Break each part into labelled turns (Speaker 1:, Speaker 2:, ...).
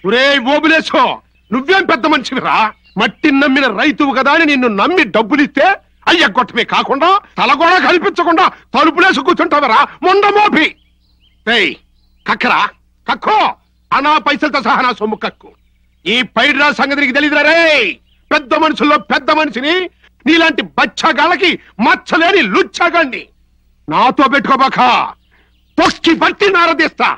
Speaker 1: ఒరే ఓబులేసో నువ్వేం పెద్ద మనిషివిరా మట్టి నమ్మిన రైతువు కదా అని నిన్ను నమ్మి డబ్బులిస్తే అయ్య గొట్టమే కాకుండా తల కూడా కల్పించకుండా తలుపులేసి కూర్చుంటావరా మొండ మోపి రేయ్ కక్కరా కక్కో అనా పైసలతో సహా నా సొమ్ము కక్కు ఈ పైడ్రా సంగతి నీకు తెలియదురా రే పెద్ద మనుషుల్లో పెద్ద మనిషిని నీలాంటి బచ్చగాళ్ళకి మచ్చలేని లుచ్చగండి నాతో పెట్టుకోబాక తొక్కి పట్టి నారదీస్తా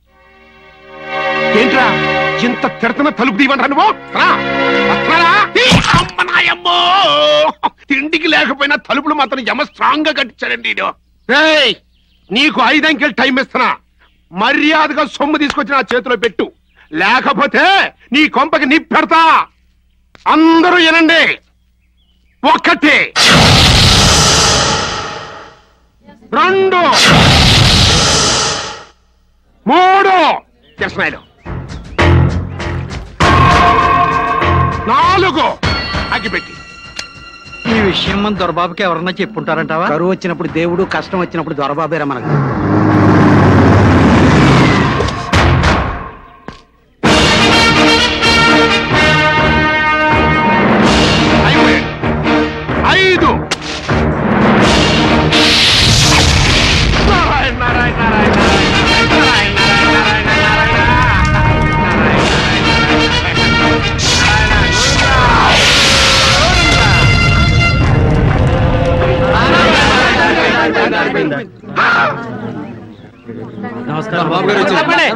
Speaker 1: ఏంట్రా ఇంత తిడతన తలుపు తీయమంటా నువ్వు రా, వస్తున్నారా? ఈ అమ్మ నాయమ్మో! తిండికి లేకపోయినా తలుపులు మాత్రం యమ స్ట్రాంగ్ గా కట్టించాడండి ఈడు. రేయ్ నీకు ఐదంకెల్ టైం ఇస్తున్నా మర్యాదగా సొమ్ము తీసుకొచ్చి నా చేతిలో పెట్టు లేకపోతే నీ కొంపకి నిప్పెడతా అందరూ వినండి ఒకటి రెండు మూడు కృష్ణాయుడు నాలుగు అగ్గిపెట్టి
Speaker 2: ఈ విషయం మన దొరబాబుకి ఎవరన్నా చెప్పుంటారంటావా
Speaker 3: కరువు వచ్చినప్పుడు దేవుడు కష్టం వచ్చినప్పుడు దొరబాబేరా మనకు
Speaker 1: అయిపోయాడు. ఐదు నారాయణ, నారాయణ, నారాయణ, నారాయణ, నారాయణ, నారాయణ, నారాయణ,
Speaker 2: నమస్కారం బాబు గారు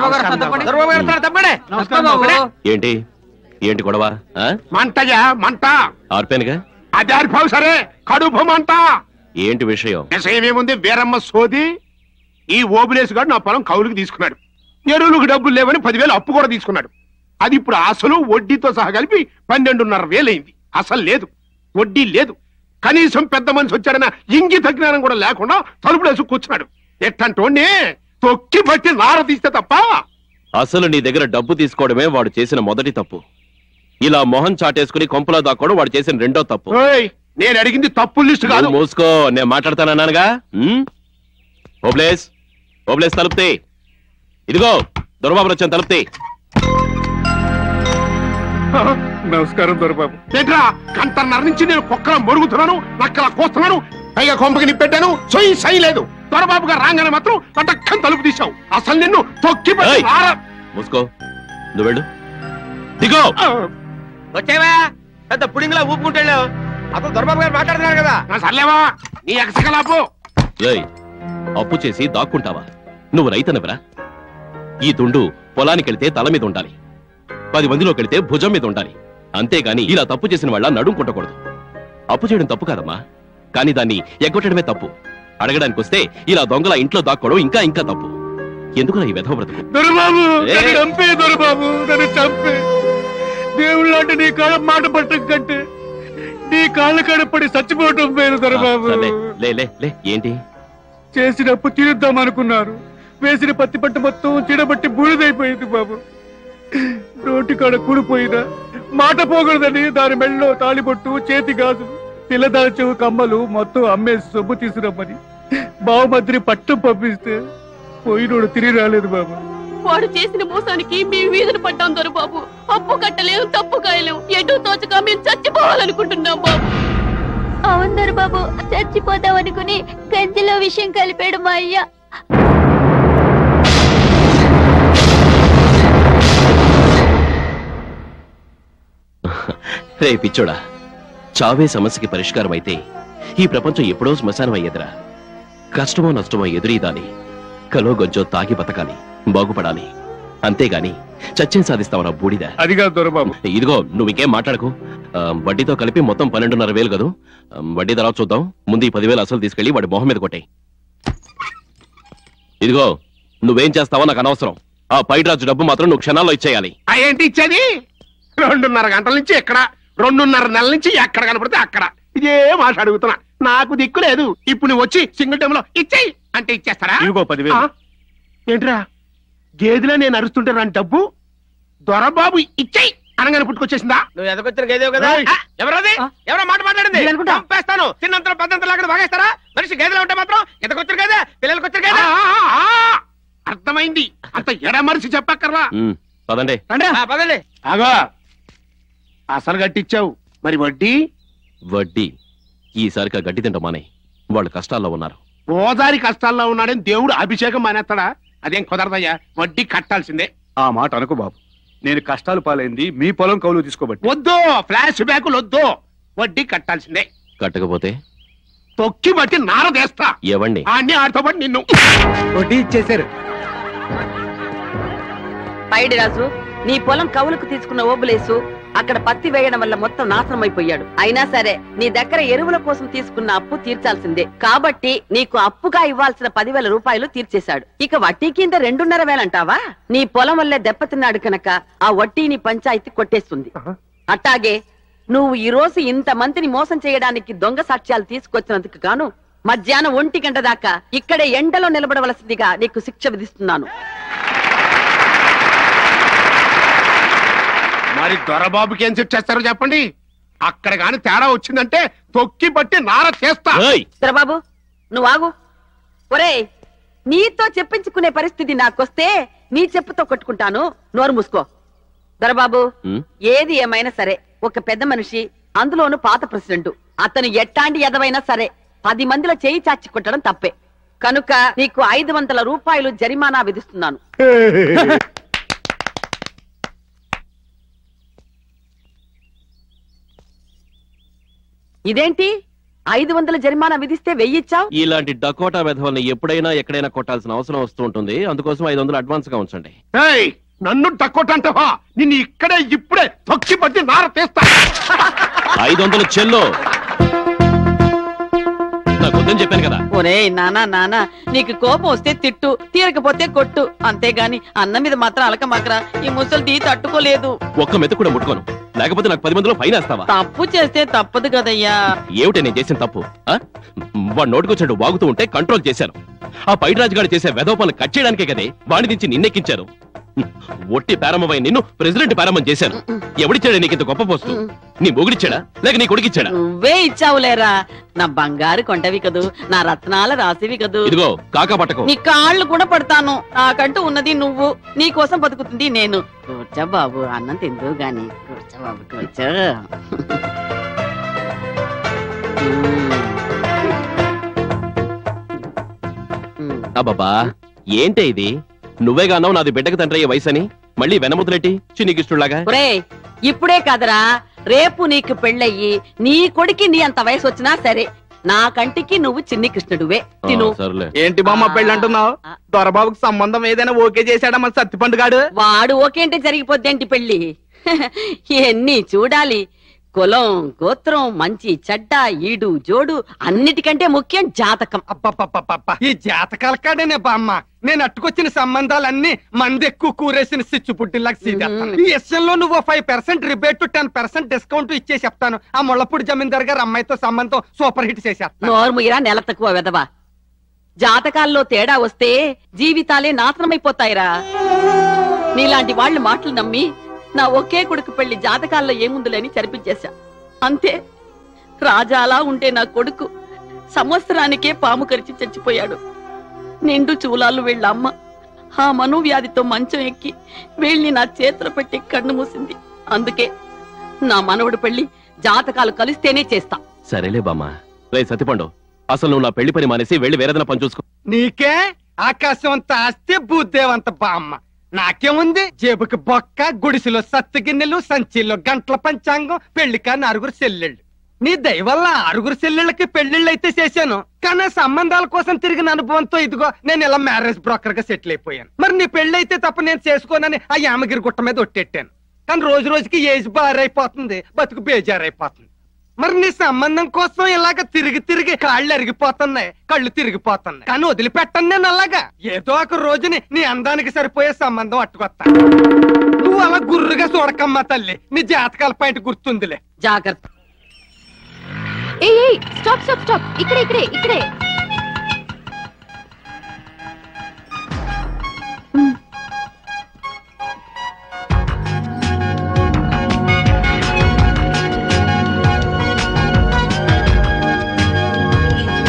Speaker 2: నమస్కారం బాబు
Speaker 4: ఏంటి ఏంటి గొడవ ఆ?
Speaker 1: మంటయ్యా మంట
Speaker 4: ఆర్పానుగా
Speaker 1: అది అరిపావు సరే కడుపు మంట
Speaker 4: ఏంటి విషయం
Speaker 1: విషయం ఏముంది వీరమ్మ సోది ఈ ఓబులేసు గారు నా పొలం కౌలుకి తీసుకున్నాడు ఎరువులకు డబ్బులు లేవని పదివేలు అప్పు కూడా తీసుకున్నాడు అది ఇప్పుడు అసలు వడ్డీతో సహా కలిపి పన్నెండున్నర వేలైంది అసలు లేదు వడ్డీ లేదు కనీసం పెద్ద మనిషి వచ్చాడన్న ఇంగిత జ్ఞానం కూడా లేకుండా తలుపులు వేసి కూర్చున్నాడు ఎట్టంటోనే తొక్కి పట్టి నార తీస్తే తప్ప
Speaker 4: అసలు నీ దగ్గర డబ్బు తీసుకోవడమే వాడు చేసిన మొదటి తప్పు ఇలా మొహం చాటేసుకుని కొంపలో దాక్కోవడం వాడు చేసిన రెండో తప్పు
Speaker 1: ఓయ్ నేను అడిగింది తప్పు లిస్టు కాదు
Speaker 4: నువ్వు మూసుకో నేను మాట్లాడతానన్నానుగా ఉమ్? ఓబ్లేస్ ఓబ్లేస్ తలుపుతే ఇదిగో దొరబాబులు వచ్చాను తలుపుతే
Speaker 1: నమస్కారం దొరబాబు ఏంట్రా గంటన్నర నుంచి నేను కుక్కల మొరుగుతున్నాను నక్కల కోస్తున్నాను పైగా కొంపకి నిప్పెట్టాను సొయ్యి సై లేదు దొరబాబు గారు రాగానే మాత్రం పటక్కని తలుపు తీశావు అసలు నిన్ను తొక్కి పట్టి
Speaker 4: ఏయ్!
Speaker 1: నార-
Speaker 4: మూసుకో నువ్వు వెళ్ళు దిగో
Speaker 1: ఆ,
Speaker 5: వచ్చావా పెద్ద పుడింగ్లా ఊపుకుంటాడు అతను దొరబాబు గారు మాట్లాడుతున్నారు కదా
Speaker 1: నా సర్లేవా నీ ఎగసగలాపు
Speaker 4: రేయ్ అప్పు చేసి దాక్కుంటావా నువ్వు రైతనవరా ఈ తుండు పొలానికెళ్తే తల మీద ఉండాలి పది మందిలోకెళ్తే భుజం మీద ఉండాలి అంతేగాని ఇలా తప్పు చేసిన వాళ్ళ నడుం కొట్టకూడదు అప్పు చేయడం తప్పు కాదమ్మా కానీ దాన్ని ఎగ్గొట్టడమే తప్పు అడగడానికి వస్తే ఇలా దొంగల ఇంట్లో దాక్కోవడం ఇంకా ఇంకా తప్పు ఎందుకురా ఈ వెధవ బ్రతుకు
Speaker 1: దొరబాబు
Speaker 4: ఏయ్!
Speaker 1: నన్ను చంపే దొరబాబు నన్ను చంపే దేవుళ్ళు అంటే నీ కాళ్ళ మాట పట్టం కంటే నీ కాళ్ళ కడపడి చచ్చిపోవటం పేరు దొరబాబు
Speaker 4: సర్లే, లే లే లే ఏంటి
Speaker 1: చేసినప్పు తీరుద్దాం అనుకున్నారు వేసిన పత్తి పంట మొత్తం చీడబట్టి బూడిదైపోయింది బాబు నోటి కాడ కూడిపోయినా మాట పోకూడదని దాని మెళ్ళలో తాళిబొట్టు చేతి గాజులు పిల్లదాల చెవు కమ్మలు మొత్తం అమ్మేసి సొమ్ము తీసుకురమ్మని బావమంత్రి పట్టం పంపిస్తే పోయినోడు తిరిగి రాలేదు బాబు
Speaker 6: వాడు చేసిన మోసానికి మేము వీధులు పడ్డాం దొరబాబు అప్పు కట్టలేము తప్పు కాయలేము ఎటు తోచక మేము చచ్చిపోవాలనుకుంటున్నాం బాబు
Speaker 7: అవును బాబు చచ్చిపోతాం అనుకుని గంజిలో విషయం కలిపాడు మా అయ్య
Speaker 4: రే పిచ్చోడా చావే సమస్యకి పరిష్కారం అయితే ఈ ప్రపంచం ఎప్పుడో శ్మశానం అయ్యేదిరా కష్టమో నష్టమో ఎదురీదాలి కలో గొంచో తాగి బతకాలి బాగుపడాలి అంతేగాని చచ్చేం సాధిస్తావరా బూడిద
Speaker 1: అది కాదు దొరబాబు
Speaker 4: ఇదిగో నువ్వు ఇంకేం మాట్లాడకు ఆ, వడ్డీతో కలిపి మొత్తం పన్నెండున్నర వేలు కదూ ఆ, వడ్డీ తర్వాత చూద్దాం ముందు ఈ పదివేలు అసలు తీసుకెళ్లి వాడి మొహం మీద కొట్టాయి ఇదిగో నువ్వేం చేస్తావో నాకు అనవసరం ఆ పైడ్రాజు డబ్బు మాత్రం నువ్వు క్షణాల్లో ఇచ్చేయాలి
Speaker 1: ఆ ఏంటి ఇచ్చేది రెండున్నర గంటల నుంచి ఎక్కడ రెండున్నర నెలల నుంచి ఎక్కడ కనపడితే అక్కడ ఇదే మాట అడుగుతున్నా నాకు దిక్కు లేదు ఇప్పుడు నువ్వు వచ్చి సింగిల్ టైమ్ లో ఇచ్చేయి అంటే ఇచ్చేస్తారా
Speaker 5: ఇదిగో పదివేలు.
Speaker 1: ఆ? ఏంట్రా గేదెలో నేను అరుస్తుంటే రాని డబ్బు దొరబాబు ఇచ్చేయి అనగానే పుట్టుకొచ్చేసిందా
Speaker 5: నువ్వు ఎదకొచ్చిన గేదేవు కదా
Speaker 1: ఏయ్!
Speaker 5: ఆ, ఎవరది ఎవరో మాట మాట్లాడింది
Speaker 1: నేను అనుకుంటా.
Speaker 5: చంపేస్తాను తిన్నంతలో పద్దంతలో అక్కడ బాగేస్తారా మనిషి గేదెలో ఉంటే మాత్రం ఎదకొచ్చిన గేదే పిల్లలకి వచ్చిన
Speaker 1: ఆ,
Speaker 5: గేదే
Speaker 1: ఆ, ఆ, అర్థమైంది అంత ఎడమరిసి చెప్పక్కర్లా
Speaker 4: ఉమ్, పదండి
Speaker 5: ఆ, పదండి
Speaker 1: ఆగా అసలు కట్టించావు మరి వడ్డీ
Speaker 4: వడ్డీ ఈసారికి ఆ గడ్డి తింటాం మానే వాళ్ళు కష్టాల్లో ఉన్నారు
Speaker 1: ఓదారి కష్టాల్లో ఉన్నాడని దేవుడు అభిషేకం మానేస్తాడా అదేం కుదరదయ్యా వడ్డీ కట్టాల్సిందే
Speaker 8: ఆ మాట అనుకో బాబు నేను కష్టాలు పాలైంది మీ పొలం కౌలు తీసుకోబట్టి
Speaker 1: వద్దు ఫ్లాష్ బ్యాకులు వద్దు వడ్డీ కట్టాల్సిందే
Speaker 4: కట్టకపోతే
Speaker 1: తొక్కి బట్టి నారదేస్తా
Speaker 4: ఎవండి
Speaker 1: అన్ని ఆడితో పాటు నిన్ను
Speaker 3: వడ్డీ ఇచ్చేశారు
Speaker 9: పైడి రాజు నీ పొలం కవులకు తీసుకున్న ఓబులేసు అక్కడ పత్తి వేయడం వల్ల మొత్తం నాశనం అయిపోయాడు అయినా సరే నీ దగ్గర ఎరువుల కోసం తీసుకున్న అప్పు తీర్చాల్సిందే కాబట్టి నీకు అప్పుగా ఇవ్వాల్సిన పదివేల రూపాయలు తీర్చేశాడు ఇక వడ్డీ కింద రెండున్నర వేలంటావా నీ పొలం వల్లే దెబ్బతిన్నాడు కనుక ఆ వడ్డీని పంచాయతీ కొట్టేస్తుంది అట్టాగే నువ్వు ఈ రోజు ఇంత మందిని మోసం చేయడానికి దొంగ సాక్ష్యాలు తీసుకొచ్చినందుకు గాను మధ్యాహ్నం ఒంటి గంట దాకా ఇక్కడే ఎండలో నిలబడవలసిందిగా నీకు శిక్ష విధిస్తున్నాను
Speaker 1: మరి దొరబాబుకి ఏం శిక్ష చేస్తారో చెప్పండి అక్కడ గాని తేడా వచ్చిందంటే తొక్కి బట్టి నార చేస్తా
Speaker 4: ఏయ్!
Speaker 9: బాబు నువ్వు ఆగు ఒరేయ్ నీతో చెప్పించుకునే పరిస్థితి నాకొస్తే నీ చెప్పుతో కొట్టుకుంటాను నోరు మూసుకో దొరబాబు
Speaker 4: ఉమ్,
Speaker 9: ఏది ఏమైనా సరే ఒక పెద్ద మనిషి అందులోను పాత ప్రెసిడెంట్ అతను ఎట్టాంటి ఎదవైనా సరే పది మందిలో చేయి చాచి కొట్టడం తప్పే కనుక నీకు ఐదు వందల రూపాయలు జరిమానా విధిస్తున్నాను ఇదేంటి ఐదు వందల జరిమానా విధిస్తే వెయ్యిచ్చావు
Speaker 4: ఇలాంటి డకోటా వెధవల్ని ఎప్పుడైనా ఎక్కడైనా కొట్టాల్సిన అవసరం వస్తూ ఉంటుంది అందుకోసం ఐదు వందలు అడ్వాన్స్ గా ఉంచండి
Speaker 1: ఏయ్, నన్ను డక్కొట్టంటావా నిన్ను ఇక్కడే ఇప్పుడే తొక్కి బట్టి నార తీస్తా
Speaker 4: ఐదు వందలు చెల్లో నాకు వద్దని చెప్పాను కదా
Speaker 9: ఒరేయ్ నానా నానా నీకు కోపం వస్తే తిట్టు తీరకపోతే కొట్టు అంతేగాని అన్న మీద మాత్రం అలక మాకరా ఈ ముసలిది తట్టుకోలేదు
Speaker 4: ఒక్క మెతు కూడా ముట్టుకోను లేకపోతే నాకు పది మందిలో ఫైన్ వేస్తావా
Speaker 9: తప్పు చేస్తే తప్పదు కదయ్యా
Speaker 4: ఏమిటి నేను చేసిన తప్పు ఆ? వాడు నోటుకొచ్చాడు వాగుతూ ఉంటే కంట్రోల్ చేశాను ఆ పైరాజు గారు చేసే వెధోపాలను కట్ చేయడానికే కదే వాడి నుంచి నిన్నెక్కించారు ఒట్టి ప్రారంభమై నిన్ను ప్రెసిడెంట్ ప్రారంభం చేశాను ఎవడిచ్చాడే నీకు ఇంత గొప్ప పోస్టు నీ మొగుడిచ్చాడా లేక నీ కొడుకిచ్చాడా
Speaker 9: నువ్వే ఇచ్చావులేరా నా బంగారు కొంటవి కదూ నా రత్నాల రాసివి కదూ
Speaker 4: ఇదిగో కాకా పట్టకు
Speaker 9: నీ కాళ్ళు కూడా పడతాను నాకంటూ ఉన్నది నువ్వు నీ కోసం బతుకుతుంది నేను కూర్చో బాబు అన్నం తిందు గాని కూర్చో బాబు కూర్చో మ్మ్.
Speaker 4: అబ్బబ్బా ఏంటే ఇది నువ్వేగా అన్నావు నాది బిడ్డకు తండ్రి అయ్యే వయసని మళ్ళీ వెనముదలెట్టి చిన్నికిష్టులాగా
Speaker 9: ఒరేయ్ ఇప్పుడే కాదరా రేపు నీకు పెళ్ళయ్యి నీ కొడుకి నీ అంత వయసు వచ్చినా సరే నా కంటికి నువ్వు చిన్ని కృష్ణుడువే తిను
Speaker 4: సర్లే
Speaker 3: ఏంటి బామ్మ పెళ్ళి అంటున్నావు దొరబాబుకి సంబంధం ఏదైనా ఓకే చేశాడా మన సత్తిపండుగాడు
Speaker 9: వాడు ఓకేంటే జరిగిపోద్దేంటి పెళ్లి ఎన్ని చూడాలి కులం గోత్రం మంచి చెడ్డ ఈడు జోడు అన్నిటికంటే ముఖ్యం జాతకం
Speaker 2: అబ్బబ్బబ్బబ్బబ్బ. ఈ జాతకాల కాడేనే బామ్మ నేను అట్టుకొచ్చిన సంబంధాలన్నీ మంది ఎక్కువ కూరేసిన సిచ్చు పుట్టిల్లాగా సీదేస్తాను ఈ విషయంలో నువ్వు five percent rebate ten percent discount ఇచ్చే చెప్తాను ఆ ముళ్ళపూడి జమీందార్ గారు అమ్మాయితో సంబంధం సూపర్ హిట్ చేసేస్తాను
Speaker 9: నోర్ముయిరా నెల తక్కువ వెదవా జాతకాల్లో తేడా వస్తే జీవితాలే నాశనమైపోతాయిరా నీలాంటి వాళ్ళు మాటలు నమ్మి నా ఒకే కొడుకు పెళ్లి జాతకాల్లో ఏముందులేని చరిపించేశా అంతే రాజాలా ఉంటే నా కొడుకు సంవత్సరానికే పాము కరిచి చచ్చిపోయాడు నిండు చూలాలు వీళ్ళ అమ్మ ఆ మనోవ్యాధితో మంచం ఎక్కి వీళ్ళని నా చేతులు పెట్టి కన్ను మూసింది అందుకే నా మనవడు పెళ్లి జాతకాలు కలిస్తేనే చేస్తా
Speaker 4: సరేలే బామ్మ రే సత్తిపండు అసలు నువ్వు నా పెళ్లి పని మానేసి వెళ్ళి వేరేదైనా పని చూసుకో
Speaker 2: నీకే ఆకాశం అంత ఆస్తే భూదేవంత బామ్మ నాకేముంది జేబుకి బొక్క గుడిసెలో సత్తు గిన్నెలు సంచిలో గంటల పంచాంగం పెళ్లి కాని ఆరుగురు చెల్లెళ్ళు నీ దయ వల్ల ఆరుగురు చెల్లెళ్ళకి పెళ్లిళ్ళు అయితే చేశాను కానీ ఆ సంబంధాల కోసం తిరిగిన అనుభవంతో ఇదిగో నేను ఇలా మ్యారేజ్ బ్రోకర్ గా సెటిల్ అయిపోయాను మరి నీ పెళ్లి అయితే తప్ప నేను చేసుకోనని ఆ యామగిరి గుట్ట మీద ఒట్టెట్టాను కానీ రోజు రోజుకి ఏజ్ బారైపోతుంది బతుకు బేజారైపోతుంది మరి నీ సంబంధం కోసం ఇలాగ తిరిగి తిరిగి కాళ్ళు అరిగిపోతున్నాయి కళ్ళు తిరిగిపోతున్నాయి కానీ వదిలిపెట్టను నేను అలాగా ఏదో ఒక రోజుని నీ అందానికి సరిపోయే సంబంధం అట్టుకొస్తా నువ్వు అలా గుర్రుగా చూడకమ్మా తల్లి నీ జాతకాల పాయింట్ గుర్తుందిలే
Speaker 9: జాగ్రత్త
Speaker 7: ఏయ్ ఏయ్ స్టాప్ స్టాప్ స్టాప్ ఇక్కడే ఇక్కడే ఇక్కడే మ్.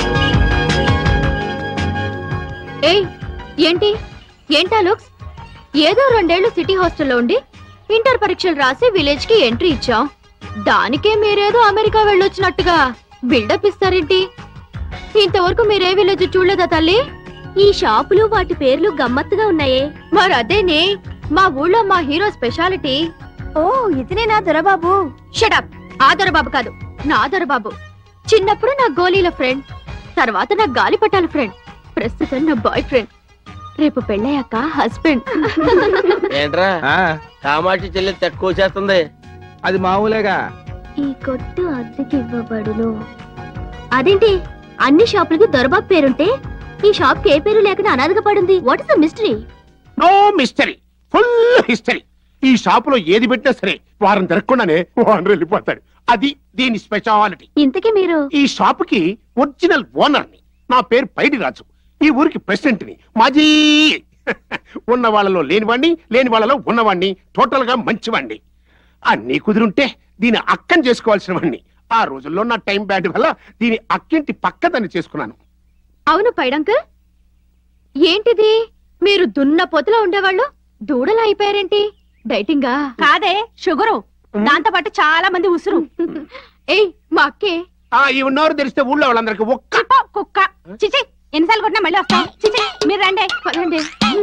Speaker 7: ఏయ్ ఏంటి ఏంటా లుక్స్ ఏదో రెండేళ్లు సిటీ హాస్టల్లో ఉండి ఇంటర్ పరీక్షలు రాసి విలేజ్ కి ఎంట్రీ ఇచ్చాం దానికే మీరేదో అమెరికా వెళ్ళొచ్చినట్టుగా బిల్డప్ ఇస్తారేంటి ఇంతవరకు మీరే విలేజ్ చూడలేదా తల్లి ఈ షాపులు వాటి పేర్లు గమ్మత్తుగా ఉన్నాయే మరి అదేనే మా ఊళ్ళో మా హీరో స్పెషాలిటీ ఓ ఇతనే నా దొరబాబు షటప్ ఆ దొరబాబు కాదు నా దొరబాబు చిన్నప్పుడు నా గోళీల ఫ్రెండ్ తర్వాత నా గాలిపటాల ఫ్రెండ్ ప్రస్తుతం నా బాయ్ ఫ్రెండ్ రేపు పెళ్ళయ్యాక హస్బెండ్
Speaker 5: ఏంట్రా కామాక్షి చెల్లి తక్కువ చేస్తుంది
Speaker 3: అది మామూలేగా
Speaker 7: ఈ కొట్టు అద్దెకి ఇవ్వబడును అదేంటి అన్ని షాపులకి దొరబాబు పేరుంటే ఈ షాప్ కి ఏ పేరు లేకుండా అనాథగా పడింది what is the mystery
Speaker 1: no mystery full history ఈ షాపులో ఏది పెట్టినా సరే వారం తిరగకుండానే ఓనర్ వెళ్ళిపోతాడు అది దీని స్పెషాలిటీ
Speaker 7: ఇంతకీ మీరు
Speaker 1: ఈ షాపుకి ఒరిజినల్ ఓనర్ ని నా పేరు పైడి రాజు ఈ ఊరికి ప్రెసిడెంట్ ని మాజీ ఉన్న వాళ్ళలో లేనివాణ్ణి లేని వాళ్ళలో ఉన్నవాణ్ణి టోటల్ గా మంచివాణ్ణి అన్నీ కుదిరుంటే దీని అక్కం చేసుకోవాల్సిన వాణ్ణి ఆ రోజుల్లో నా టైం బ్యాడ్ వల్ల దీని అక్కింటి పక్కదాన్ని చేసుకున్నాను
Speaker 7: అవును పైడంకల్ ఏంటిది మీరు దున్న పొతులో ఉండేవాళ్ళు దూడలా అయిపోయారేంటి డైటింగా
Speaker 6: కాదే షుగరు దాంతో పాటు చాలా మంది ఉసురు
Speaker 7: ఏయ్ మా అక్కే
Speaker 1: ఆ ఈ ఉన్నవారు తెలిస్తే ఊళ్ళో వాళ్ళందరికీ ఒక్క
Speaker 6: చిప్ప, కుక్క చిచి ఎన్నిసార్లు కొట్టినా మళ్ళీ వస్తాం చిచి మీరు రండి
Speaker 7: పదండి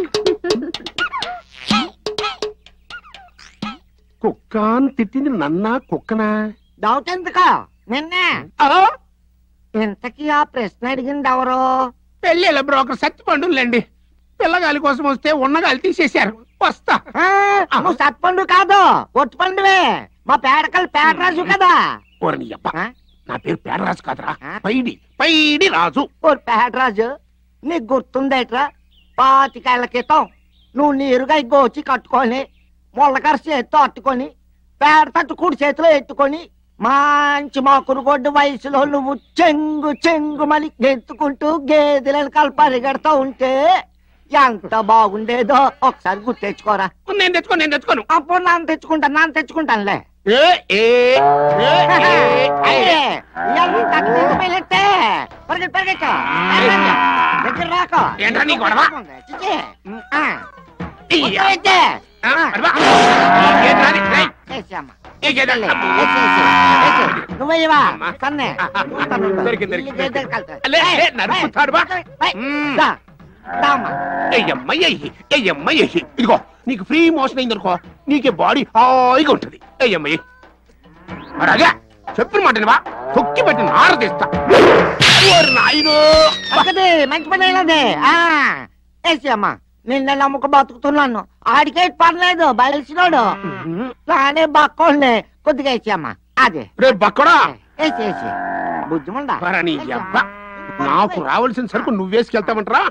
Speaker 1: కుక్క అని తిట్టింది నన్నా కుక్కనా
Speaker 10: డౌట్ ఎందుకు నిన్నే ఇంతకీ ఆ ప్రశ్న అడిగింది ఎవరు
Speaker 1: పెళ్ళిళ్ళ బ్రోకర్ సత్తిపండులేండి పిల్లగాలి కోసం వస్తే ఉన్నగాలి తీసేశారు వస్తా
Speaker 10: ఆ, నువ్వు సత్పండు కాదు ఒట్టు పండువే మా పేడకల్ పేడరాజు కదా
Speaker 1: ఓరని అబ్బా
Speaker 10: ఆ?
Speaker 1: నా పేరు పేడరాజు కాదురా
Speaker 10: ఆ?
Speaker 1: పైడి పైడి రాజు
Speaker 10: ఓ పేడరాజు నీకు గుర్తుందేట్రా పాతికేళ్ల క్రితం నువ్వు నీరుగా ఈ గోచి కట్టుకొని ముళ్ళకర చేతితో అట్టుకొని పేడ తట్టు కుడి చేతిలో ఎత్తుకొని మంచి మాకురు గొడ్డు వయసులో నువ్వు చెంగు చెంగు మలి గెంతుకుంటూ గేదెలను కలిపి పరిగెడతా ఉంటే ఎంత బాగుండేదో ఒకసారి గుర్తు తెచ్చుకోరా
Speaker 1: నేను తెచ్చుకోను నేను తెచ్చుకోను
Speaker 10: అప్పుడు నాన్న తెచ్చుకుంటాను నాన్న తెచ్చుకుంటానులే
Speaker 1: ఏ, ఏ, ఏ, ఏ, ఏ.
Speaker 10: అయ్యే, ఇవాళ నీ తట్టు తీసుకుపోయినట్టే. పరిగెత్తు, పరిగెత్తు. దగ్గర రాకు.
Speaker 1: ఏంట్రా నీ గొడవ?
Speaker 10: చిచి. ఆ.
Speaker 1: ఇయ్య.
Speaker 10: అయితే.
Speaker 1: ఆ, అడవా. ఏంట్రా అది? రేయ్,
Speaker 10: వేసేయమ్మా.
Speaker 1: ఈ గేదె.
Speaker 10: వేసేయ్, వేసేయ్, వేసేయ్. నువ్వెయ్యవా?
Speaker 1: అమ్మా.
Speaker 10: సన్నే.
Speaker 1: దొరికింది, దొరికింది.
Speaker 10: ఈ గేదె కలుతా.
Speaker 1: లే, లే,
Speaker 10: ఏయ్,
Speaker 1: నరుకుతాడు బా.
Speaker 10: ఏయ్,
Speaker 1: మ్మ్.
Speaker 10: దా. దా అమ్మా.
Speaker 1: ఎయ్యమ్మ ఎయ్యి ఎయ్యమ్మ ఎయ్యి ఇదిగో నీకు ఫ్రీ మోషన్ అయింది అనుకో నీకే బాడీ హాయిగా ఉంటది ఎయ్యమ్మ ఎయ్యి అలాగే చెప్పిన మాట బా తొక్కి పెట్టి నార తీస్తా ఓరి నాయనో
Speaker 10: పక్కది, మంచి పని అయినది. ఆ వేసేయమ్మా నిన్న నమ్ముకు బతుకుతున్నాను ఆడికే పర్లేదు బయలుసినోడు నానే బక్కోండి కొద్దిగా వేసేయమ్మా అదే
Speaker 1: రే బక్కడా
Speaker 10: వేసి వేసి బుద్ధిముండా
Speaker 1: మరి నీ అబ్బ నాకు రావాల్సిన సరుకు నువ్వేసుకెళ్తామంటరా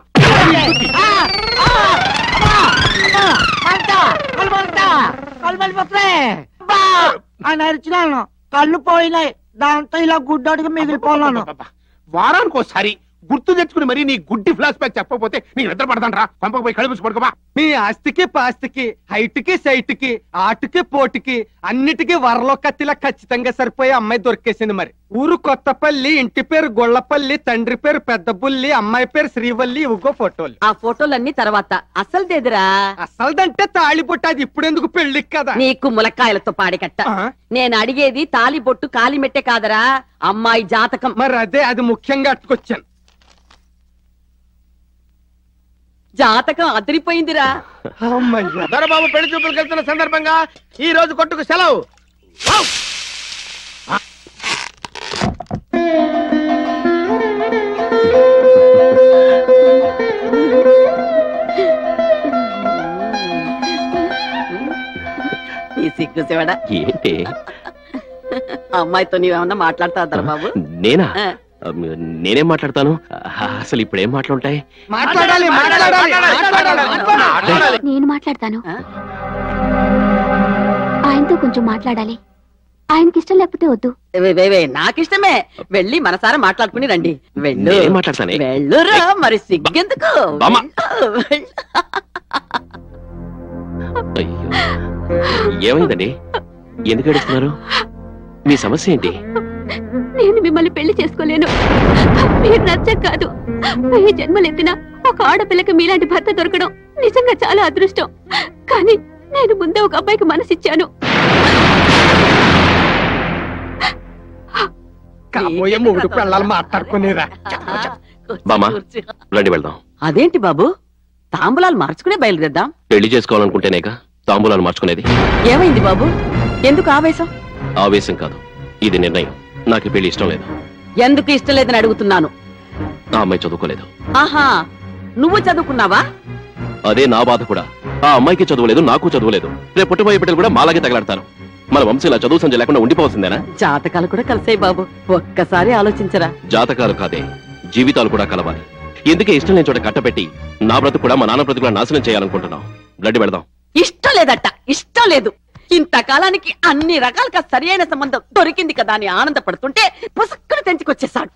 Speaker 10: అని అరిచినాను కళ్ళు పోయినాయి దాంతో ఇలా గుడ్డోడికి మిగిలిపోన్నాను
Speaker 1: అబ్బబ్బబ్బ. వారానికి ఒకసారి గుర్తు తెచ్చుకుని మరి నీ గుడ్డి ఫ్లాష్ బ్యాక్ చెప్పకపోతే నీకు నిద్ర పడతాంట్రా కొంపకు పోయి కడుపు పడుకోబా
Speaker 2: మీ ఆస్తికి పాస్తికి హైట్కి సైట్కి ఆటుకి పోటుకి అన్నిటికీ వరలో కత్తిలా ఖచ్చితంగా సరిపోయే అమ్మాయి దొరికేసింది మరి ఊరు కొత్తపల్లి ఇంటి పేరు గొల్లపల్లి తండ్రి పేరు పెద్దబుల్లి అమ్మాయి పేరు శ్రీవల్లి ఇవిగో ఫోటోలు
Speaker 9: ఆ ఫోటోలన్నీ తర్వాత అసలుదేదిరా
Speaker 2: అసలుదంటే తాళిబొట్టు అది ఇప్పుడెందుకు పెళ్లికి కదా
Speaker 9: నీకు ములక్కాయలతో పాడికట్ట
Speaker 2: ఆ?
Speaker 9: నేను అడిగేది తాలి బొట్టు కాలిమెట్టే కాదరా అమ్మాయి జాతకం
Speaker 2: మరి అదే అది ముఖ్యంగా అట్టుకొచ్చాను
Speaker 9: జాతకం అదిరిపోయిందిరా
Speaker 2: అమ్మయ్య
Speaker 5: దొరబాబు పెళ్లి చూపులకు వెళ్తున్న సందర్భంగా ఈ రోజు కొట్టుకు సెలవు
Speaker 9: ఈ సిగ్గు శివడా
Speaker 4: ఏంటి
Speaker 9: అమ్మాయితో నీవేమన్నా మాట్లాడతావు దొరబాబు
Speaker 4: నేనా
Speaker 9: ఆ.
Speaker 4: అమ్, నేనేం మాట్లాడతాను అసలు ఇప్పుడు ఏం మాట్లాడుంటాయి
Speaker 2: మాట్లాడాలి మాట్లాడాలి మాట్లాడాలి
Speaker 7: నేను మాట్లాడతాను
Speaker 9: ఆ?
Speaker 7: ఆయనతో కొంచెం మాట్లాడాలి ఆయనకి ఇష్టం లేకపోతే వద్దు
Speaker 9: వే, వే, వే, నాకిష్టమే వెళ్ళి మనసారా మాట్లాడుకుని రండి వెళ్ళు
Speaker 4: నేనేం మాట్లాడతానే
Speaker 9: వెళ్ళురా మరి సిగ్గెందుకు
Speaker 4: బామ్మ.
Speaker 9: వెళ్ళు, వెళ్ళు.
Speaker 4: అయ్యో ఏమైందండి ఎందుకు ఏడుస్తున్నారు మీ సమస్య ఏంటి
Speaker 7: నేను మిమ్మల్ని పెళ్లి చేసుకోలేను మీరు నచ్చక కాదు వెయ్యి జన్మలెత్తినా ఒక ఆడపిల్లకి మీలాంటి భర్త దొరకడం
Speaker 6: నిజంగా చాలా అదృష్టం కానీ నేను ముందే ఒక అబ్బాయికి మనసిచ్చాను
Speaker 2: కాబోయే మూడు పిల్లలు మాట్లాడుకునేరా
Speaker 4: బామా రండి వెళ్దాం
Speaker 9: అదేంటి బాబు తాంబూలాలు మార్చుకునే బయలుదేద్దాం
Speaker 4: పెళ్లి చేసుకోవాలనుకుంటేనేగా తాంబూలాలు మార్చుకునేది
Speaker 9: ఏమైంది బాబు ఎందుకు ఆవేశం
Speaker 4: ఆవేశం కాదు ఇది నిర్ణయం నాకు ఈ పెళ్లి ఇష్టం లేదు
Speaker 9: ఎందుకు ఇష్టం లేదని అడుగుతున్నాను
Speaker 4: ఆ అమ్మాయి చదువుకోలేదు
Speaker 9: ఆహా నువ్వు చదువుకున్నావా
Speaker 4: అదే నా బాధ కూడా ఆ అమ్మాయికి చదువులేదు నాకు చదువులేదు రేపు పుట్టబోయే బిడ్డలు కూడా మాలాగే తగలాడతారు మన వంశం ఇలా చదువు సంజ లేకుండా ఉండిపోవాల్సిందేనా
Speaker 9: జాతకాలు కూడా కలిసాయి బాబు ఒక్కసారి ఆలోచించరా
Speaker 4: జాతకాలు కాదే జీవితాలు కూడా కలవాలి ఎందుకే ఇష్టం లేని చోట కట్టబెట్టి నా బ్రతుకు కూడా మా నాన్న బ్రతుకు కూడా నాశనం చేయాలనుకుంటున్నాం రండి వెళదాం
Speaker 9: ఇష్టం లేదట ఇష్టం లేదు ఇంతకాలానికి అన్ని రకాలుగా సరియైన సంబంధం దొరికింది కదా అని ఆనందపడుతుంటే పుసుక్కుని తెంచుకొచ్చేశాడు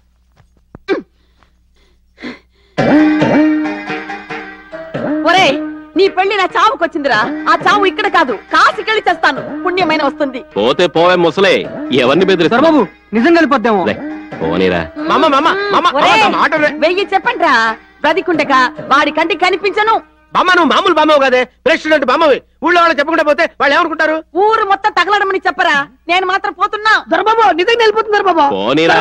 Speaker 9: ఒరేయ్ నీ పెళ్లి నా చావుకొచ్చిందిరా ఆ చావు ఇక్కడ కాదు కాసికెళ్ళి చేస్తాను పుణ్యమైన వస్తుంది
Speaker 4: పోతే పోవే ముసలే ఎవరిని బెదిరిస్తారు
Speaker 2: బాబు నిజం కలిపోద్దాము
Speaker 4: పోనీరా
Speaker 5: మామ మామ మామ
Speaker 9: ఒరేయ్,
Speaker 5: మాట రే-
Speaker 9: వెయ్యి చెప్పండ్రా బ్రతికుండగా వాడి కంటికి కనిపించను
Speaker 5: బామ్మ నువ్వు మామూలు బామ్మవు కదే ప్రెసిడెంట్ బామ్మవి ఊళ్ళో వాళ్ళు చెప్పకుండా పోతే వాళ్ళు ఏమనుకుంటారు
Speaker 9: ఊరు మొత్తం తగలడమని చెప్పరా నేను మాత్రం పోతున్నా
Speaker 2: దొరబాబు నిజంగా వెళ్ళిపోతున్నారు బాబా
Speaker 4: పోనీరా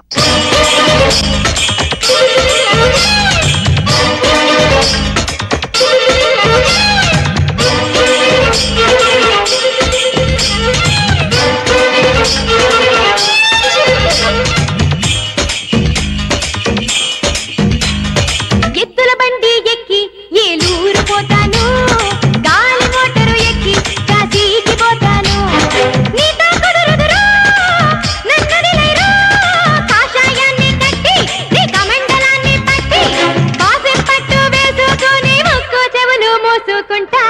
Speaker 7: ఎత్తుల బండి ఎక్కి ఏలూరు పోతాను గాలి మోటారు ఎక్కి కాశీకి పోతాను నీతో కుదురుదురు నన్ను నిలైరు కాషాయాన్ని కట్టి నీ కమండలాన్ని పట్టి బాసెం పట్టు వేసుకొని ముక్కు చెవులు మూసుకుంటా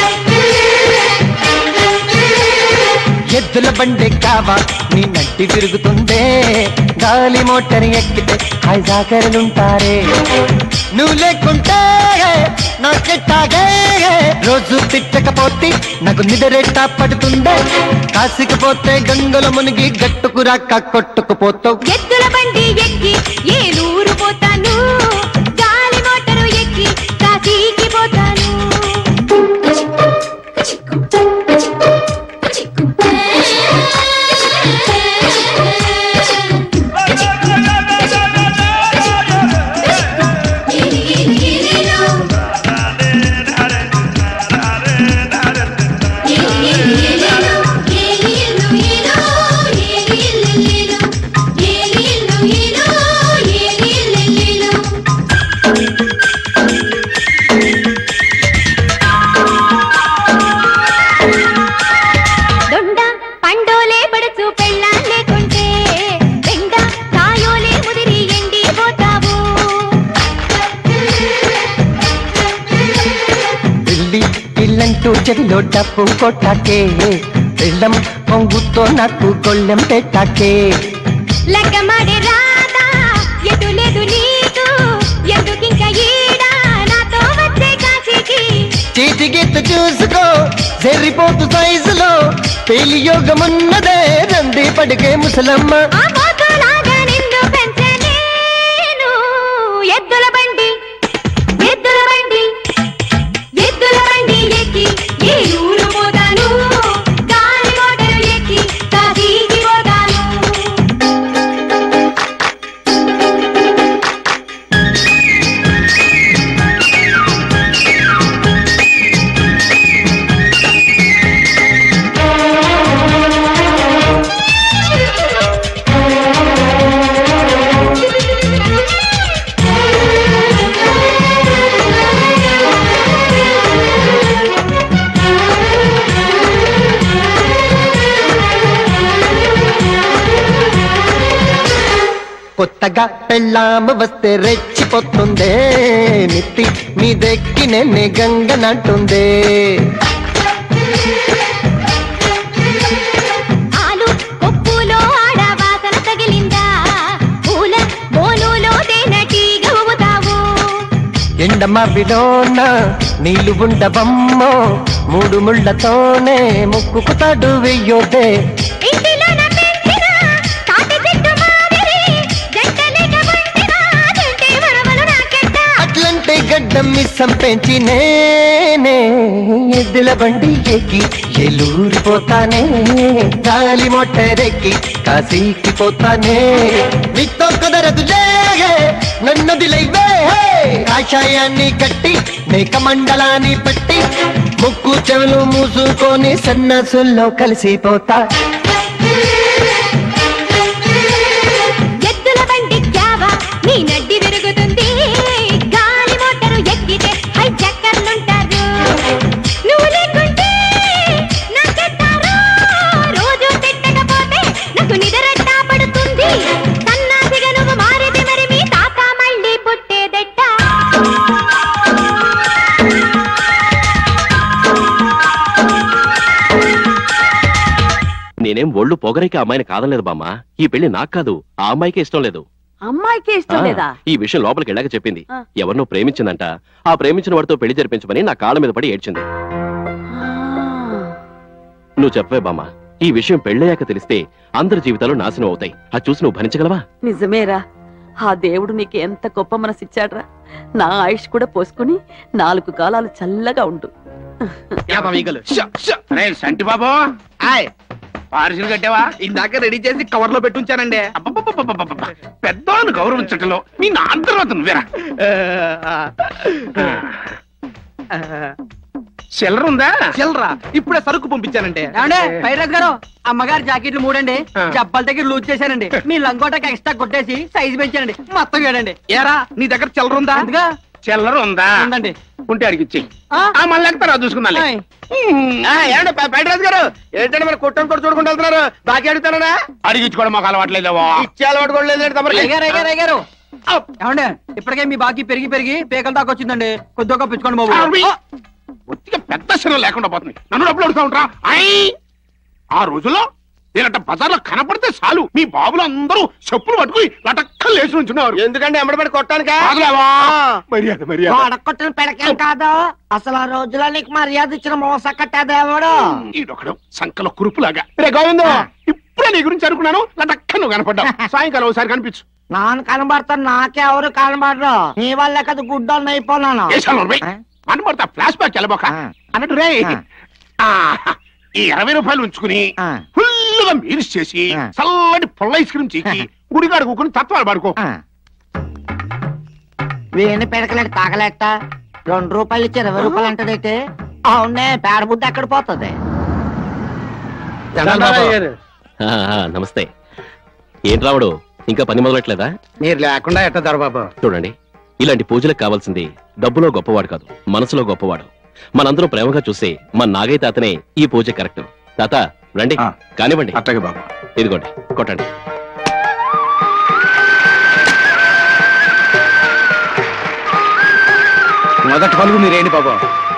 Speaker 11: ఎద్దుల బండి కావా నీ నట్టి తిరుగుతుందే గాలి మోటార్ ఎక్కితే హాయ్ జాగరలుంటారే నువ్వు లేకుంటే నాకెట్టాగే రోజు తిట్టకపోతే నాకు నిదరెట్టా పడుతుందే కాసికపోతే గంగల మునిగి గట్టుకు రాక కొట్టుకుపోతావు
Speaker 7: ఎత్తుల బండి ఎక్కి ఏలూరు పోతాను గాలి మోటారు ఎక్కి కాశీకి పోతాను దొండ పండోలే పడుచు పెళ్ళాం లేకుంటే బెండ కాయోలే ముదిరి ఎండిపోతావు
Speaker 11: వెళ్ళి ఇల్లంటూ చెవిలో డప్పు కొట్టాకే వెళ్ళం పొంగుతో నాకు గొళ్ళెం పెట్టాకే
Speaker 7: లగ్గమాడే రాదా ఎటు లేదు నీకు ఎందుకింక ఈడా నాతో వచ్చే కాశీకి
Speaker 11: చీటి గీత చూసుకో జరిపోతు సైజులో పేలి యోగమున్నదే రంది పడిగే ముసలమ్మ
Speaker 7: ఆ పోతులాగా నిన్ను పెంచనేను ఎద్దుల బండి ఎద్దుల బండి ఎద్దుల బండి ఎక్కి ఏ ఊరు పోతాను గాలి మోటారు ఎక్కి కాశీకి పోతాను
Speaker 11: కొత్తగా పెళ్ళాము వస్తే రెచ్చిపోతుందే నెత్తి మీదెక్కి నెన్నే గంగనంటుందే
Speaker 7: ఆలు పప్పులో ఆడ వాసన తగిలిందా పూల బోలులో తేనెటీగ ఊగుతావు
Speaker 11: ఎండమ విడోన నీళ్ళు ఉండవమ్మో మూడు ముళ్ళతోనే ముక్కుకు తాడు వెయ్యోదే
Speaker 7: ఇంటిలోన పెంచిన తాటి చెట్టు మాదిరి జంట లేక పుట్టిన జంటే వరవలు నాకెట్ట
Speaker 11: అట్లంటే గడ్డి గడ్డం మిస్సం పెంచి నేనే ఎద్దుల బండి ఎక్కి ఎలూరిపోతానే గాలి మొట్టరెక్కి కాశీకి పోతానే నీతో కుదరదులే నన్నదిలైవే కాషాయాన్ని కట్టి మేక మండలాన్ని పెట్టి ముక్కు చెవులు మూసుకొని సన్నసుల్లో కలిసిపోతా
Speaker 12: ఎద్దుల బండి క్యావా నీ నడ్డి విరుగుతుంది గాలి మోటారు ఎక్కితే హై చక్కర్లుంటారు నువ్వు లేకుంటే నాకెత్తారు రోజు తిట్టకపోతే నాకు నిద్రట్టా పడుతుంది సన్నాసిగా నువ్వు మారితే మరి మీ తాత మళ్ళీ పుట్టేదెట్ట
Speaker 4: నేనేం ఒళ్ళు పొగరికి ఆ అమ్మాయిని కాదలేదు బామ్మ ఈ పెళ్లి నాకు కాదు ఆ అమ్మాయికే ఇష్టం లేదు
Speaker 9: అమ్మాయికే ఇష్టం
Speaker 4: ఆ,
Speaker 9: లేదా
Speaker 4: ఈ విషయం లోపలికి వెళ్ళాక చెప్పింది
Speaker 9: ఆ.
Speaker 4: ఎవరినో ప్రేమించిందంట ఆ ప్రేమించిన వాడితో పెళ్లి జరిపించమని నా కాళ్ళ మీద పడి ఏడ్చింది నువ్వు చెప్పవే బామ్మ ఈ విషయం పెళ్ళయ్యాక తెలిస్తే అందరి జీవితాలు నాశనం అవుతాయి అది చూసి నువ్వు భరించగలవా
Speaker 9: నిజమేరా ఆ దేవుడు నీకు ఎంత గొప్ప మనసిచ్చాడ్రా నా ఆయుష్ కూడా పోసుకుని నాలుగు కాలాలు చల్లగా ఉండు
Speaker 5: రే సంటి బాబు హాయ్ పార్సిల్ కట్టావా
Speaker 3: ఇందాక రెడీ చేసి కవర్ లో పెట్టుంచానండి
Speaker 5: అబ్బబ్బబ్బబ్బబ్బబ్బ. పెద్దవాళ్ళని గౌరవించటంలో మీ నాన్న తర్వాత నువ్వేరా చిల్లర ఉందా
Speaker 3: చిల్లరా ఇప్పుడే సరుకు పంపించానండి
Speaker 2: ఏమండే పైరాజ్ గారు అమ్మగారు జాకెట్లు మూడండి జబ్బాల దగ్గర లూజ్ చేశానండి మీ లంగోటకి ఎక్స్ట్రా కొట్టేసి సైజు పెంచానండి మొత్తం ఏడండి
Speaker 3: ఏరా నీ దగ్గర చిల్లర ఉందా
Speaker 2: అందుగా
Speaker 5: చిల్లర ఉందా
Speaker 2: ఉందండి
Speaker 5: ఉంటే అడిగిచ్చి
Speaker 2: ఆ?
Speaker 5: ఆ మళ్ళీ ఎక్కడ చూసుకుందాం
Speaker 2: ఆయ్.
Speaker 5: ఏమంటే బయటరాజు గారు ఏంటంటే మరి కొట్టని కొట్టు చూడకుండా వెళ్తున్నారు బాకీ అడుగుతారా అడిగించుకోవడం మాకు అలవాట్లేదేవో ఇచ్చే అలవాటు కూడా లేదు తమరికి
Speaker 2: అయ్యారు అయ్యారు అయ్యారు ఏమండే ఇప్పటికే మీ బాకీ పెరిగి పెరిగి పేకల దాకా వచ్చిందండి కొద్దిగా పెంచుకోండి బాబు
Speaker 5: ఆర్మీ. ఒత్తిగా పెద్ద సినిమా లేకుండా పోతుంది నన్ను డబ్బులు అడుగుతా ఉంటా ఐ ఆ రోజుల్లో నేనట బజార్లో కనపడితే చాలు మీ బాబులు అందరూ చెప్పులు పట్టుకుని లటక్కలు లేచి ఉంచున్నారు ఎందుకంటే ఎమ్మడబడి కొట్టానికా మర్యాద మర్యాద
Speaker 10: కొట్టిన పెడకేం కాదు అసలు ఆ రోజులో నీకు మర్యాద ఇచ్చిన మోస కట్టేదేవాడు
Speaker 5: ఈడొకడు సంకల కురుపులాగా రే గోవిందో ఇప్పుడే నీ గురించి అనుకున్నాను లటక్క నువ్వు కనపడ్డావు సాయంకాలం ఒకసారి కనిపించు
Speaker 10: నాన్న కనబడతాను నాకెవరు కనబడరు నీ వల్లే కదా గుడ్డోని అయిపోనాను
Speaker 5: ఏసాను కనబడతా ఫ్లాష్ బ్యాక్ వెళ్ళబోక అన్నట్టు రే ఆ, ఈ ఇరవై రూపాయలు ఉంచుకుని ఫుల్గా మీరిస్ చేసి చల్లటి పుల్ల ఐస్ క్రీమ్ చీకి గుడిగాడు కూకుని తత్వాలు పడుకో
Speaker 10: వేణి పెడకలేక తాగలేట రెండు రూపాయలు ఇచ్చి ఇరవై రూపాయలు అంటదైతే అవునే పేడ బుద్ధి ఎక్కడ పోతుంది
Speaker 4: ఆ, ఆ, నమస్తే ఏం రావుడు ఇంకా పని మొదలట్లేదా
Speaker 2: మీరు లేకుండా ఎట్ట దొరబాబు
Speaker 4: చూడండి ఇలాంటి పూజలకు కావాల్సింది డబ్బులో గొప్పవాడు కాదు మనసులో గొప్పవాడు మనందరం ప్రేమగా చూసే మన నాగయ్య తాతనే ఈ పూజ కరెక్ట్ తాత రండి కానివ్వండి
Speaker 1: అట్టగే బాబు
Speaker 4: ఇదిగోండి కొట్టండి
Speaker 3: మొదటి పలుగు మీరేంటి బాబు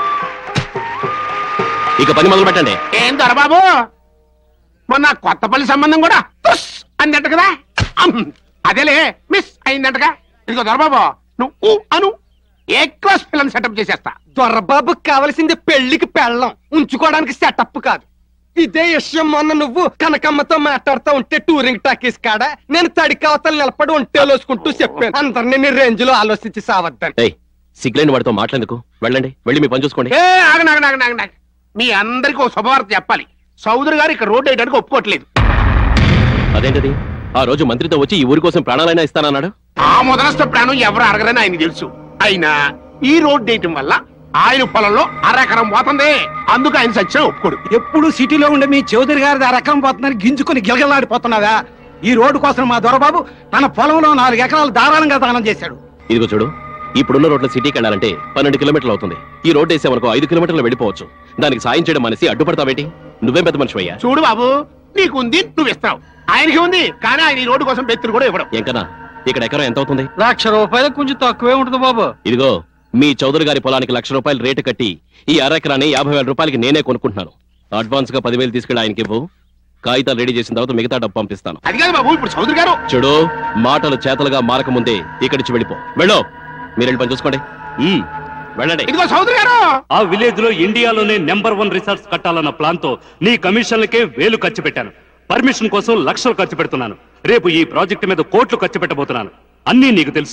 Speaker 4: ఇక పని మొదలు పెట్టండి
Speaker 5: ఏం దొరబాబు మొన్న కొత్తపల్లి సంబంధం కూడా తుస్ అందంట కదా అమ్, అదేలే మిస్ అయిందంటగా ఇదిగో దొరబాబు నువ్వు ఊ అను ఏ క్లాస్ పిల్లని సెటప్ చేసేస్తా
Speaker 2: దొరబాబు కావలసింది పెళ్లికి పెళ్ళం ఉంచుకోవడానికి సెటప్ కాదు ఇదే విషయం మొన్న నువ్వు కనకమ్మతో మాట్లాడుతూ ఉంటే టూరింగ్ టాకీస్ కాడ నేను తడికవతలు నిలబడి ఒంటేలోసుకుంటూ చెప్పాను అందరినీ నీ రేంజ్ లో ఆలోచించి సావద్దని
Speaker 4: ఏయ్ సిగ్లైన వాడితో మాట్లాడేందుకు వెళ్ళండి వెళ్ళి మీ పని చూసుకోండి
Speaker 5: ఏ ఆగండి ఆగండి ఆగండి ఆగండి మీ అందరికీ ఒక శుభవార్త చెప్పాలి చౌదరి గారు ఇక్కడ రోడ్డు వేయడానికి ఒప్పుకోవట్లేదు
Speaker 4: అదేంటది ఆ రోజు మంత్రితో వచ్చి ఈ ఊరి కోసం ప్రాణాలైనా ఇస్తానన్నాడు
Speaker 5: ఆ మొదలస్త ప్రాణం ఎవరు అడగరని ఆయన తెలుసు అయినా ఈ రోడ్ వేయటం వల్ల ఆయన పొలంలో అరెకరం పోతుంది అందుకు ఆయన సత్యం ఒప్పుకోడు
Speaker 2: ఎప్పుడు సిటీలో ఉండే మీ చౌదరి గారి ఆ రకం పోతుందని గింజుకుని గిలగలాడిపోతున్నావా ఈ రోడ్డు కోసం మా దొరబాబు తన పొలంలో నాలుగు ఎకరాలు ధారాళంగా దానం చేశాడు
Speaker 4: ఇదిగో చూడు ఇప్పుడున్న రోడ్ల సిటీకి వెళ్ళాలంటే పన్నెండు కిలోమీటర్లు అవుతుంది ఈ రోడ్ వేసామనుకో ఐదు కిలోమీటర్లు వెళ్ళిపోవచ్చు దానికి సాయం చేయడం మనిషి అడ్డుపడతావేంటి నువ్వేం పెద్ద మనిషి అయ్యా
Speaker 5: చూడు బాబు నీకుంది నువ్వు ఇస్తావు ఆయనకి ఉంది కానీ ఆయన ఈ రోడ్డు కోసం బెత్తులు కూడా ఇవ్వడం
Speaker 4: ఎంకనా ఇక్కడ ఎకరం ఎంత అవుతుంది
Speaker 2: లక్ష రూపాయలు కొంచెం తక్కువే ఉంటుంది బాబు
Speaker 4: ఇదిగో మీ చౌదరి గారి పొలానికి లక్ష రూపాయలు రేటు కట్టి ఈ అరెకరాన్ని యాభై వేల రూపాయలకి నేనే కొనుక్కుంటున్నాను అడ్వాన్స్ గా పదివేలు తీసుకెళ్ళి ఆయనకి ఇవ్వు కాగితాలు రెడీ చేసిన తర్వాత మిగతా డబ్బు పంపిస్తాను
Speaker 5: అది కాదు బాబు ఇప్పుడు చౌదరి గారు
Speaker 4: చూడు మాటలు చేతలుగా మారకముందే ఇక్కడి నుంచి వెళ్ళిపో వెళ్ళు మీరు వెళ్ళి పని చూసుకోండి ఉమ్, వెళ్ళండి
Speaker 5: ఇదిగో చౌదరి గారు
Speaker 13: ఆ విలేజ్ లో ఇండియాలోనే నెంబర్ వన్ రిసార్ట్స్ కట్టాలన్న ప్లాన్ తో నీ కమిషన్లకే వేలు ఖర్చు పెట్టాను పర్మిషన్ కోసం లక్షలు ఖర్చు పెడుతున్నాను రేపు ఈ ప్రాజెక్టు మీద కోట్లు ఖర్చు పెట్టబోతున్నాను అన్నీ నీకు తెలుసు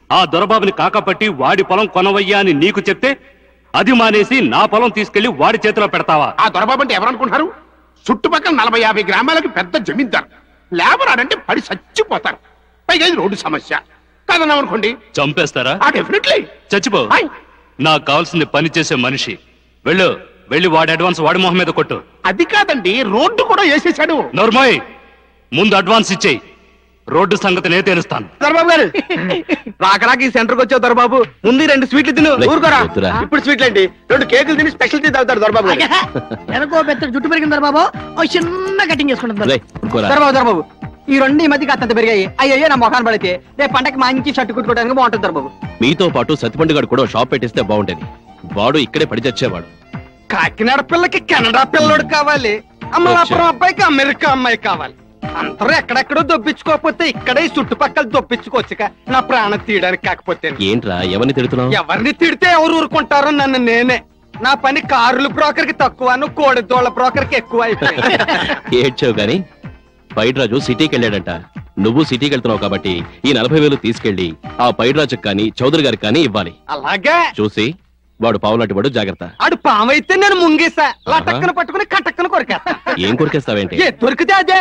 Speaker 13: ఆ దొరబాబుని కాకపట్టి వాడి పొలం కొనవయ్యా అని నీకు చెప్తే అది మానేసి నా పొలం తీసుకెళ్లి వాడి చేతిలో పెడతావా
Speaker 5: ఆ దొరబాబు అంటే ఎవరనుకుంటున్నారు చుట్టుపక్కల నలభై యాభై గ్రామాలకి పెద్ద జమీందారు లేబర్ ఆడంటే పడి చచ్చిపోతారు పైగా ఇది రోడ్డు సమస్య కాదన్నాం అనుకోండి
Speaker 13: చంపేస్తారా
Speaker 5: ఆ డెఫినెట్లీ
Speaker 13: చచ్చిపో నాకు కావాల్సింది పని చేసే మనిషి వెళ్ళు వెళ్ళి వాడి అడ్వాన్స్ వాడి మొహం మీద కొట్టు
Speaker 5: అది కాదండి రోడ్డు కూడా వేసేసాడు
Speaker 13: నోర్మోయ్ ముందు అడ్వాన్స్ ఇచ్చేయి రోడ్డు సంగతి నేను తెలుస్తాను
Speaker 3: దొరబాబు గారు రాక రాక ఈ సెంటర్కి వచ్చావు దొరబాబు ముందు ఈ రెండు స్వీట్లు తిను
Speaker 4: లే,
Speaker 3: ఊరుకోరా
Speaker 4: వద్దురా.
Speaker 3: ఇప్పుడు స్వీట్లు ఏంటి రెండు కేకులు తిని స్పెషల్ టీ తాగుతాడు దొరబాబు గారు
Speaker 14: వెనకో పెద్ద జుట్టు పెరిగింది బాబు ఓ చిన్న కటింగ్ చేసుకుంటుంది
Speaker 4: రేయ్, ఊరుకోరా.
Speaker 2: దొరబాబు దొరబాబు ఈ రెండు ఈ మధ్య కాస్తంత పెరిగాయి అయ్యయ్యో నా మొఖాన్ని పడితే రేపు పంటకి మంచి షర్ట్ కుట్టుకోవడానికి బాగుంటుంది దొరబాబు
Speaker 4: మీతో పాటు సత్తిపండు గారు కూడా షాప్ పెట్టిస్తే బాగుండేది వాడు ఇక్కడే పడి చచ్చేవాడు
Speaker 2: కాకినాడ పిల్లకి కెనడా పిల్లోడు కావాలి అమలాపురం అబ్బాయికి అమెరికా అమ్మాయి కావాలి అందరూ ఎక్కడెక్కడో దొబ్బించుకోకపోతే ఇక్కడే ఈ చుట్టుపక్కల దొబ్బించుకోవచ్చుక నా ప్రాణం తీయడానికి కాకపోతే
Speaker 4: ఏంట్రా ఎవరిని తిడుతున్నావు
Speaker 2: ఎవరిని తిడితే ఎవరు ఊరుకుంటారో నన్ను నేనే నా పని కారుల బ్రోకర్ కి తక్కువను కోడి దోళ్ళ బ్రోకర్ కి ఎక్కువ అయిపోయింది
Speaker 4: ఏడ్చావు గాని పైడ్రాజు సిటీకి వెళ్ళాడంట నువ్వు సిటీకి వెళ్తున్నావు కాబట్టి ఈ నలభై వేలు తీసుకెళ్లి ఆ పైడ్రాజుకి కానీ చౌదరి గారికి కానీ ఇవ్వాలి
Speaker 2: అలాగే
Speaker 4: చూసి వాడు పావులాంటి వాడు జాగ్రత్త
Speaker 2: ఆడు పామైతే నేను ముంగేసా లటక్కన పట్టుకుని కటక్కన కొరికేస్తా
Speaker 4: ఏం కొరికేస్తావేంటి
Speaker 2: ఏ దొరికితే అదే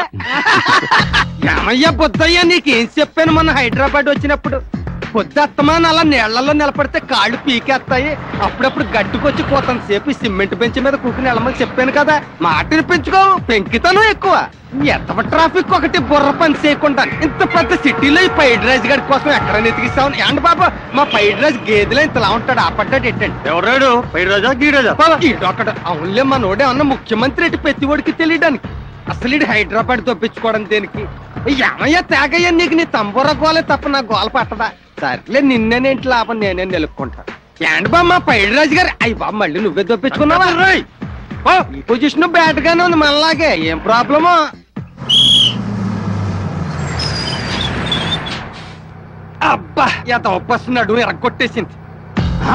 Speaker 2: ఏమయ్యా బుద్ధయ్యా నీకేం చెప్పాను మొన్న హైదరాబాద్ వచ్చినప్పుడు పొద్దుత్తమాన అలా నీళ్లలో నిలబడితే కాళ్ళు పీకేస్తాయి అప్పుడప్పుడు గట్టుకొచ్చి పోతాను సేపు ఈ సిమెంట్ బెంచ్ మీద కూకుని వెళ్ళమని చెప్పాను కదా మాటని పెంచుకో పెంకితనం ఎక్కువ ఎత్తవ ట్రాఫిక్ ఒకటి బుర్ర పని చేయకుండా ఇంత పెద్ద సిటీలో ఈ పైడ్ రాజ్ గడి కోసం ఎక్కడ నెతికిస్తావు ఏంటి బాబా మా పైడ్ రాజ్ గేదెలో ఇంతలా ఉంటాడు ఆపడ్డాడు ఏంటండి ఎవరాడు పైడ్ రాజా గీరాజా ఈడొక్కడు అవునులే మనోడే అన్న ముఖ్యమంత్రి ఎటు పెత్తివాడికి తెలియడానికి అసలు ఇటు హైదరాబాద్ తప్పించుకోవడం దేనికి ఏమయ్యా తేగయ్యా నీకు నీ తంబూర గోలే తప్ప నా గోల పట్టదా సర్లే నిన్నేనేంటి లాభం నేనే నిలుపుకుంటా ఏంటి బా మా పైడి రాజు గారు అయ్యి బాబు మళ్ళీ నువ్వే తప్పించుకున్నావా ఓ, ఈ పొజిషన్ బ్యాట్ గానే ఉంది మనలాగే ఏం ప్రాబ్లమో అబ్బా ఎంత ఒప్పస్తున్నాడు ఎరగొట్టేసింది ఆ?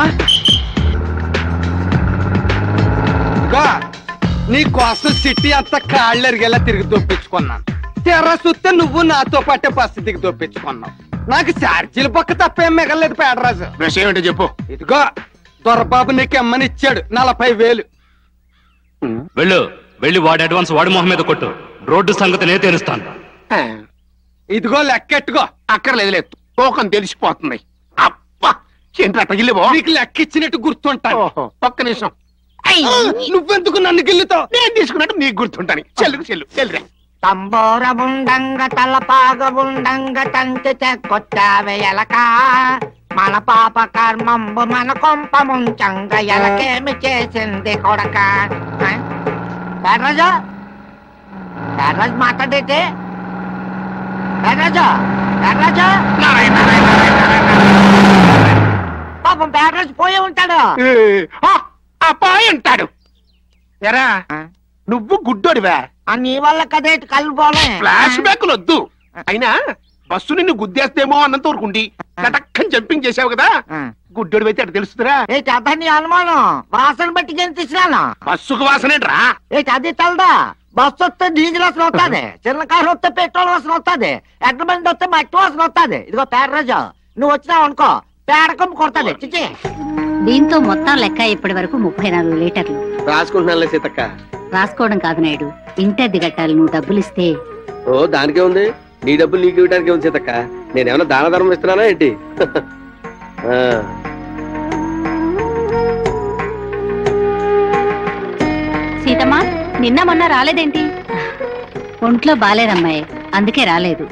Speaker 2: ఇదిగో, నీ కోసం సిటీ అంతా కాళ్ళు ఎరిగేలా తిరిగి దొప్పించుకున్నాను తెర సుత్తే నువ్వు నాతో పాటే బస్సు దిగి దొప్పించుకున్నావు నాకు ఛార్జీల పక్క తప్పేం మిగలేదు పేడరాజు
Speaker 5: విషయం ఏంటో చెప్పు
Speaker 2: ఇదిగో దొరబాబు నీకు ఎమ్మని ఇచ్చాడు నలభై వేలు
Speaker 13: వెళ్ళు వెళ్ళి వాడి అడ్వాన్స్ వాడి మొహం మీద కొట్టు రోడ్డు సంగతి నేను తెలుస్తాను
Speaker 2: ఇదిగో లెక్కెట్టుకో
Speaker 5: అక్కర్లేదు తూకం తెలిసిపోతుంది అబ్బా ఏంటి తగిలివో
Speaker 2: నీకు లెక్క ఇచ్చినట్టు గుర్తుంటాను
Speaker 5: ఒక్క నిమిషం
Speaker 2: నువ్వెందుకు నన్ను గిల్లుతావు
Speaker 5: నేను తీసుకున్నట్టు నీకు గుర్తుంటాను చెల్లుకు చెల్లు చెల్లురా
Speaker 10: తంబోర ఉండంగ తలపాగ ఉండంగ తంతి కొట్టావే ఎలక మన పాప కర్మంబు మన కొంప ముంచంగ ఎలకేమి చేసింది కొడక పేర్రాజు పేర్రాజు మాట్లాడేటి పేర్రాజు పేర్రాజు పాపం పేర్రాజు పోయి ఉంటాడు
Speaker 5: అబ్బాయి అంటాడు ఎరా నువ్వు గుడ్డోడివా
Speaker 10: ఆ నీ వల్ల కదేటి కళ్ళు పోలే
Speaker 5: ఫ్లాష్ బ్యాక్ వద్దు అయినా బస్సు నిన్ను గుద్దేస్తేమో అన్నంత ఊరుకుండి కటక్కని జంపింగ్ చేసావు కదా గుడ్డోడి అయితే అటు తెలుస్తుందిరా
Speaker 10: ఏంటి అదా నీ అనుమానం వాసన బట్టి గెంతిస్తున్నాను
Speaker 5: బస్సుకు వాసనేట్రా
Speaker 10: ఏంటి అది తెలదా బస్సు వస్తే డీజిల్ వాసన వస్తుంది చిన్న కారు వస్తే పెట్రోల్ వాసన వస్తుంది ఎడ్ల బండి వస్తే మట్టి వాసన వస్తుంది ఇదిగో పేర్రాజు నువ్వు వచ్చినావు అనుకో పేడకమ్ము కొడుతుంది చిచి
Speaker 15: దీంతో మొత్తం లెక్క ఇప్పటి వరకు ముప్పై నాలుగు లీటర్లు
Speaker 3: రాసుకుంటున్నానులే సీతక్క
Speaker 15: రాసుకోవడం కాదు నాయుడు ఇంటద్ది కట్టాలి నువ్వు డబ్బులిస్తే
Speaker 3: ఓ దానికే ఉంది నీ డబ్బులు నీకు ఇవ్వడానికి ఉంది సీతక్క నేనేమన్నా దాన ధర్మం ఇస్తున్నానా ఏంటి ఆ,
Speaker 15: సీతమ్మా నిన్న మొన్న రాలేదేంటి ఒంట్లో బాలేదమ్మాయి అందుకే రాలేదు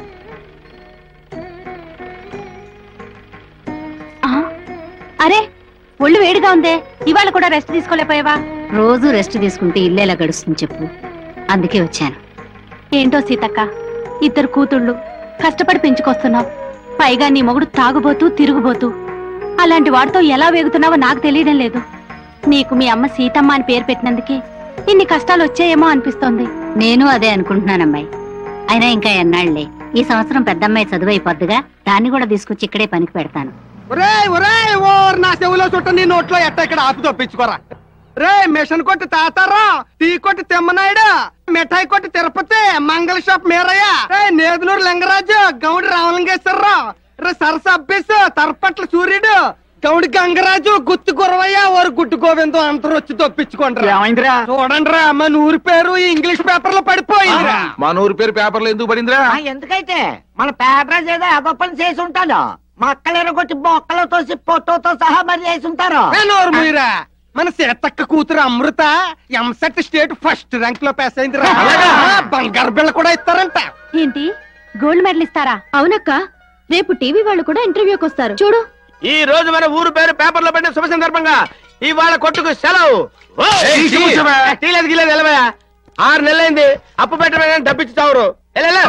Speaker 15: ఆ, అరే ఒళ్ళు వేడిగా ఉందే ఇవాళ కూడా రెస్ట్ తీసుకోలేకపోయావా రోజు రెస్ట్ తీసుకుంటే ఇల్లేలా గడుస్తుంది చెప్పు అందుకే వచ్చాను ఏంటో సీతక్క ఇద్దరు కూతుళ్ళు కష్టపడి పెంచుకొస్తున్నావు పైగా నీ మొగుడు తాగుబోతూ తిరుగుబోతూ అలాంటి వాడితో ఎలా వేగుతున్నావో నాకు తెలియడం లేదు నీకు మీ అమ్మ సీతమ్మ అని పేరు పెట్టినందుకే ఇన్ని కష్టాలు వచ్చాయేమో అనిపిస్తోంది నేను అదే అనుకుంటున్నానమ్మాయి అయినా ఇంకా ఎన్నాళ్లే ఈ సంవత్సరం పెద్దమ్మాయి చదువు అయిపోద్దిగా దాన్ని కూడా తీసుకొచ్చి ఇక్కడే పనికి పెడతాను
Speaker 2: ఒరే ఒరే ఓర్ నా చెవులో చుట్ట నీ నోట్లో ఎట్ట ఇక్కడ ఆపు తప్పించుకోరా రే మిషన్ కొట్టి తాతారా టీ కొట్టి తెమ్మనాయుడు మిఠాయి కొట్టి తిరుపతి మంగళ షాప్ మీరయ్య రే నేదులూరు లింగరాజు గౌడి రామలింగేశ్వరరావు రే సరస అబ్బేసు తరపట్ల సూర్యుడు గౌడి గంగరాజు గుత్తు గురవయ్య ఓరు గుట్టు గోవిందం అందరూ వచ్చి తప్పించుకోండి
Speaker 16: ఏమైందిరా?
Speaker 2: చూడండి రా మన ఊరి పేరు ఈ ఇంగ్లీష్ పేపర్ లో పడిపోయిందిరా
Speaker 16: మన ఊరి పేరు పేపర్లో ఎందుకు పడిందిరా
Speaker 10: ఆ, ఎందుకైతే మన పేపరాజ్ ఏదో అదో పని చేసి ఉంటాడు మక్కలు ఎరగొట్టి బొక్కలు తోసి పొట్టుతో సహా మరి చేసి ఉంటారు
Speaker 2: ఏ నోరు మీరా మన సీతక్క కూతురు Amrutha EAMCET state first rank లో పాస్ అయింది రా బంగారు బిళ్ళ కూడా ఇస్తారంట
Speaker 7: ఏంటి గోల్డ్ మెడల్ ఇస్తారా అవునక్క రేపు టీవీ వాళ్ళు కూడా ఇంటర్వ్యూకి వస్తారు చూడు
Speaker 3: ఈ రోజు మన ఊరు పేరు పేపర్ లో పడిన శుభ సందర్భంగా ఇవాళ కొట్టుకు సెలవు ఓ!
Speaker 16: ఏయ్,
Speaker 3: టీ కూర్చోవా? టీలేదు గీలేదు వెళ్ళవా ఆరు నెలలైంది అప్పు పెట్టమే డబ్బిచ్చి చావరు వెళ్ళ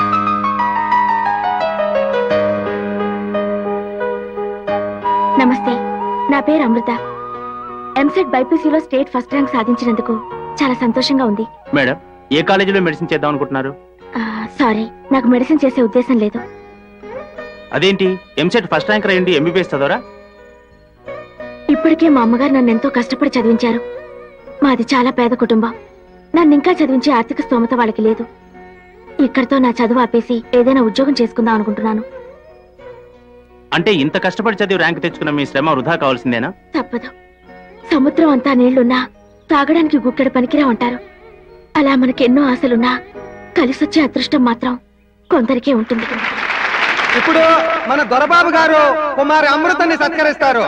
Speaker 7: నమస్తే నా పేరు అమృత ఎంసెట్ బైపీసీలో స్టేట్ ఫస్ట్ ర్యాంక్ సాధించినందుకు చాలా సంతోషంగా ఉంది
Speaker 16: మేడం ఏ కాలేజీలో మెడిసిన్ చేద్దాం అనుకుంటున్నారు
Speaker 7: ఆ, సారీ నాకు మెడిసిన్ చేసే ఉద్దేశం లేదు
Speaker 16: అదేంటి ఎంసెట్ ఫస్ట్ ర్యాంక్ అయ్యండి ఎంబీబీఎస్ చదవరా
Speaker 7: ఇప్పటికే మా అమ్మగారు నన్ను ఎంతో కష్టపడి చదివించారు మాది చాలా పేద కుటుంబం నన్ను ఇంకా చదివించే ఆర్థిక స్తోమత వాళ్ళకి లేదు ఇక్కడితో నా చదువు ఆపేసి ఏదైనా ఉద్యోగం చేసుకుందాం అనుకుంటున్నాను
Speaker 16: అంటే ఇంత కష్టపడి చదివి ర్యాంక్ తెచ్చుకున్న మీ శ్రమ వృధా కావాల్సిందేనా
Speaker 7: తప్పదు సముద్రం అంతా నీళ్లున్నా తాగడానికి గుక్కెడు పనికిరా ఉంటారు అలా మనకెన్నో ఆశలున్నా కలిసొచ్చే అదృష్టం మాత్రం కొందరికే ఉంటుంది
Speaker 2: ఇప్పుడు మన దొరబాబు గారు కుమారి అమృతని సత్కరిస్తారు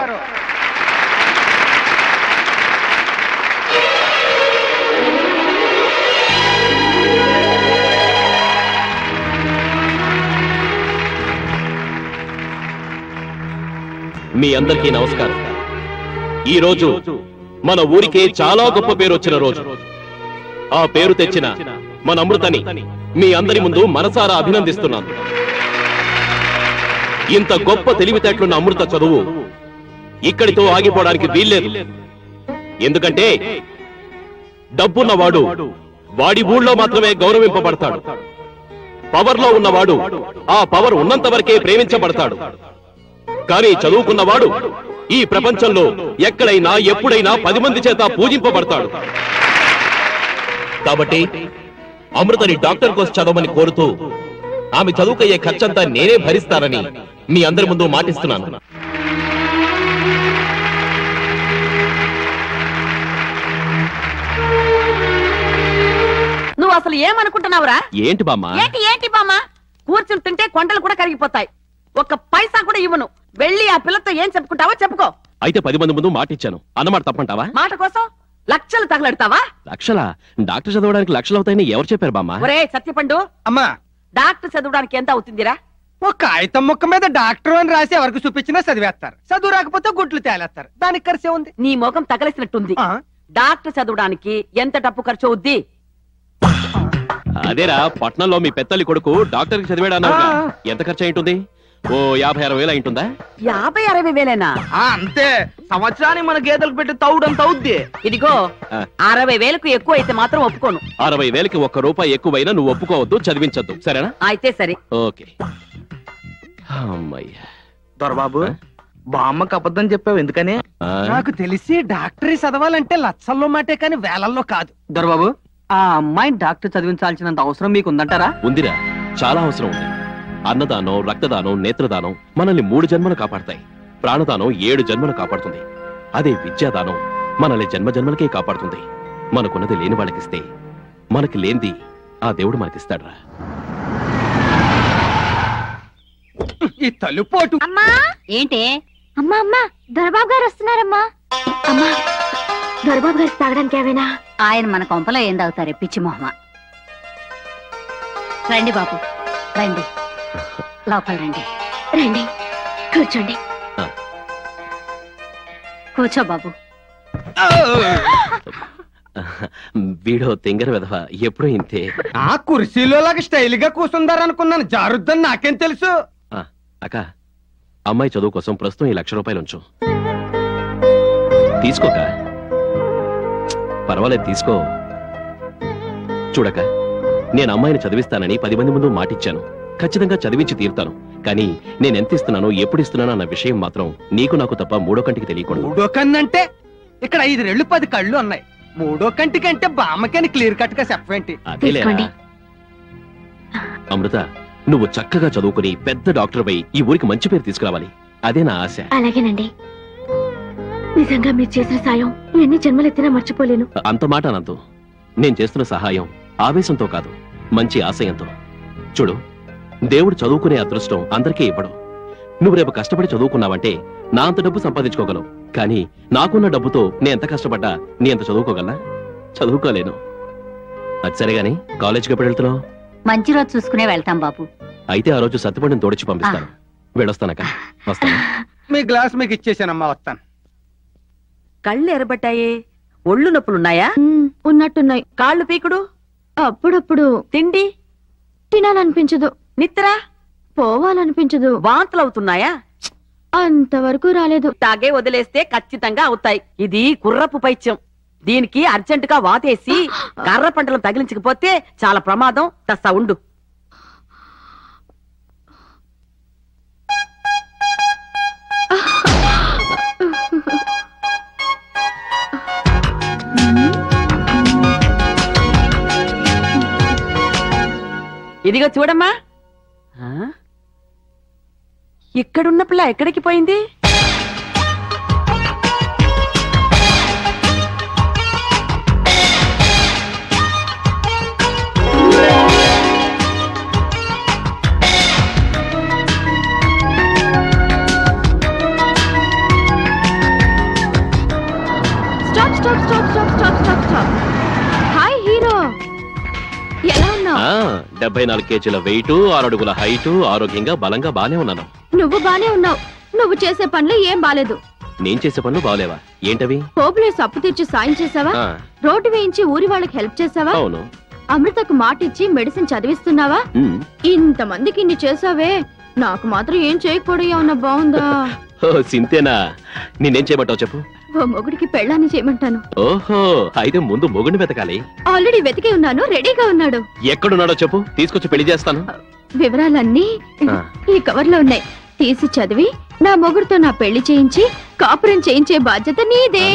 Speaker 4: మీ అందరికీ నమస్కారం ఈ రోజు మన ఊరికే చాలా గొప్ప పేరు వచ్చిన రోజు ఆ పేరు తెచ్చిన మన అమృతని మీ అందరి ముందు మనసారా అభినందిస్తున్నాను ఇంత గొప్ప తెలివితేటలున్న అమృత చదువు ఇక్కడితో ఆగిపోవడానికి వీల్లేదు ఎందుకంటే డబ్బున్నవాడు వాడి ఊళ్ళో మాత్రమే గౌరవింపబడతాడు పవర్లో ఉన్నవాడు ఆ పవర్ ఉన్నంత వరకే ప్రేమించబడతాడు కానీ చదువుకున్నవాడు ఈ ప్రపంచంలో ఎక్కడైనా ఎప్పుడైనా పది మంది చేత పూజింపబడతాడు కాబట్టి అమృతని డాక్టర్ కోసం చదవమని కోరుతూ ఆమె చదువుకయ్యే ఖర్చంతా నేనే భరిస్తానని మీ అందరి ముందు మాటిస్తున్నాను
Speaker 9: నువ్వు అసలు ఏమనుకుంటున్నావురా
Speaker 4: ఏంటి బామ్మ
Speaker 9: ఏంటి ఏంటి బామ్మ కూర్చుని తింటే కొండలు కూడా కరిగిపోతాయి ఒక్క పైసా కూడా ఇవ్వను వెళ్ళి ఆ పిల్లతో ఏం చెప్పుకుంటావో చెప్పుకో
Speaker 4: అయితే పది మంది ముందు మాటిచ్చాను అన్నమాట తప్పంటావా
Speaker 9: మాట కోసం లక్షలు తగలెడతావా
Speaker 4: లక్షలా డాక్టర్ చదవడానికి లక్షలు అవుతాయని ఎవరు చెప్పారు బామ్మ
Speaker 9: ఒరే సత్యపండు
Speaker 2: అమ్మా
Speaker 9: డాక్టర్ చదవడానికి ఎంత అవుతుందిరా
Speaker 2: ఒక కాగితం ముక్క మీద డాక్టర్ అని రాసి ఎవరికి చూపించినా చదివేస్తారు చదువు రాకపోతే గుడ్లు తేలేస్తారు దానికి ఖర్చే ఉంది
Speaker 9: నీ ముఖం తగలేసినట్టుంది డాక్టర్ చదవడానికి ఎంత డబ్బు ఖర్చు అవుద్ది
Speaker 4: అదేరా పట్నంలో మీ పెత్తల్లి కొడుకు డాక్టర్ కి చదివాడు ఎంత ఖర్చు అయింటుంది ఓ యాభై అరవై వేలు అయింటుందా
Speaker 9: యాభై అరవై వేలేనా
Speaker 3: అంతే సంవత్సరానికి మన గేదెలకు పెట్టి తౌడంత అవుద్ది
Speaker 9: ఇదిగో
Speaker 4: ఆ.
Speaker 9: అరవై వేలకు ఎక్కువ అయితే మాత్రం ఒప్పుకోను
Speaker 4: అరవై వేలకి ఒక్క రూపాయి ఎక్కువైనా నువ్వు ఒప్పుకోవద్దు చదివించొద్దు సరేనా
Speaker 9: అయితే సరే
Speaker 4: ఓకే అమ్మయ్యా
Speaker 16: దొరబాబు బామ్మకి అబద్ధం చెప్పావు ఎందుకని
Speaker 4: ఆ?
Speaker 2: నాకు తెలిసి డాక్టరీ చదవాలంటే లక్షల్లో మాటే కానీ వేలల్లో కాదు
Speaker 17: దొరబాబు ఆ అమ్మాయిని డాక్టర్ చదివించాల్సినంత అవసరం మీకు ఉందంటారా
Speaker 4: ఉందిరా చాలా అవసరం ఉంది అన్నదానం రక్తదానం నేత్రదానం మనల్ని మూడు జన్మలు కాపాడతాయి ప్రాణదానం ఏడు జన్మలు కాపాడుతుంది అదే విద్యాదానం మనల్ని జన్మ జన్మలకే కాపాడుతుంది మనకున్నది లేని వాళ్ళకిస్తే మనకి లేనిది ఆ దేవుడు మనకిస్తాడ్రా
Speaker 2: ఈ తలుపోటు
Speaker 7: అమ్మా
Speaker 15: ఏంటి
Speaker 7: అమ్మా అమ్మా దొరబాబు గారు వస్తున్నారమ్మా అమ్మా దొరబాబు గారు తాగడానికి ఏమైనా
Speaker 15: ఆయన మన కొంపలో ఏం తాగుతారే పిచ్చి మొహమ రండి బాబు రండి లోపల రండి
Speaker 7: రండి కూర్చోండి
Speaker 15: కూర్చో బాబు
Speaker 4: వీడో తింగర విధవ ఎప్పుడూ ఇంతే
Speaker 2: ఆ కుర్చీలో లాగా స్టైల్ గా కూర్చుందారనుకున్నాను జారుద్దని నాకేం తెలుసు
Speaker 4: ఆ, అక్క అమ్మాయి చదువు కోసం ప్రస్తుతం ఈ లక్ష రూపాయలు ఉంచు తీసుకోక పర్వాలేదు తీసుకో చూడక నేను అమ్మాయిని చదివిస్తానని పది మంది ముందు మాటిచ్చాను ఖచ్చితంగా చదివించి తీరుతాను కానీ నేను ఎంత ఇస్తున్నానో ఎప్పుడు ఇస్తున్నానో అన్న విషయం మాత్రం నీకు నాకు తప్ప మూడో కంటికి తెలియకూడదు
Speaker 2: మూడో కన్నంటే ఇక్కడ ఐదు రెళ్ళు పది కళ్ళు ఉన్నాయి మూడో కంటికంటే బామ్మకని క్లియర్ కట్ గా చెప్పేంటి
Speaker 4: అదేలేరా అమృత నువ్వు చక్కగా చదువుకుని పెద్ద డాక్టర్ పై ఈ ఊరికి మంచి పేరు తీసుకురావాలి అదే నా ఆశ
Speaker 6: అలాగేనండి నిజంగా మీరు చేసిన సాయం ఎన్ని జన్మలెత్తినా మర్చిపోలేను
Speaker 4: అంత మాట అనంతు నేను చేస్తున్న సహాయం ఆవేశంతో కాదు మంచి ఆశయంతో చూడు దేవుడు చదువుకునే అదృష్టం అందరికీ ఇవ్వడు నువ్వు రేపు కష్టపడి చదువుకున్నావంటే నా అంత డబ్బు సంపాదించుకోగలవు కానీ నాకున్న డబ్బుతో నే ఎంత కష్టపడ్డా నీ ఎంత చదువుకోగలనా చదువుకోలేను అది సరే గాని కాలేజీకి ఎప్పుడు వెళ్తున్నావు
Speaker 15: మంచి రోజు చూసుకునే వెళ్తాం బాబు
Speaker 4: అయితే ఆ రోజు సత్తుపడిని తోడిచి పంపిస్తాను వెళ్ళొస్తానక్క వస్తాను
Speaker 2: మీ గ్లాస్ మీకు ఇచ్చేసానమ్మా వస్తాను
Speaker 9: కళ్ళు ఎరబట్టాయే ఒళ్ళు నొప్పులున్నాయా
Speaker 6: ఉన్నట్టున్నాయి
Speaker 9: కాళ్ళు పీకుడు
Speaker 6: అప్పుడప్పుడు
Speaker 9: తిండి
Speaker 6: తినాలనిపించదు
Speaker 9: నిద్ర
Speaker 6: పోవాలనిపించదు
Speaker 9: వాంతులు అవుతున్నాయా
Speaker 6: అంతవరకు రాలేదు
Speaker 9: తాగే వదిలేస్తే ఖచ్చితంగా అవుతాయి ఇది కుర్రపు పైత్యం దీనికి అర్జెంటుగా వాతేసి కర్ర పంటలు తగిలించకపోతే చాలా ప్రమాదం తస్సా ఉండు ఇదిగో చూడమ్మా ఆ? ఇక్కడున్న పిల్ల ఎక్కడికి పోయింది
Speaker 6: stop stop stop stop stop stop stop hi hero ఎలా ఉన్నావు
Speaker 4: ఆ డెబ్బై నాలుగు కేజీల వెయిట్ ఆరు అడుగుల హైట్ ఆరోగ్యంగా బలంగా బానే ఉన్నాను
Speaker 6: నువ్వు బానే ఉన్నావు నువ్వు చేసే పనులు ఏం బాలేదు
Speaker 4: నేను చేసే పనులు బాగలేవా ఏంటవి
Speaker 6: పోపులేసి అప్పు తీర్చి సాయం చేసావా
Speaker 4: ఆ,
Speaker 6: రోడ్డు వేయించి ఊరి వాళ్ళకి హెల్ప్ చేసావా
Speaker 4: అవును
Speaker 6: అమృతకు మాట ఇచ్చి మెడిసిన్ చదివిస్తున్నావా
Speaker 4: ఉమ్.
Speaker 6: ఇంతమందికి ఇన్ని చేసావే నాకు మాత్రం ఏం చేయకపోవడం ఏమన్నా బాగుందా
Speaker 4: ఓ సింతేనా నేనేం చేయమంటావు చెప్పు
Speaker 6: ఓ మొగుడికి పెళ్ళాన్ని చేయమంటాను
Speaker 4: ఓహో అయితే ముందు మొగుడిని వెతకాలి
Speaker 6: ఆల్రెడీ వెతికి ఉన్నాను రెడీగా ఉన్నాడు
Speaker 4: ఎక్కడున్నాడో చెప్పు తీసుకొచ్చి పెళ్లి చేస్తాను
Speaker 6: వివరాలన్నీ
Speaker 4: ఆ.
Speaker 6: ఈ కవర్ లో ఉన్నాయి తీసి చదివి నా మొగుడుతో నా పెళ్లి చేయించి కాపురం చేయించే బాధ్యత నీదే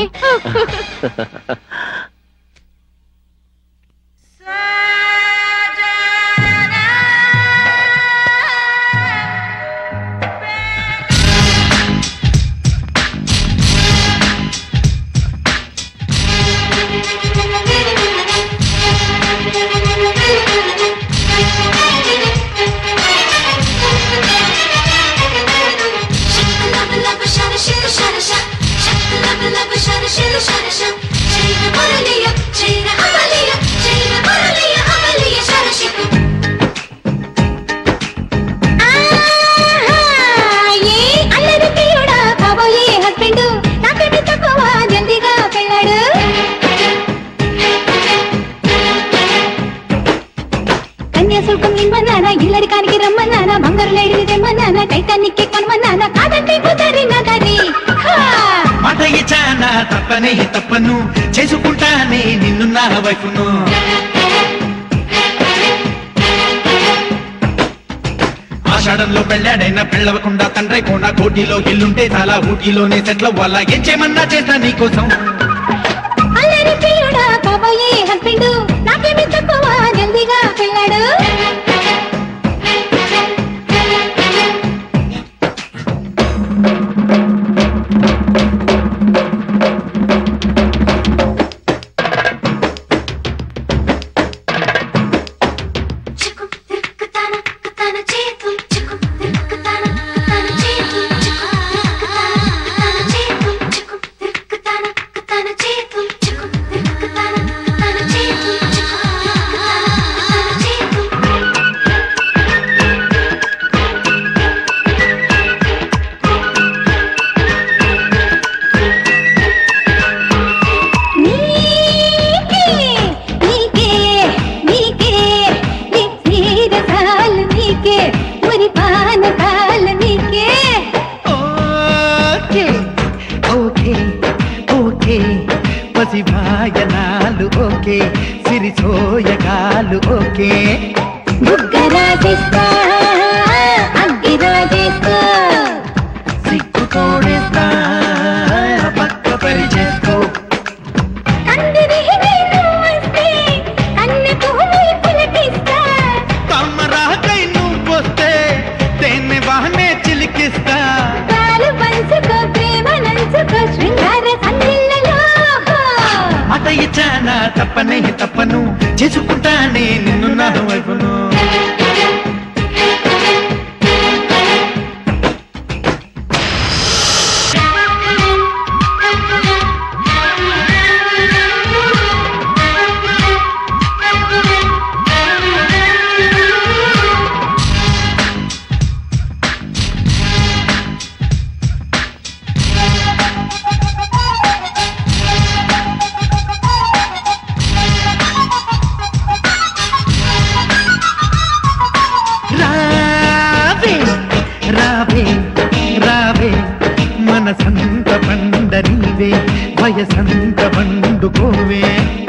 Speaker 12: కన్యాశుల్కం ఇమ్మన్నానా ఇల్లడికానికి రమ్మన్నానా బంగారు లేడిని తెమ్మన్నానా టైటానిక్ కొనమన్నానా కాదంటే కుదరినదని హా!
Speaker 18: మాట ఇచ్చానా తప్పనే తప్పను చేసుకుంటానే నిన్ను నా వైపును ఆషాఢంలో పెళ్ళాడైనా పెళ్ళవకుండా తండ్రి కోన కోటిలో ఇల్లుంటే చాలా ఊటీలోనే సెట్ల వల్ల ఏం చేయమన్నా చేస్తా నీకోసం
Speaker 12: అల్లరి పిల్లడా కాబోయే హస్బెండ్ నాకేమి తక్కువ జల్దీగా పెళ్ళాడు నీకే నీకే నీకే నీరసాలు నీకే మురి పానకాలు నీకే
Speaker 18: ఓకే ఓకే ఓకే పసిభాయనాలు ఓకే సిరిసోయగాలు ఓకే
Speaker 12: బుగ్గరాజేస్తా అగ్గిరాజేస్తా
Speaker 18: సిగ్గు తోడేస్తా పక్క పరిచేస్తూ
Speaker 12: కందిరిగి నేను వస్తే కన్నె పువ్వులు పులకిస్తా
Speaker 18: కమ్మరాకై నువ్వు తప్పనే తప్పను చేసుకుంటానే నిన్ను నా వైపును రావే రావే రావే మనసంత పండ నీవే వయసంత పండుకోవే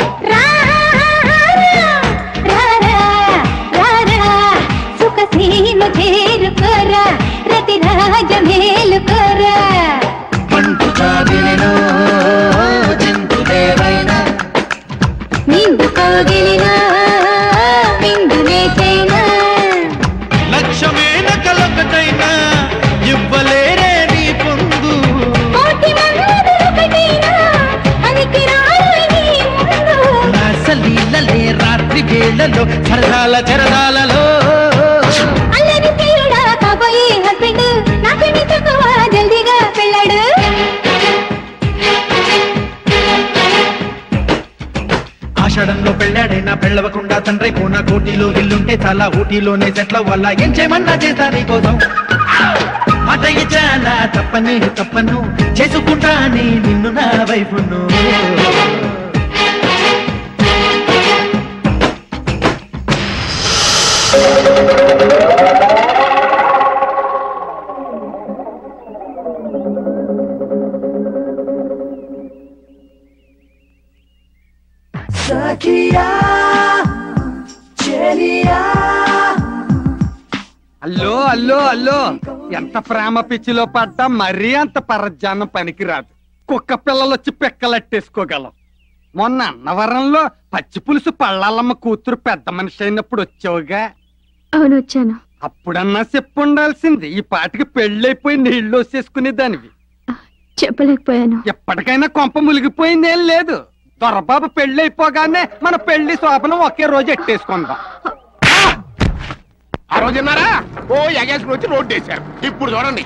Speaker 12: సుఖసీమ చేరుకోరా రతి రాజ మేలుకోరా
Speaker 18: పండు కాదిలినో జంతుదేవైనా
Speaker 12: నిండు కోగిలినా మిందునే చైనా
Speaker 18: లక్ష్యమైన కలొకటైనా ఇవ్వలేరే నీ పొందు
Speaker 12: కోటి మందులొకటైనా పనికి రాయి నీ ముందు
Speaker 18: రాసలీలలే రాత్రి వేళలో సరదాల చరదాలలో
Speaker 12: అల్లరి ప్రియుడా కాబోయే హస్బెండ్ నాకు నీ తక్కువ జల్దీగా పెళ్ళాడు
Speaker 18: ఆషాఢంలో పెళ్ళాడైనా పెళ్ళవకుండా తండ్రి పూన కోటిలో ఇల్లుంటే చాలా ఊటీలోనే సెట్ల వల్ల ఏం చేయమన్నా చేస్తా నీ కోసం మాట ఇచ్చానా తప్పని తప్పను చేసుకుంటానే నిన్ను నా వైపును
Speaker 2: సఖియా చెలియా అల్లో అల్లో అల్లో ఎంత ప్రేమ పిచ్చిలో పడ్డా మరీ అంత పరజ్జానం పనికిరాదు కుక్క పిల్లలు వచ్చి పిక్కలట్టేసుకోగలం మొన్న అన్నవరంలో పచ్చి పులుసు పళ్ళాలమ్మ కూతురు పెద్ద మనిషి అయినప్పుడు వచ్చావుగా
Speaker 7: అవును వచ్చాను
Speaker 2: అప్పుడన్నా చెప్పుండాల్సింది ఈ పాటికి పెళ్ళైపోయి నీళ్లు వచ్చేసుకునే దానివి
Speaker 7: చెప్పలేకపోయాను
Speaker 2: ఎప్పటికైనా కొంప మునిగిపోయిందేం లేదు దొరబాబు పెళ్ళైపోగానే మన పెళ్లి శోభనం ఒకే రోజు ఎట్టేసుకుందాం
Speaker 5: ఆ రోజు విన్నారా ఓ ఎగేసుకుని వచ్చి రోడ్డు వేశారు ఇప్పుడు చూడండి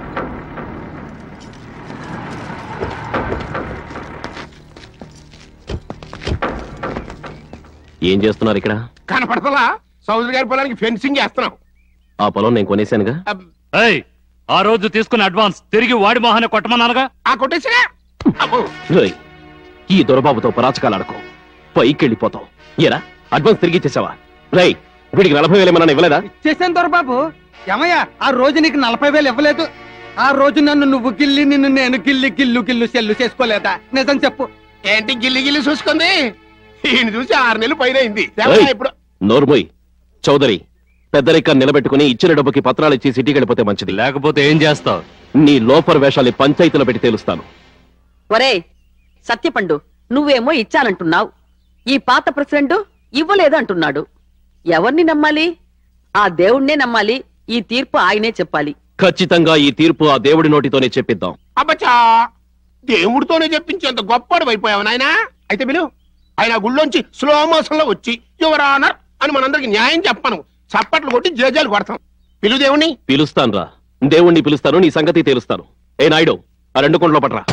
Speaker 4: ఏం చేస్తున్నారు ఇక్కడ
Speaker 5: కనపడతలా సౌదరి గారి పొలానికి ఫెన్సింగ్ చేస్తున్నాం
Speaker 4: ఆ పొలం నేను కొనేశానుగా
Speaker 13: ఏయ్, ఆ రోజు తీసుకున్న అడ్వాన్స్ తిరిగి వాడి మొహాన్ని కొట్టమన్నానుగా
Speaker 5: ఆ కొట్టేసినా
Speaker 4: రేయ్, ఈ దొరబాబుతో పరాచకాలు ఆడకు పైకి వెళ్ళిపోతావు ఎరా అడ్వాన్స్ తిరిగి ఇచ్చేసావా రై వీడికి నలభై వేలు ఏమన్నా ఇవ్వలేదా
Speaker 2: చేశాను దొరబాబు ఏమయ్యా ఆ రోజు నీకు నలభై వేలు ఇవ్వలేదు ఆ రోజు నన్ను నువ్వు గిల్లి నిన్ను నేను గిల్లి గిల్లు గిల్లు సెల్లు చేసుకోలేదా నిజం చెప్పు
Speaker 5: ఏంటి గిల్లి గిల్లి చూసుకుంది ఈయన చూసి ఆరు నెలలు పైన అయింది
Speaker 4: ఏయ్,
Speaker 5: ఇప్పుడు
Speaker 4: నోర్మోయ్ చౌదరి పెద్దరికాన్ని నిలబెట్టుకుని ఇచ్చిన డబ్బుకి పత్రాలు ఇచ్చి సిటీకి వెళ్ళిపోతే మంచిది
Speaker 13: లేకపోతే ఏం చేస్తావు
Speaker 4: నీ లోపర్ వేషాల్ని పంచాయతీలో పెట్టి తేలుస్తాను
Speaker 9: ఒరే సత్యపండు నువ్వేమో ఇచ్చానంటున్నావు ఈ పాత ప్రెసిడెంట్ ఇవ్వలేదు అంటున్నాడు ఎవరిని నమ్మాలి ఆ దేవుణ్ణే నమ్మాలి ఈ తీర్పు ఆయనే చెప్పాలి
Speaker 4: ఖచ్చితంగా ఈ తీర్పు ఆ దేవుడి నోటితోనే చెప్పిద్దాం
Speaker 5: అబ్బచ్చా దేవుడితోనే చెప్పించేంత గొప్పడు అయిపోయావు నాయనా అయితే విను ఆయన ఆ గుళ్ళోంచి స్లో మోషన్ లో వచ్చి యువర్ ఆనర్ అని మనందరికి న్యాయం చెప్పను చప్పట్లు కొట్టి జేజాలు కొడతాం పిలు దేవుణ్ణి
Speaker 4: పిలుస్తాను రా దేవుణ్ణి పిలుస్తాను నీ సంగతి తేలుస్తాను ఏ నాయుడు ఆ రెండు కొండలో పట్రా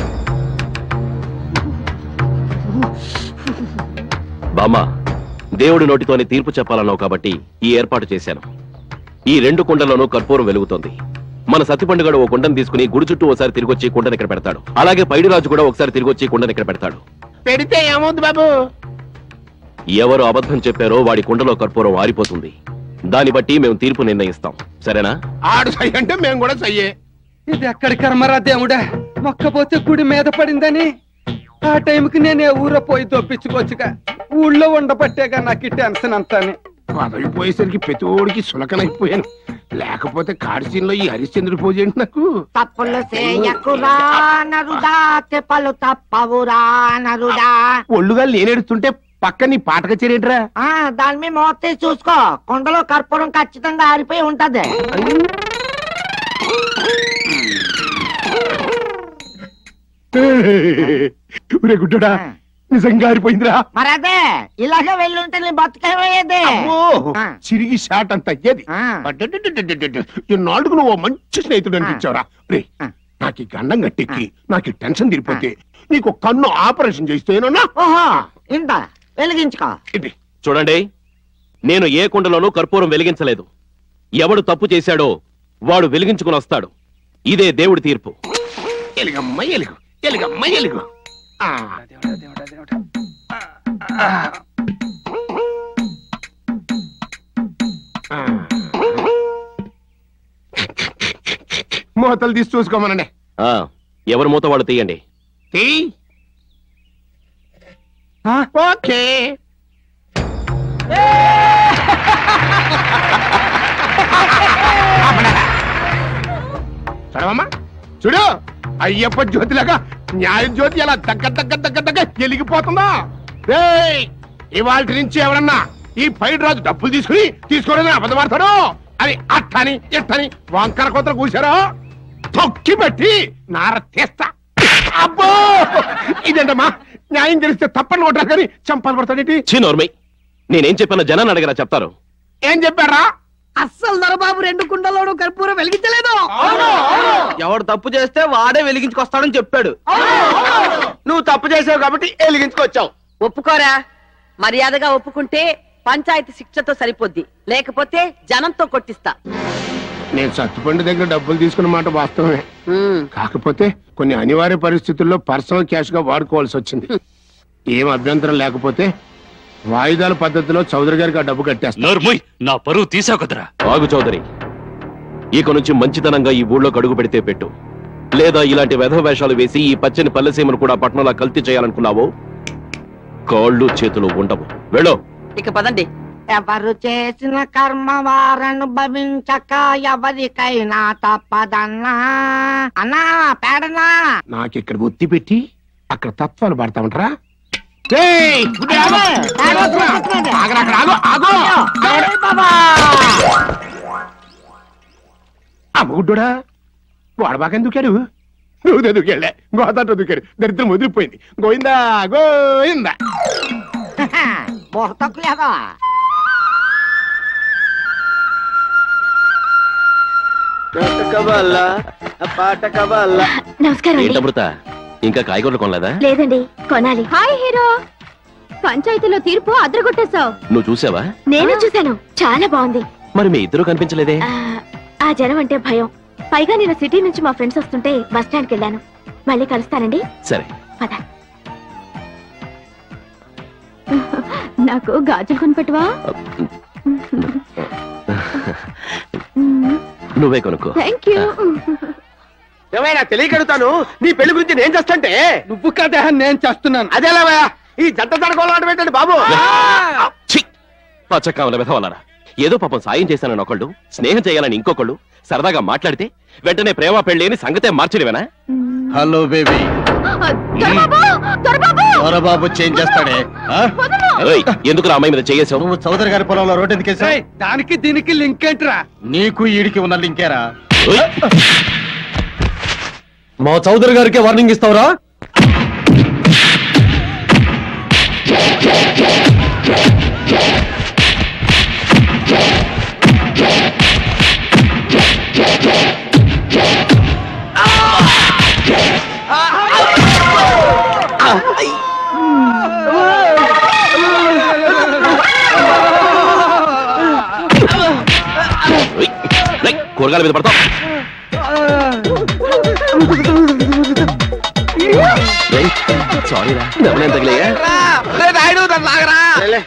Speaker 4: బామ్మా దేవుడి నోటితోనే తీర్పు చెప్పాలన్నావు కాబట్టి ఈ ఏర్పాటు చేశాను ఈ రెండు కుండల్లోనూ కర్పూరం వెలుగుతోంది మన సత్తిపండుగాడు ఓ కుండను తీసుకుని గుడి చుట్టూ ఒకసారి తిరిగొచ్చి కుండను ఇక్కడ పెడతాడు అలాగే పైడిరాజు కూడా ఒకసారి తిరిగొచ్చి కుండను ఇక్కడ పెడతాడు
Speaker 5: పెడితే ఏమవుద్ది బాబు
Speaker 4: ఎవరు అబద్ధం చెప్పారో వాడి కుండలో కర్పూరం ఆరిపోతుంది దాన్ని బట్టి మేము తీర్పు నిర్ణయిస్తాం సరేనా
Speaker 5: ఆడు సై అంటే మేము కూడా సయ్యే
Speaker 2: ఇది ఎక్కడి కర్మరా దేవుడా మొక్కపోతే గుడి మీద పడిందని ఆ టైంకి నేను ఏ ఊరో పోయి దొప్పించుకోవచ్చుగా ఊళ్ళో ఉండబట్టేగా నాకు ఈ టెన్షన్ అంతాని
Speaker 5: పదవి పోయేసరికి ప్రతిోడికి సులకనైపోయాను లేకపోతే కాడిసీన్లో ఈ హరిశ్చంద్ర పూజ ఏంటి నాకు
Speaker 10: తప్పులు చేయకురా నరుడా తెప్పలు తప్పవురా నరుడా
Speaker 5: ఒళ్ళుగా లేనెడుతుంటే పక్క నీ పాట కచేరేంట్రా
Speaker 10: ఆ దాని మీద మోతే చూసుకో కుండలో కర్పూరం ఖచ్చితంగా ఆరిపోయి ఉంటది
Speaker 5: ఊరే గుడ్డుడా
Speaker 1: నిజంగా ఆరిపోయిందిరా
Speaker 10: మరి అదే ఇలాగే వెళ్ళుంటే నీ బతుకేమయ్యేది
Speaker 1: అమ్మో, చిరిగి షాట్ అంత అయ్యేది అడ్డడ్డడ్డడ్డడ్డ. ఇన్నాళ్ళకు నువ్వు ఓ మంచి స్నేహితుడు అనిపించావురా రే నాకు ఈ గండం గట్టెక్కి నాకు ఈ టెన్షన్ తీరిపోతే నీకు కన్ను ఆపరేషన్ చేస్తేనన్నా
Speaker 10: ఓహో ఇంత వెలిగించుకో
Speaker 1: ఇది
Speaker 4: చూడండి నేను ఏ కుండలోనూ కర్పూరం వెలిగించలేదు ఎవడు తప్పు చేశాడో వాడు వెలిగించుకుని వస్తాడు ఇదే దేవుడి తీర్పు
Speaker 1: ఎలుగమ్మ ఎలుగు ఎలుగమ్మ ఎలుగు ఆ. ఆ. మూతలు తీసి చూసుకోమనండి
Speaker 4: ఆ ఎవరి మూత వాళ్ళు తీయండి
Speaker 1: తీ ఓకే చదవమ్మా చూడు అయ్యప్ప జ్యోతిలాగా న్యాయ జ్యోతి ఎలా దగ్గర దగ్గర దగ్గర దగ్గర వెలిగిపోతుందా రేయ్ ఇవాళ నుంచి ఎవరన్నా ఈ పైడు రాజు డబ్బులు తీసుకుని తీసుకోలేదని అబద్ధమాడతాడు అని అట్టని ఇట్టని వంకర కోతలు కూశారో తొక్కి పెట్టి నార తీస్తా అబ్బో ఇదేంటమ్మా న్యాయం తెలిస్తే తప్పని కొట్టారు కానీ చంపాలు పడతాడేంటి
Speaker 4: చిన్నోర్మై నేనేం చెప్పానో జనాన్ని అడగరా చెప్తారు
Speaker 1: ఏం చెప్పారా
Speaker 14: అస్సలు దొరబాబు రెండు కుండలోను కర్పూరం వెలిగించలేదు
Speaker 3: ఎవడు తప్పు చేస్తే వాడే వెలిగించుకొస్తాడని చెప్పాడు నువ్వు తప్పు చేసావు కాబట్టి వెలిగించుకొచ్చావు
Speaker 9: ఒప్పుకోరా మర్యాదగా ఒప్పుకుంటే పంచాయతీ శిక్షతో సరిపోద్ది లేకపోతే జనంతో కొట్టిస్తా
Speaker 1: నేను సత్తుపండు దగ్గర డబ్బులు తీసుకున్న మాట వాస్తవమే కాకపోతే కొన్ని అనివార్య పరిస్థితుల్లో పర్సనల్ క్యాష్ గా వాడుకోవాల్సి వచ్చింది ఏం అభ్యంతరం లేకపోతే వాయిదాల పద్ధతిలో చౌదరి గారికి ఆ డబ్బు కట్టేస్తా
Speaker 13: నోర్ముయ్ నా పరువు తీసావు కదరా
Speaker 4: ఆగు చౌదరి ఇక నుంచి మంచితనంగా ఈ ఊళ్ళోకి అడుగు పెడితే పెట్టు లేదా ఇలాంటి వెధ వేషాలు వేసి ఈ పచ్చని పల్లెసీమను కూడా పట్టణంలో కల్తీ చేయాలనుకున్నావో కాళ్ళు చేతులు ఉండవు వెళ్ళు
Speaker 9: ఇక పదండి
Speaker 10: ఎవరు చేసిన కర్మ వారను భవించక ఎవరికైనా తప్పదన్నా అన్నా పేడనా
Speaker 1: నాకు ఇక్కడ ఒత్తి పెట్టి అక్కడ తత్వాలు పడతామంటారా అమ్మగుడ్డా వాడబాక దూకాడు నువ్వు దూకాడులే గోదాట దూకాడు దరిద్రం వదిలిపోయింది గోయిందా గోయిందా
Speaker 10: బొహతొక్కలేదా
Speaker 7: నమస్కారం అండి.
Speaker 4: ఏంటమృత ఇంకా కాయగూరలు కొనలేదా
Speaker 7: లేదండి కొనాలి హాయ్ హీరో పంచాయతీలో తీర్పు అదరగొట్టేశావు
Speaker 4: నువ్వు చూసావా
Speaker 7: నేను చూశాను చాలా బాగుంది
Speaker 4: మరి మీ ఇద్దరు కనిపించలేదే
Speaker 7: ఆ, ఆ జనం అంటే భయం పైగా నేను సిటీ నుంచి మా ఫ్రెండ్స్ వస్తుంటే బస్ స్టాండ్కి వెళ్ళాను మళ్ళీ కలుస్తానండి
Speaker 4: సరే
Speaker 7: పద నాకు గాజులు కొనిపెట్టవా
Speaker 4: నువ్వే కొనుక్కో
Speaker 7: థ్యాంక్ యూ
Speaker 3: ఏమైనా తెలియకడుతాను నీ పెళ్లి గురించి నేను చేస్తంటే
Speaker 2: నువ్వు కదా నేను చేస్తున్నాను
Speaker 3: అదేలావయ్యా ఈ జంట తడకోవాలంటే పెట్టండి బాబు
Speaker 4: పచ్చకామల వెధవలరా ఏదో పాపం సాయం చేశానని ఒకళ్ళు స్నేహం చేయాలని ఇంకొకళ్ళు సరదాగా మాట్లాడితే వెంటనే ప్రేమ పెళ్లి అని సంగతే మార్చలేవేనా
Speaker 8: హలో బేబీ దొరబాబు చేంజ్ చేస్తాడే ఆ?
Speaker 4: ఏయ్, ఎందుకు రా అమ్మాయి మీద చేయేశావు
Speaker 8: నువ్వు చౌదరి గారి పొలంలో రోడ్డు ఎందుకు వేసావు?
Speaker 2: ఏయ్, దానికి దీనికి లింక్ ఏంట్రా
Speaker 8: నీకు ఈడికి ఉన్న లింకేరా
Speaker 19: మా చౌదరి గారికి వార్నింగ్ ఇస్తావురా
Speaker 4: రేయ్, కూరగాయల మీద పడతావు సారీ రా దెబ్బలేం తగిలయ్యా
Speaker 3: రాయుడు దాన్ని లాగరా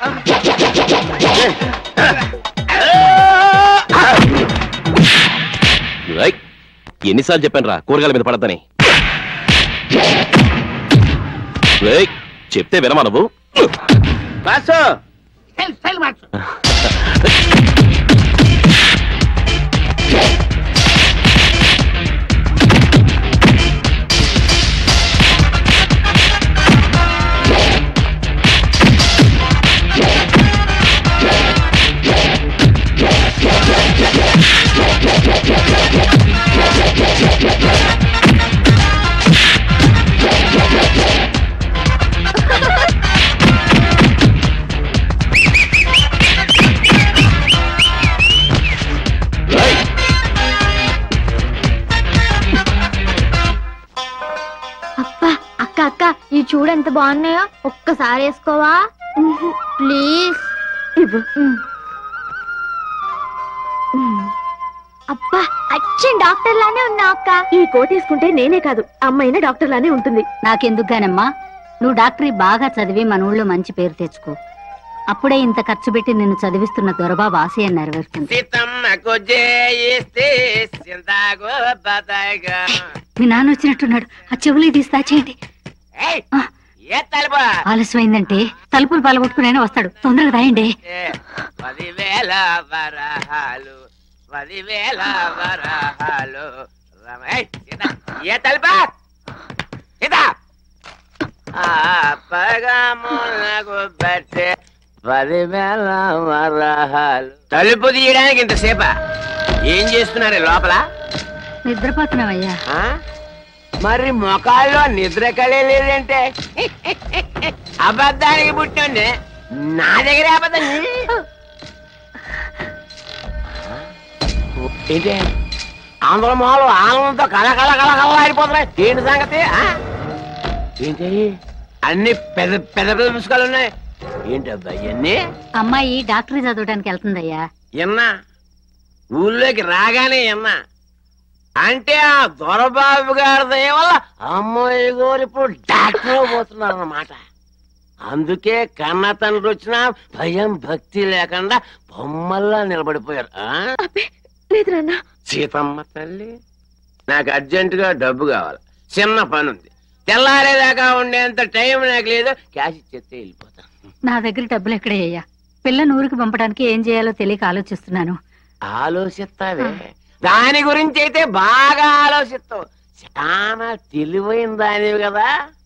Speaker 4: రేయ్, ఎన్నిసార్లు చెప్పాను రా కూరగాయల మీద పడద్దని రేయ్, చెప్తే వినమా నువ్వు
Speaker 3: బాసు
Speaker 10: స్టైల్ స్టైల్ మార్చు
Speaker 7: అక్క ఈ చూడు ఎంత బాగున్నాయో ఒక్కసారి వేసుకోవా ప్లీజ్ ఇవ్వు అబ్బా అచ్చం డాక్టర్ లానే ఉన్నా అక్క
Speaker 15: ఈ కోట్ వేసుకుంటే నేనే కాదు అమ్మైనా డాక్టర్ లానే ఉంటుంది నాకెందుకు గానమ్మా నువ్వు డాక్టరీ బాగా చదివి మన ఊళ్ళో మంచి పేరు తెచ్చుకో అప్పుడే ఇంత ఖర్చు పెట్టి నిన్ను చదివిస్తున్న దొరబాబు ఆశయం నెరవేరుతుంది
Speaker 3: సీతమ్మకు జయిస్తే సింతాకు బతాయిగా
Speaker 15: మీ నాన్న వచ్చినట్టున్నాడు ఆ చెవులు తీస్తా చేయండి
Speaker 3: ఏ తలుపు
Speaker 15: ఆలస్యమైందంటే తలుపులు పలగొట్టుకునైనా వస్తాడు తొందరగా రాయండి
Speaker 3: ఏ, పదివేల వరహాలు పదివేల వరహాలు రమ- ఏయ్, సీత, ఏ తలుపా సీత ఆ పగములకు బట్టే పదివేల వరహాలు తలుపు తీయడానికి ఇంతసేపా ఏం చేస్తున్నారు లోపల
Speaker 15: నిద్రపోతున్నావయ్యా
Speaker 3: ఆ? మరి మొఖాల్లో నిద్ర కళే లేదంటే అబద్ధానికి పుట్టింది నా దగ్గర అబద్ధం ఏంటి ఆంధ్ర మొహాలు ఆనందంతో కళ కళ కళ కళ ఆడిపోతున్నాయి ఏంటి సంగతి ఆ? ఏంటి అన్ని పెద్ద పెద్ద పెద్ద పుస్తకాలు ఉన్నాయి ఏంటి అబ్బా ఇవన్నీ
Speaker 15: అమ్మాయి డాక్టరీ చదవడానికి వెళ్తుందయ్యా
Speaker 3: ఎన్నా ఊళ్ళోకి రాగానే ఎన్నా అంటే ఆ దొరబాబు గారి దయ వల్ల అమ్మాయి గారు ఇప్పుడు డాక్టర్ పోతున్నారు అన్నమాట అందుకే కన్న తండ్రి వచ్చినా భయం భక్తి లేకుండా బొమ్మల్లా నిలబడిపోయారు ఆ?
Speaker 15: లేదు నాన్న
Speaker 3: సీతమ్మ తల్లి నాకు అర్జెంటుగా డబ్బు కావాలి చిన్న పని ఉంది తెల్లారేదాకా ఉండేంత టైం నాకు లేదు క్యాష్ ఇచ్చేస్తే వెళ్ళిపోతాను
Speaker 15: నా దగ్గర డబ్బులు ఎక్కడయ్యా పిల్లని ఊరికి పంపడానికి ఏం చేయాలో తెలియక ఆలోచిస్తున్నాను
Speaker 3: ఆలోచిస్తావే దాని గురించి అయితే బాగా ఆలోచిస్తావు చాలా తెలివైన దానివి కదా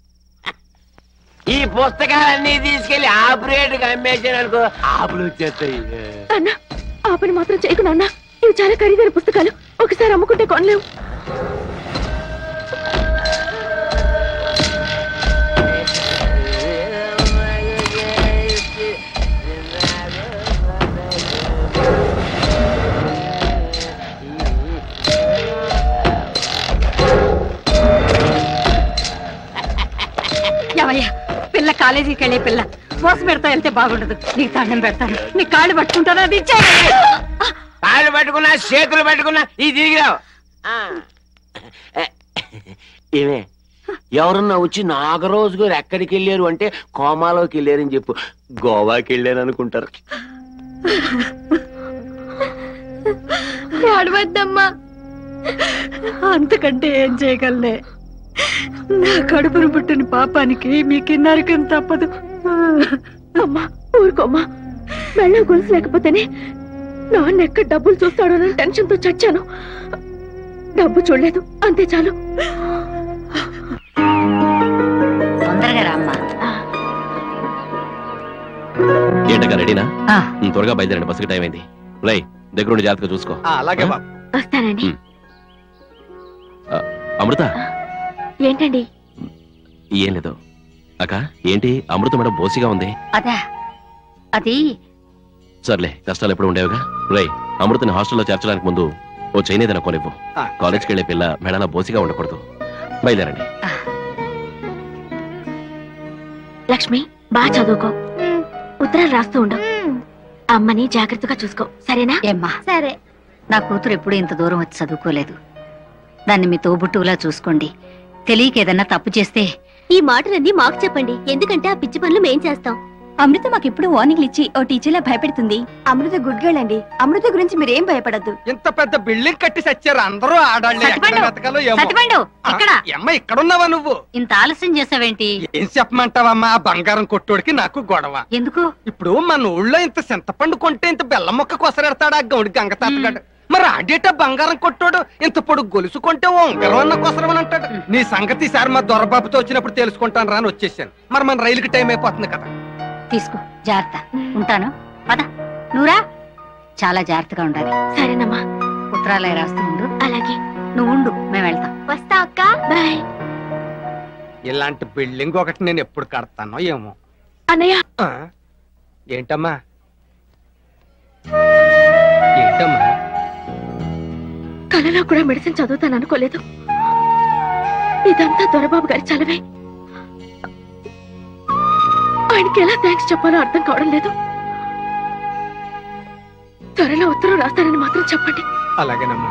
Speaker 3: ఈ పుస్తకాలన్నీ తీసుకెళ్లి ఆపరేట్ గా అమ్మేసాను అనుకో ఆపులు వచ్చేస్తాయి
Speaker 15: అన్న ఆ పని మాత్రం చేయకు నాన్న ఇవి చాలా ఖరీదైన పుస్తకాలు ఒకసారి అమ్ముకుంటే కొనలేవు ఏమయ్యా పిల్ల కాలేజీకి వెళ్ళే పిల్ల మోసం పెడతా వెళ్తే బాగుండదు నీకు దండం పెడతాను నీ కాళ్ళు పట్టుకుంటాను అది ఇచ్చేయ్.
Speaker 3: కాళ్ళు పట్టుకున్నా చేతులు పట్టుకున్నా ఈ తిరిగిరావు ఏమే ఎవరన్నా వచ్చి నాగరోజు గారు ఎక్కడికి వెళ్ళారు అంటే కోమాలోకి వెళ్ళారని చెప్పు గోవాకి వెళ్ళారు అనుకుంటారు
Speaker 15: ఏడవద్దమ్మా అంతకంటే ఏం చేయగలనే నా కడుపును పుట్టిన పాపానికి మీకు నరకం తప్పదు అమ్మా ఊరుకోమ్మా మెళ్ళ గొలుసు లేకపోతేనే నాన్న ఎక్కడ డబ్బులు చూస్తాడోనని టెన్షన్ తో చచ్చాను డబ్బు చూడలేదు అంతే చాలు తొందరగా రామ్మా
Speaker 4: ఏంటగా రెడీనా
Speaker 15: ఆ.
Speaker 4: ఉమ్, త్వరగా బయలుదేరండి బస్సుకి టైం అయింది లై దగ్గరుండి జాగ్రత్తగా చూసుకో
Speaker 2: అలాగే బాబు
Speaker 15: వస్తానండి
Speaker 4: ఆ, అమృత
Speaker 15: ఏంటండి
Speaker 4: ఏం లేదు అక్క ఏంటి అమృత మేడం బోసిగా ఉంది
Speaker 15: అదా అది
Speaker 4: సర్లే కష్టాలు ఎప్పుడు ఉండేవిగా రై అమృతని హాస్టల్లో చేర్చడానికి ముందు ఓ చైనేదన కొనివ్వు
Speaker 2: ఆ,
Speaker 4: కాలేజ్కి వెళ్ళే పిల్ల మెడలా బోసిగా ఉండకూడదు బయలుదేరండి
Speaker 15: లక్ష్మి బాగా చదువుకో ఉత్తరాలు రాస్తూ ఉండు అమ్మని జాగ్రత్తగా చూసుకో సరేనా ఏమ్మా
Speaker 7: సరే
Speaker 15: నా కూతురు ఎప్పుడు ఇంత దూరం వచ్చి చదువుకోలేదు దాన్ని మీ తోబుట్టువులా చూసుకోండి తెలియక ఏదన్నా తప్పు చేస్తే
Speaker 7: ఈ మాటలన్నీ మాకు చెప్పండి ఎందుకంటే ఆ పిచ్చి పనులు మేం చేస్తాం
Speaker 15: అమృత మాకు ఎప్పుడు వార్నింగ్లు ఇచ్చి ఓ టీచర్లా భయపెడుతుంది అమృత గుడ్ గర్ల్ అండి అమృత గురించి మీరేం భయపడద్దు
Speaker 2: ఇంత పెద్ద బిల్డింగ్ కట్టి సచ్చారు అందరూ ఆడాళ్ళే ఎక్కడ
Speaker 15: సత్యపండు,
Speaker 2: వెతకాలో ఏమో
Speaker 15: సత్యపండు,
Speaker 2: ఆ,
Speaker 15: ఎక్కడ?
Speaker 2: అమ్మ ఇక్కడున్నావా నువ్వు
Speaker 15: ఇంత ఆలస్యం చేసావేంటి
Speaker 2: ఏం చెప్పమంటావమ్మా ఆ బంగారం కొట్టోడికి నాకు గొడవ
Speaker 15: ఎందుకు
Speaker 2: ఇప్పుడు మన ఊళ్ళో ఇంత చింతపండు కొంటే ఇంత బెల్లం మొక్క కొసరెడతాడు ఆ గౌడి గంగ తాతగాడు మరి ఆడేట బంగారం కొట్టాడు ఇంత పొడుగు గొలుసు కొంటే ఓ ఉంగరం అన్న కొసరమని అంటాడు నీ సంగతి ఈసారి మా దొరబాబుతో వచ్చినప్పుడు తెలుసుకుంటాను రా అని వచ్చేసాను మరి మన రైలుకి టైం అయిపోతుంది కదా
Speaker 15: తీసుకో జాగ్రత్త ఉంటాను పద నువ్వురా చాలా జాగ్రత్తగా ఉండాలి సరేనమ్మా ఉత్తరాలయ రాస్తూ ఉండు అలాగే నువ్వు ఉండు మేము వెళ్తాం
Speaker 7: వస్తా అక్క బాయ్
Speaker 2: ఇలాంటి బిల్డింగ్ ఒకటి నేను ఎప్పుడు కడతానో ఏమో
Speaker 15: అన్నయ్య
Speaker 2: ఆ? ఏంటమ్మా ఏంటమ్మా
Speaker 15: కలలో కూడా మెడిసిన్ చదువుతాను అనుకోలేదు ఇదంతా దొరబాబు గారి చలవే
Speaker 6: ఆయనకి ఎలా థ్యాంక్స్ చెప్పాలో అర్థం కావడం లేదు త్వరలో ఉత్తరం రాస్తానని మాత్రం చెప్పండి
Speaker 2: అలాగేనమ్మా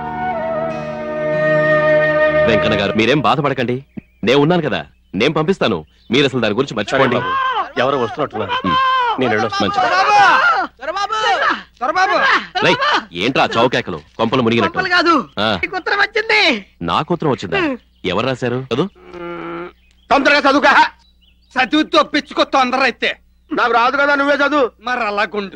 Speaker 4: వెంకన్న గారు మీరేం బాధపడకండి నేను ఉన్నాను కదా నేను పంపిస్తాను మీరు అసలు దాని గురించి మర్చిపోండి
Speaker 5: ఎవరు వస్తున్నట్టున్నారు నేను వెళ్ళొస్తాను
Speaker 4: మంచిది రై ఏంట్రా చౌకేకలు కొంపలు మునిగినట్టు
Speaker 14: గొప్పలు కాదు
Speaker 4: ఆ,
Speaker 14: నీకు ఉత్తరం వచ్చింది
Speaker 4: నాకు ఉత్తరం వచ్చిందా ఎవరు రాశారు చదువు
Speaker 5: తొందరగా చదువుకా
Speaker 2: చదువు తప్పించుకో తొందర అయితే
Speaker 5: నాకు రాదు కదా నువ్వే చదువు
Speaker 2: మరి అలాగుండు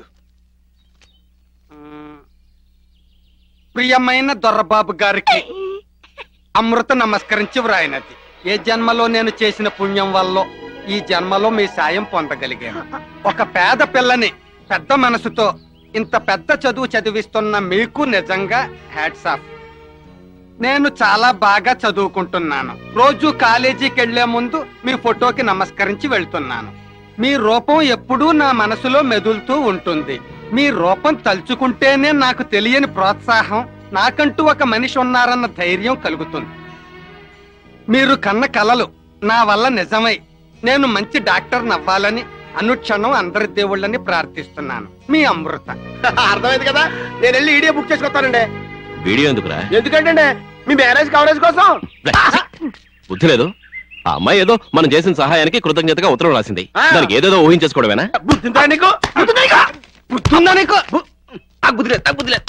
Speaker 2: ప్రియమైన దొర్రబాబు గారికి అమృత నమస్కరించి వ్రాయినది ఏ జన్మలో నేను చేసిన పుణ్యం వల్ల ఈ జన్మలో మీ సాయం పొందగలిగాను ఒక పేద పిల్లని పెద్ద మనసుతో ఇంత పెద్ద చదువు చదివిస్తున్న మీకు నిజంగా హ్యాట్స్ ఆఫ్ నేను చాలా బాగా చదువుకుంటున్నాను రోజు కాలేజీకి వెళ్లే ముందు మీ ఫోటోకి నమస్కరించి వెళ్తున్నాను మీ రూపం ఎప్పుడూ నా మనసులో మెదులుతూ ఉంటుంది మీ రూపం తలుచుకుంటేనే నాకు తెలియని ప్రోత్సాహం నాకంటూ ఒక మనిషి ఉన్నారన్న ధైర్యం కలుగుతుంది మీరు కన్న కలలు నా వల్ల నిజమై నేను మంచి డాక్టర్ నవ్వాలని అనుక్షణం అందరి దేవుళ్ళని ప్రార్థిస్తున్నాను మీ అమృత
Speaker 5: అర్థమైంది కదా నేను వెళ్ళి ఈడియో బుక్ చేసుకొస్తానండి
Speaker 4: వీడియో ఎందుకురా
Speaker 5: ఎందుకంటే మీ మ్యారేజ్ కవరేజ్ కోసం
Speaker 4: బుద్ధి లేదు ఆ అమ్మాయి ఏదో మనం చేసిన సహాయానికి కృతజ్ఞతగా ఉత్తరం రాసింది దానికి ఏదేదో ఊహించేసుకోవడమేనా
Speaker 5: బుద్ధిందా నీకు బుద్ధిందా నీకు?
Speaker 2: బుద్ధిందా నీకు
Speaker 5: ఆ బుద్ధి లేదు, ఆ బుద్ధి లేదు.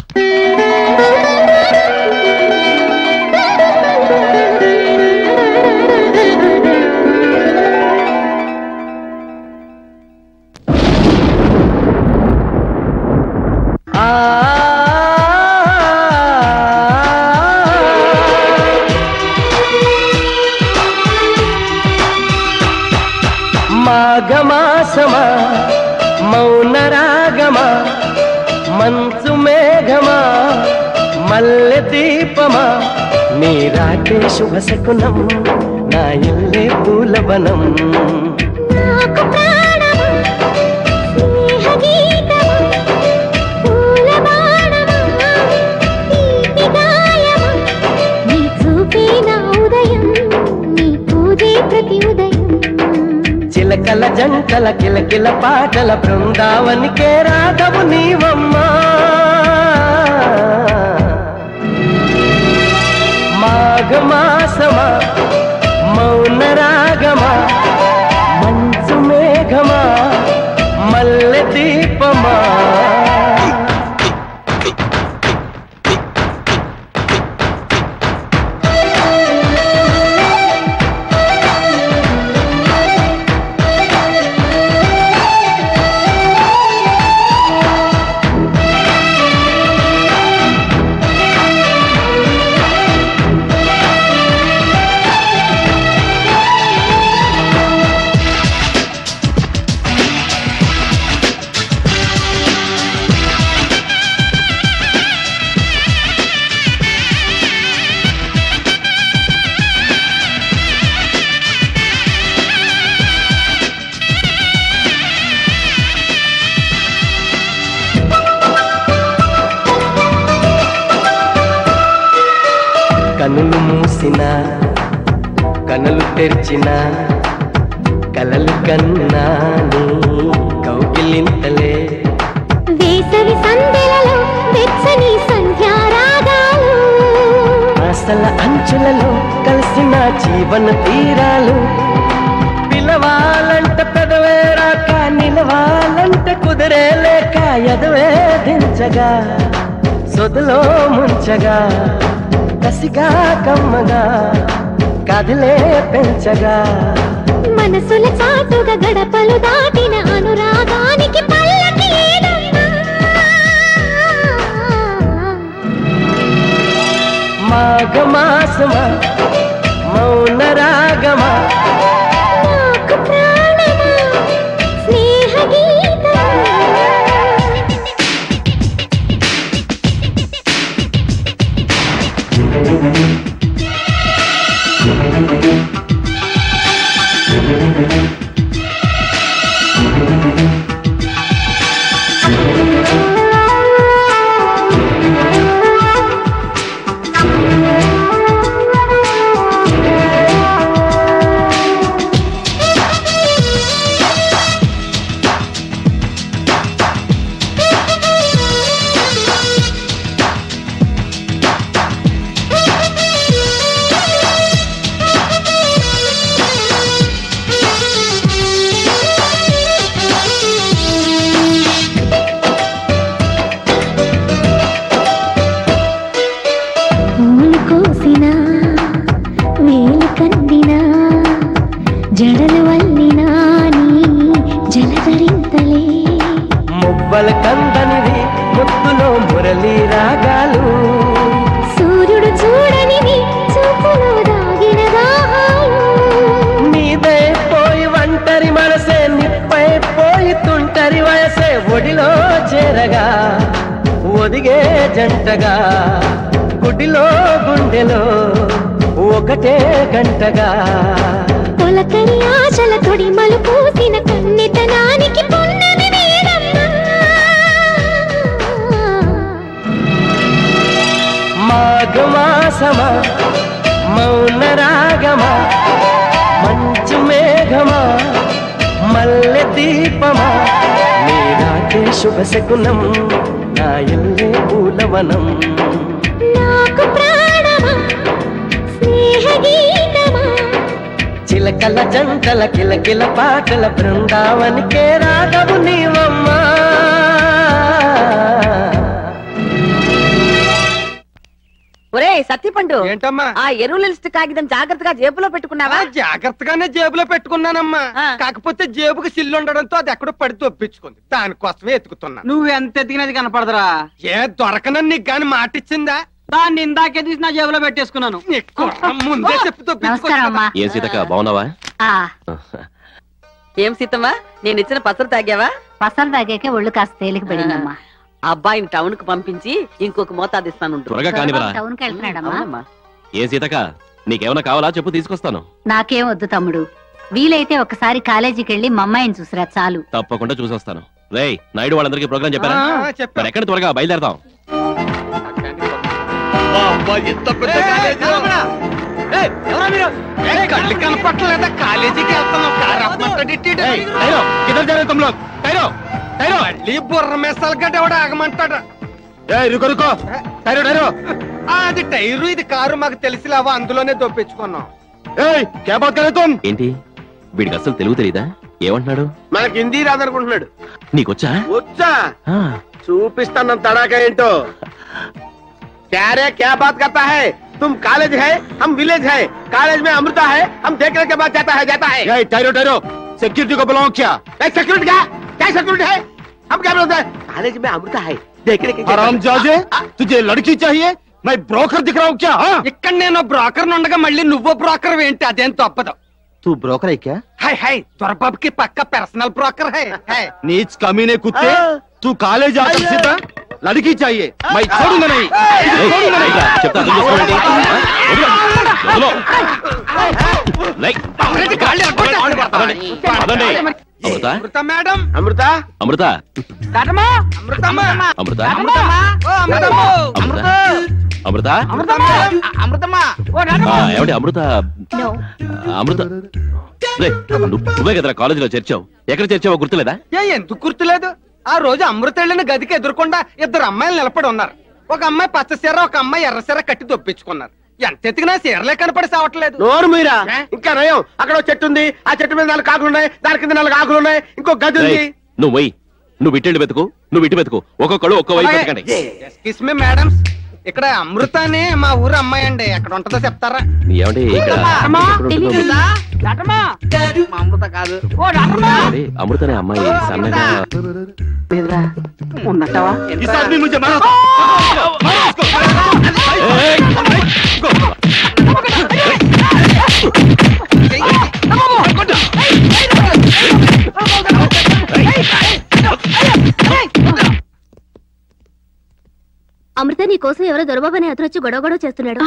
Speaker 11: మాఘమాసమా మౌనరాగమా మంచు మేఘమా మల్లె దీపమా నీరాటే శుభ శకునం నా ఇల్లే పూలవనం
Speaker 12: నీ చూపే నా ఉదయం నీ పూజే ప్రతి ఉదయం
Speaker 11: చిలకల జంటల కిలకిల పాటల బృందావనికే రాధవు నీవమ్మా మాఘమాసమా మౌన రాగమా మంచు మేఘమా మల్లె దీపమా కనులు మూసిన కనులు తెరిచిన కలలు కన్నా నీ కౌగిలింతలే
Speaker 12: వేసవి సందెలలో వెచ్చని సంధ్యారాగాలు
Speaker 11: ఆశల అంచులలో కలిసిన జీవన తీరాలు పిలవాలంట పెదవే రాక నిలవాలంట కుదిరే లేక ఎదవే దించగా సొదులో ముంచగా కసిగా కమ్మగా కదిలే పెంచగా
Speaker 12: మనసుల చాటుగా గడపలు దాటిన అనురాగానికి పల్లకి ఏదమ్మా?
Speaker 11: మాఘమాసమా మౌన రాగమా
Speaker 12: నాకు ప్రాణమా స్నేహ గీతమా
Speaker 11: జంటగా గుడిలో గుండెలో ఒకటే గంటగా
Speaker 12: తొలకరి ఆశల తొడి మలుపూసిన కన్నెతనానికి పున్నమి వేడమ్మా
Speaker 11: మాఘమాసమా మౌన రాగమా మంచు మేఘమా మల్లె దీపమా నీరాకే శుభ శకునం నా ఇల్లే పూలవనం
Speaker 12: నాకు ప్రాణమా స్నేహ గీతమా
Speaker 11: చిలకల జంటల కిలకిల పాటల బృందావనికే రాగము నీవమ్మా
Speaker 9: ఒరే సత్యపండు
Speaker 2: ఏంటమ్మా
Speaker 9: ఆ ఎరువుల లిస్ట్ కాగితం జాగ్రత్తగా జేబులో పెట్టుకున్నావా
Speaker 2: జాగ్రత్తగానే జేబులో పెట్టుకున్నానమ్మా కాకపోతే జేబుకి సిల్లు ఉండడంతో అది ఎక్కడో పడి తొప్పించుకుంది దానికోసమే ఎత్తుకుతున్నా
Speaker 17: నువ్వు ఎంత ఎదిగినది కనపడదురా
Speaker 2: ఏ దొరకనని నీకు గాని మాట ఇచ్చిందా
Speaker 17: దాన్ని ఇందాకే తీసి నా జేబులో పెట్టేసుకున్నాను
Speaker 2: ముందే చెప్పి తొప్పించుకోవచ్చు
Speaker 4: ఏం సీతక్క బాగున్నావా
Speaker 9: ఏం సీతమ్మా నేను ఇచ్చిన పసరు తాగావా
Speaker 15: పసలు తాగాకే ఒళ్ళు కాస్త తేలిక పడిందమ్మా
Speaker 9: అబ్బాయిని టౌన్ కు పంపించి ఇంకొక మోతాదు ఇస్తాను
Speaker 4: త్వరగా కానివరా
Speaker 15: టౌన్కి వెళ్తున్నాడమ్మా
Speaker 4: ఏం సీతక్క నీకేమైనా కావాలా చెప్పు తీసుకొస్తాను
Speaker 15: నాకేం వద్దు తమ్ముడు వీలైతే ఒకసారి కాలేజీకి వెళ్ళి మా అమ్మాయిని చూసిరా చాలు
Speaker 4: తప్పకుండా చూసొస్తాను రేయ్ నాయుడు వాళ్ళందరికీ ప్రోగ్రామ్ చెప్పారా
Speaker 2: ఆ, చెప్పాం.
Speaker 4: మరి ఎక్కడ త్వరగా బయలుదేరదాం
Speaker 2: ఏ, కళ్ళు కనపట్టలేదా కాలేజీకి వెళ్తున్నాం కారు అప్పమంటాడు ఇట్టిడు. మళ్ళీ బుర్ర మెసాలు గడ్డ ఎవడు ఆగమంటాడు ఆ, అది టైరు ఇది కారు మాకు తెలిసిలేవా అందులోనే దొప్పించుకున్నాం
Speaker 4: ఏంటి వీడికి అసలు తెలుగు తెలీదా ఏమంటున్నాడు
Speaker 3: మనకి హిందీ రాదనుకుంటున్నాడు
Speaker 4: నీకొచ్చా
Speaker 3: వచ్చా
Speaker 4: ఆ,
Speaker 3: చూపిస్తాను తడాక ఏంటో क्या रे क्या बात करता है तुम कॉलेज है हम विलेज है कॉलेज में अमृता है हम देखने के बाद जाता है जाता है
Speaker 5: ठहरो ठहरो सिक्योरिटी को बुलाओ क्या
Speaker 3: सिक्योरिटी क्या क्या सिक्योरिटी है हम क्या बोलते हैं कॉलेज में अमृता है देखने के
Speaker 5: आराम जाजे तुझे लड़की चाहिए मैं ब्रोकर दिख रहा हूँ क्या हाँ?
Speaker 2: ఇక్కడ నేను బ్రోకర్ ఉండగా మళ్ళీ నువ్వు బ్రోకర్ ఏంటి అదేం తప్పదు
Speaker 5: तू ब्रोकर है क्या
Speaker 2: హై హై దొరబాబుకి పక్క పర్సనల్ బ్రోకర్ హై హై
Speaker 5: नीच कमीने कुत्ते तू कॉलेज आकर सीधा लड़की चाहिए मैं छोड़ूंगा नहीं
Speaker 4: రేయ్,
Speaker 5: छोड़ूंगा नहीं
Speaker 4: రేయ్, చెప్తా అర్థం చేసుకోండి వదిలో. రేయ్, పదండి. అమృత
Speaker 2: అమృత మేడం
Speaker 3: అమృత
Speaker 4: అమృత
Speaker 2: అమృతమ్మా అమృతమ్మా
Speaker 4: అమృత
Speaker 2: అమృతమ్మా ఓ అమృతమ్మా
Speaker 4: అమృత అమృత
Speaker 2: అమృతమ్మా అమృతమ్మా ఓ
Speaker 4: ఆ, ఏమండి అమృత అమృత రేయ్, నువ్వు- నువ్వే కదరా కాలేజీలో చేర్చావు ఎక్కడ చేర్చావో గుర్తులేదా
Speaker 2: ఏ ఎందుకు గుర్తులేదు ఆ రోజు అమృత వెళ్ళిన గదికి ఎదుర్కొండా ఇద్దరు అమ్మాయిలు నిలబడి ఉన్నారు ఒక అమ్మాయి పచ్చ సీర ఒక అమ్మాయి ఎర్ర సీర కట్టి దొప్పించుకున్నారు ఎంత ఎత్తికినా సీరలే కనపడి సావట్లేదు
Speaker 3: నోరు మీరా ఇంకా నయం అక్కడ ఒక చెట్టు ఉంది ఆ చెట్టు మీద నాలుగు ఆకులు ఉన్నాయి దాని కింద నాలుగు ఆకులు ఉన్నాయి ఇంకో గది ఉంది
Speaker 4: రేయ్, నువ్వు పోయి నువ్వు ఇటు వెతుకు నువ్వు ఇటు వెతుకు ఒక్కొక్కడు ఒక్కో వైపు వెతకండి
Speaker 2: ఎక్స్క్యూస్ మీ మేడం ఇక్కడ అమృత అని మా ఊరు అమ్మాయి అండి ఎక్కడ ఉంటుందో చెప్తారా
Speaker 4: ఏమండి ఇక్కడ ఎక్కడ ఉంటుందో
Speaker 2: అమృత కాదు
Speaker 4: ఏమండి, అమృత అనే అమ్మాయి సన్నగా
Speaker 2: ఉన్నట్టవా
Speaker 5: इस आदमी मुझे मारा था
Speaker 7: అమృత నీ కోసం ఎవరో దొరబాబు అనే అతను వచ్చి గొడవ గొడవ చేస్తున్నాడు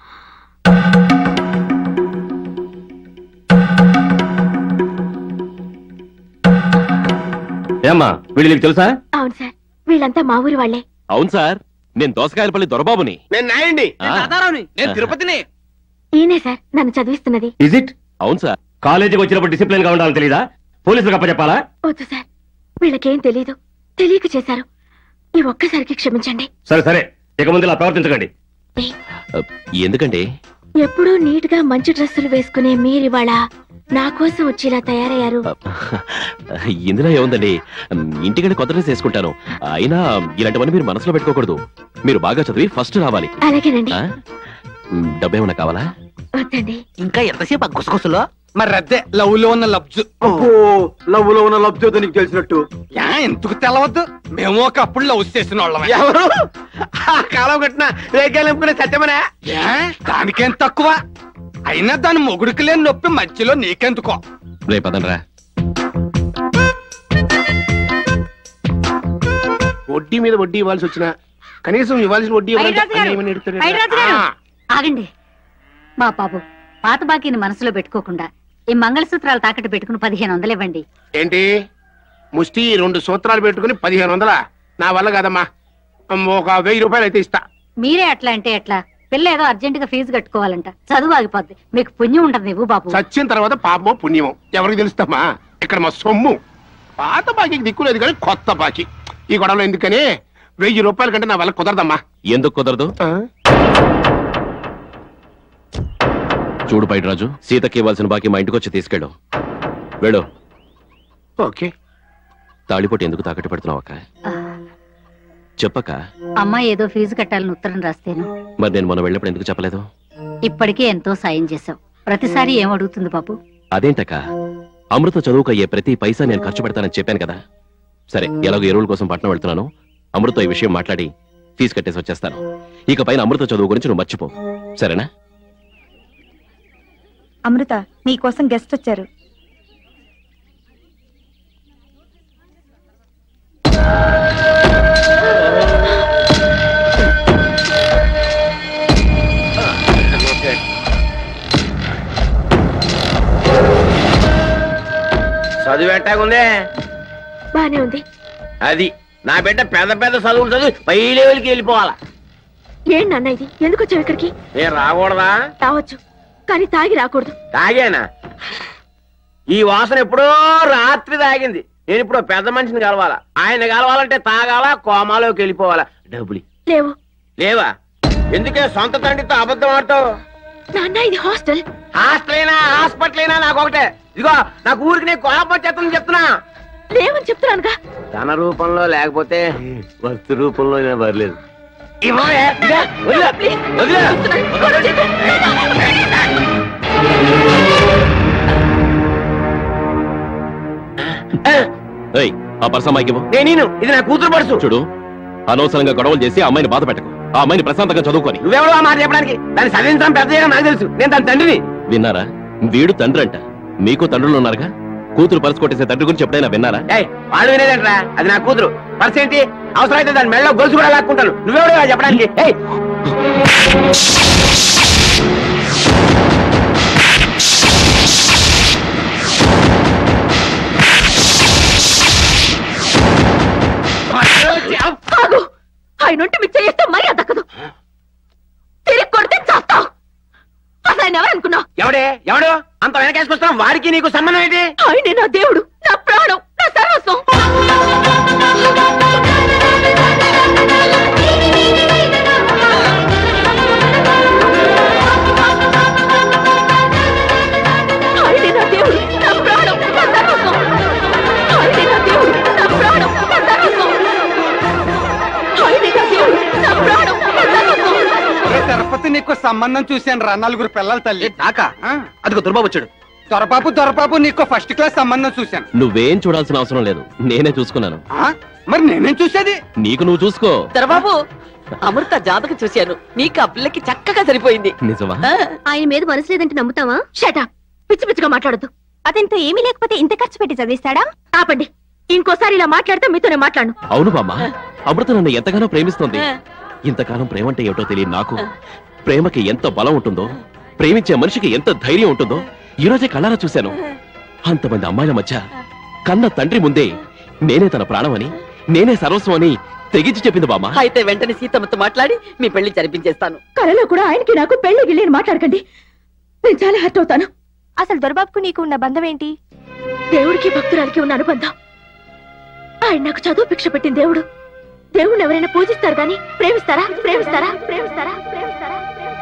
Speaker 4: ఏమ్మా వీళ్ళు నీకు తెలుసా
Speaker 7: అవును సార్ వీళ్ళంతా మా ఊరి వాళ్ళే
Speaker 4: అవును సార్ నేను దోసకాయలపల్లి దొరబాబుని
Speaker 3: నేను నాయండి
Speaker 4: ఆ.
Speaker 2: నేను తిరుపతిని
Speaker 7: ఈయనే సార్ నన్ను చదివిస్తున్నది
Speaker 13: ఇజ్ ఇట్
Speaker 4: అవును సార్
Speaker 13: కాలేజీకి వచ్చినప్పుడు డిసిప్లిన్ గా ఉండాలని తెలీదా పోలీసులకు అప్పచెప్పాలా
Speaker 7: వద్దు సార్ వీళ్ళకేం తెలీదు తెలియక చేశారు ఈ ఒక్కసారికి క్షమించండి
Speaker 13: సరే సరే ఇక ముందు ఇలా ప్రవర్తించకండి
Speaker 4: ఎందుకంటే
Speaker 7: ఎప్పుడూ నీట్ గా మంచి డ్రెస్సులు వేసుకునే మీరివాళ నా కోసం వచ్చి ఇలా తయారయ్యారు
Speaker 4: ఇందులో ఏముందండి ఇంటికంటే కొత్త డ్రెస్ వేసుకుంటాను అయినా ఇలాంటివన్నీ మీరు మనసులో పెట్టుకోకూడదు మీరు బాగా చదివి ఫస్ట్ రావాలి
Speaker 7: అలాగేనండి
Speaker 4: ఆ? మ్, డబ్బేమన్నా కావాలా
Speaker 7: వద్దండి
Speaker 2: ఇంకా ఎంతసేపు గుసగుసలో మరి అదే లవ్ లో ఉన్న లబ్జు
Speaker 3: లవ్ లో ఉన్న లబ్ధి నీకు తెలిసినట్టు
Speaker 2: యా ఎందుకు తెలవద్దు మేము ఒకప్పుడు లవ్ చేసిన వాళ్ళం
Speaker 3: ఎవరు ఆ కాలం కట్టిన రేగాలు నింపుకునే సత్యమనే
Speaker 2: దానికేం తక్కువ అయినా దాని మొగుడికి లేని నొప్పి మధ్యలో నీకెందుకో
Speaker 4: రేపు పదండ్రా
Speaker 3: వడ్డీ మీద వడ్డీ ఇవ్వాల్సి వచ్చిన
Speaker 5: కనీసం ఇవ్వాల్సిన వడ్డీ ఇవ్వాలంటే
Speaker 15: ఐరాజు గారు,
Speaker 5: అన్యాయమని ఎడుతాడు.
Speaker 15: ఐరాజు గారు,
Speaker 5: ఆ,
Speaker 15: ఆగండి మా బాబు పాత బాకీని మనసులో పెట్టుకోకుండా ఈ మంగళసూత్రాలు తాకట్టు పెట్టుకుని పదిహేను వందలు ఇవ్వండి
Speaker 5: ఏంటి ముష్టి రెండు సూత్రాలు పెట్టుకుని పదిహేను వందలా నా వల్ల కాదమ్మా అమ్మ, ఒక వెయ్యి రూపాయలు అయితే ఇస్తా
Speaker 15: మీరే అట్లా అంటే ఎట్లా పిల్ల ఏదో అర్జెంట్ గా ఫీజు కట్టుకోవాలంట చదువు ఆగిపోద్ది మీకు పుణ్యం ఉంటుంది ఇవ్వు బాబు
Speaker 5: చచ్చిన తర్వాత పాపమో పుణ్యమో ఎవరికి తెలుస్తామా ఇక్కడ మా సొమ్ము పాత బాకీకి దిక్కులేదు కానీ కొత్త బాకీ ఈ గొడవలో ఎందుకని వెయ్యి రూపాయల కంటే నా వల్ల కుదరదమ్మా
Speaker 4: ఎందుకు కుదరదు చూడు రాజు సీతకి ఇవ్వాల్సిన బాకీ మా ఇంటికి వచ్చి తీసుకెళ్ళు వెళ్ళు
Speaker 5: ఓకే
Speaker 4: తాళిపోటు ఎందుకు తాకట్టు పెడుతున్నావు అక్క చెప్పక
Speaker 15: అమ్మాయి ఏదో ఫీజు కట్టాలని ఉత్తరం రాస్తేను
Speaker 4: మరి నేను మొన్న వెళ్ళినప్పుడు ఎందుకు చెప్పలేదు
Speaker 15: ఇప్పటికే ఎంతో సాయం చేశావు ప్రతిసారి ఏం అడుగుతుంది బాబు
Speaker 4: అదేంటక్క అమృత చదువుకు అయ్యే ప్రతి పైసా నేను ఖర్చు పెడతానని చెప్పాను కదా సరే ఎలాగో ఎరువుల కోసం పట్నం వెళ్తున్నాను అమృత ఈ విషయం మాట్లాడి ఫీజు కట్టేసి వచ్చేస్తాను ఇక పైన అమృత చదువు గురించి నువ్వు మర్చిపో సరేనా
Speaker 20: అమృత నీకోసం గెస్ట్ వచ్చారు
Speaker 3: చదువు ఎట్టాగుందే
Speaker 6: బానే ఉంది
Speaker 3: అది నా బిడ్డ పెద్ద పెద్ద చదువులు చదివి పై లెవెల్కి వెళ్ళిపోవాలా
Speaker 6: ఏంటి నాన్న ఇది ఎందుకు వచ్చావు ఇక్కడికి
Speaker 3: నేను రాకూడదా
Speaker 6: రావచ్చు కానీ తాగి రాకూడదు
Speaker 3: తాగానా ఈ వాసన ఎప్పుడో రాత్రి తాగింది నేను ఇప్పుడు పెద్ద మనిషిని కలవాలా ఆయన కలవాలంటే తాగాల కోమాలోకి వెళ్ళిపోవాలా డబ్బులు
Speaker 6: లేవు
Speaker 3: లేవా ఎందుకే సొంత తండ్రితో అబద్ధం ఆడతావు
Speaker 6: నాన్న ఇది హాస్టల్
Speaker 3: హాస్టల్ అయినా హాస్పిటల్ అయినా నాకు ఒకటే ఇదిగో నాకు ఊరికి నేను కోపం వచ్చేస్తుందని చెప్తున్నా
Speaker 6: లేవని చెప్తున్నానుగా
Speaker 3: ధన రూపంలో లేకపోతే వస్తు రూపంలో అయినా పర్లేదు ఇవ్వవే, ఇదిగో, వదిలే, వదిలే.
Speaker 4: ఏయ్ ఆ పర్స అమ్మాయికి ఇవ్వు.
Speaker 3: నేను ఇది నా కూతురు పడుచు
Speaker 4: చూడు అనవసరంగా గొడవలు చేసి ఆ అమ్మాయిని బాధ పెట్టకు ఆ అమ్మాయిని ప్రశాంతంగా చదువుకొని
Speaker 3: నువ్వెవడో ఆ మాట చెప్పడానికి దాన్ని చదివించడం పెద్ద చేయడం నాకు తెలుసు నేను దాని తండ్రిని
Speaker 4: విన్నారా వీడు తండ్రి అంట మీకు తండ్రులు ఉన్నారుగా కూతురు పరుసు కొట్టేసే తండ్రి గురించి ఎప్పుడైనా విన్నారా
Speaker 3: ఏయ్ వాళ్ళు వినేదంట్రా అది నా కూతురు పర్స్ ఏంటి అవసరమైతే దాని మెడలో గొలుసు కూడా లాక్కుంటాను నువ్వెవడో చెప్పడానికి ఏయ్
Speaker 6: ఆగు ఆయన ఉంటే మీకు చేస్తే మర్యాద దక్కదు తిరిగి కొడితే చేస్తావు అసలు ఆయన ఎవరనుకున్నావు
Speaker 3: ఎవడే ఎవడు అంత వెనకేసుకొస్తున్నాం వాడికి నీకు సంబంధం ఏంటి
Speaker 6: ఆయనే నా దేవుడు నా ప్రాణం నా సర్వస్వం ఆయనే నా దేవుడు నా ప్రాణం నా సర్వస్వం ఆయనే నా దేవుడు నా ప్రాణం నా సర్వస్వం ఆయనే నా దేవుడు నా ప్రాణం నా సర్వస్వం
Speaker 2: ఏ తిరుపతి నీకు సంబంధం చూశాను రా నలుగురు పిల్లల తల్లి
Speaker 16: నాకా అదిగో దుర్బాబు వచ్చాడు
Speaker 2: దొరబాబు దొరబాబు నీకు ఫస్ట్ క్లాస్ సంబంధం చూశాను
Speaker 4: నువ్వేం చూడాల్సిన అవసరం లేదు నేనే చూసుకున్నాను
Speaker 2: ఆ? మరి నేనేం చూసేది
Speaker 4: నీకు నువ్వు చూసుకో
Speaker 9: దొరబాబు అమృత జాతకం చూశాను నీకు ఆ పిల్లకి చక్కగా సరిపోయింది
Speaker 4: నిజమా
Speaker 6: ఆయన మీద మనసు లేదంటే నమ్ముతావా షటా పిచ్చి పిచ్చిగా మాట్లాడద్దు
Speaker 20: అతనితో ఏమీ లేకపోతే ఇంత ఖర్చు పెట్టి చదివిస్తాడా
Speaker 6: ఆపండి ఇంకోసారి ఇలా మాట్లాడితే మీతోనే మాట్లాడను
Speaker 4: అవును బామ్మ అమృత నన్ను ఎంతగానో ప్రేమిస్తోంది ఇంతకాలం ప్రేమ అంటే ఏమిటో తెలియదు నాకు ప్రేమకి ఎంత బలం ఉంటుందో ప్రేమించే మనిషికి ఎంత ధైర్యం ఉంటుందో ఈ రోజే కళ్ళారా చూశాను అంతమంది అమ్మాయిల మధ్య కన్న తండ్రి ముందే నేనే తన ప్రాణమని నేనే సర్వస్వం అని తెగించి చెప్పింది బామ్మ
Speaker 9: అయితే వెంటనే సీతమ్మతో మాట్లాడి మీ పెళ్లి జరిపించేస్తాను
Speaker 6: కలలో కూడా ఆయనకి నాకు పెళ్లి గిల్లి అని మాట్లాడకండి నేను చాలా హర్ట్ అవుతాను
Speaker 20: అసలు దొరబాబుకు నీకు ఉన్న బంధం ఏంటి
Speaker 6: దేవుడికి భక్తురాలికి ఉన్న అనుబంధం ఆయన నాకు చదువు భిక్ష పెట్టిన దేవుడు దేవుణ్ణి ఎవరైనా పూజిస్తారు గాని ప్రేమిస్తారా ప్రేమిస్తారా ప్రేమిస్తారా ప్రేమిస్తారా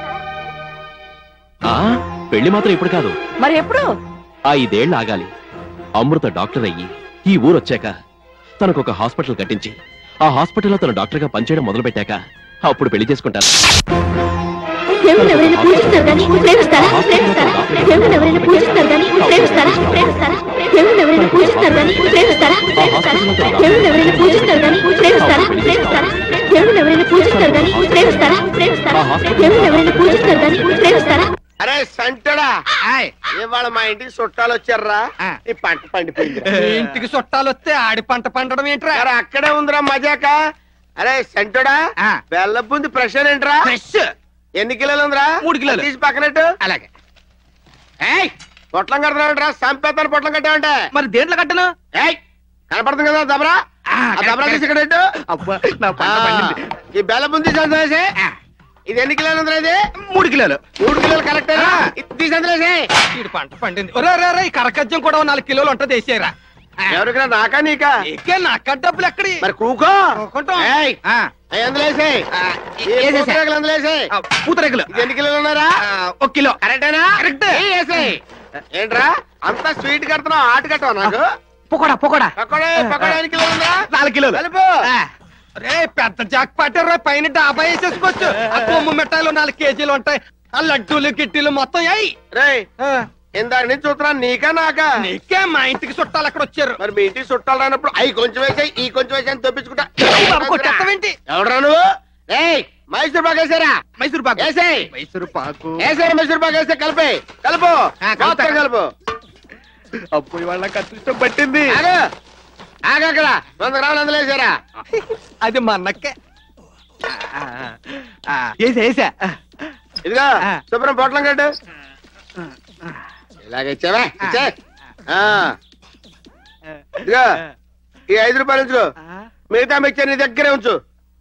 Speaker 4: ఆ పెళ్లి మాత్రం ఇప్పుడు కాదు
Speaker 9: మరి ఎప్పుడు
Speaker 4: ఐదేళ్లు ఆగాలి అమృత డాక్టర్ అయ్యి ఈ ఊరొచ్చాక తనకొక హాస్పిటల్ కట్టించి ఆ హాస్పిటల్లో తన డాక్టర్ గా పనిచేయడం మొదలు పెట్టాక అప్పుడు పెళ్లి చేసుకుంటాను
Speaker 6: దేవుణ్ణి ఎవరైనా పూజిస్తారు గాని ప్రేమిస్తారా ప్రేమిస్తారా దేవుణ్ణి ఎవరైనా పూజిస్తారు గాని ప్రేమిస్తారా ప్రేమిస్తారా దేవుణ్ణి ఎవరైనా పూజిస్తారు గాని ప్రేమిస్తారా ప్రేమిస్తారా దేవుణ్ణి ఎవరైనా పూజిస్తారు గాని ప్రేమిస్తారా ప్రేమిస్తారా దేవుణ్ణి ఎవరైనా పూజిస్తారు గాని ప్రేమిస్తారా ప్రేమిస్తారా దేవుణ్ణి ఎవరైనా పూజిస్తారు గాని ప్రేమిస్తారా
Speaker 3: అరే సంటడా ఇవాళ మా ఇంటికి చుట్టాలు వచ్చారా ఈ పంట పండిపోయింది
Speaker 2: ఈ ఇంటికి చుట్టాలు వస్తే ఆడి పంట పండడం ఏంట్రా
Speaker 3: అరే అక్కడే ఉందిరా మజాక అరే సెంటుడా బెల్ల బుంది ఫ్రెష్ ఏంట్రా ఫ్రెష్ ఎన్ని కిలోలు ఉందిరా మూడు కిలోలు తీసి పక్కనట్టు అలాగే ఏయ్ పొట్లం కడతానంటరా సంపేతాను పొట్లం కట్టామంటే మరి దేంట్లో కట్టను ఏయ్ కనపడుతుంది కదా దబరా ఆ దబరా తీసి ఇక్కడ పెట్టు ఆ, ఈ బెల్ల బుంది సంతోషే ఇది ఎన్ని కిలోలు ఉందిరా ఇది మూడు కిలోలు మూడు కిలోలు కరెక్ట్ తీసి అందులో వేసేయ్.
Speaker 2: ఈడు పంట పండింది ఒరే రే రే ఈ కరకజ్జం కూడా ఓ నాలుగు కిలోలు ఉంటుంది వేసేయరా
Speaker 3: ఎవరికైనా నాకా నీకా
Speaker 2: ఎక్కే నాక డబ్బులు ఎక్కడి
Speaker 3: మరి కూకో
Speaker 2: కూకుంటాం.
Speaker 3: ఏయ్, అవి అందులో వేసేయ్. ఈ
Speaker 2: వేసేసా.
Speaker 3: పూతరేకులు అందులో వేసేయ్.
Speaker 2: పూతరేకులు
Speaker 3: ఇది ఎన్ని కిలోలు ఉన్నారా
Speaker 2: ఒక కిలో
Speaker 3: కరెక్టేనా
Speaker 2: కరెక్ట్
Speaker 3: వేసేయ్ ఏంట్రా అంతా స్వీట్ కడుతున్నావు ఆట కట్టవా నాకు
Speaker 2: పొకోడా పొకోడా
Speaker 3: పకోడే పకోడే ఎన్ని కిలోలు ఉందా
Speaker 2: నాలుగు కిలోలు
Speaker 3: కలుపు
Speaker 2: రే పెద్ద జాక్ పట్టారు పైన డాబా వేసేసుకోవచ్చు ఆ కొమ్ము మిఠాయిలు నాలుగు కేజీలు ఉంటాయి ఆ లడ్డూలు గిట్టీలు మొత్తం అయ్యి
Speaker 3: రేయ్ ఇందాక నుంచి చూస్తున్నా నీకా నాకా
Speaker 2: నీకే మా ఇంటికి చుట్టాలు అక్కడ వచ్చారు
Speaker 3: మరి మీ ఇంటికి చుట్టాలు రానప్పుడు అవి కొంచెం వేసాయి ఈ కొంచెం వేసాయి అని తప్పించుకుంటా
Speaker 2: బాబు కొట్టేస్తావేంటి?
Speaker 3: ఎవడరా నువ్వు ఏయ్ మైసూర్ పాకు వేసారా
Speaker 2: మైసూర్ పాకు
Speaker 3: వేసేయ్
Speaker 2: మైసూర్ పాకు
Speaker 3: వేసాయి మైసూర్ పాకు వేస్తే కలిపే కలుపు మొత్తం కలుపు
Speaker 2: అప్పుడు వాళ్ళ కష్టం పట్టింది
Speaker 3: ఆగు ఆగక్కడ వంద గ్రాములు అందులో వేసారా
Speaker 2: అది మా అన్నక్కే వేసా వేసా
Speaker 3: ఇదిగో శుభ్రం పొట్లం కట్టు ఇలాగ ఇచ్చావా ఇచ్చే ఇదిగో ఈ ఐదు రూపాయలు ఉంచుకో మిగతా మిక్చర్ నీ దగ్గరే ఉంచు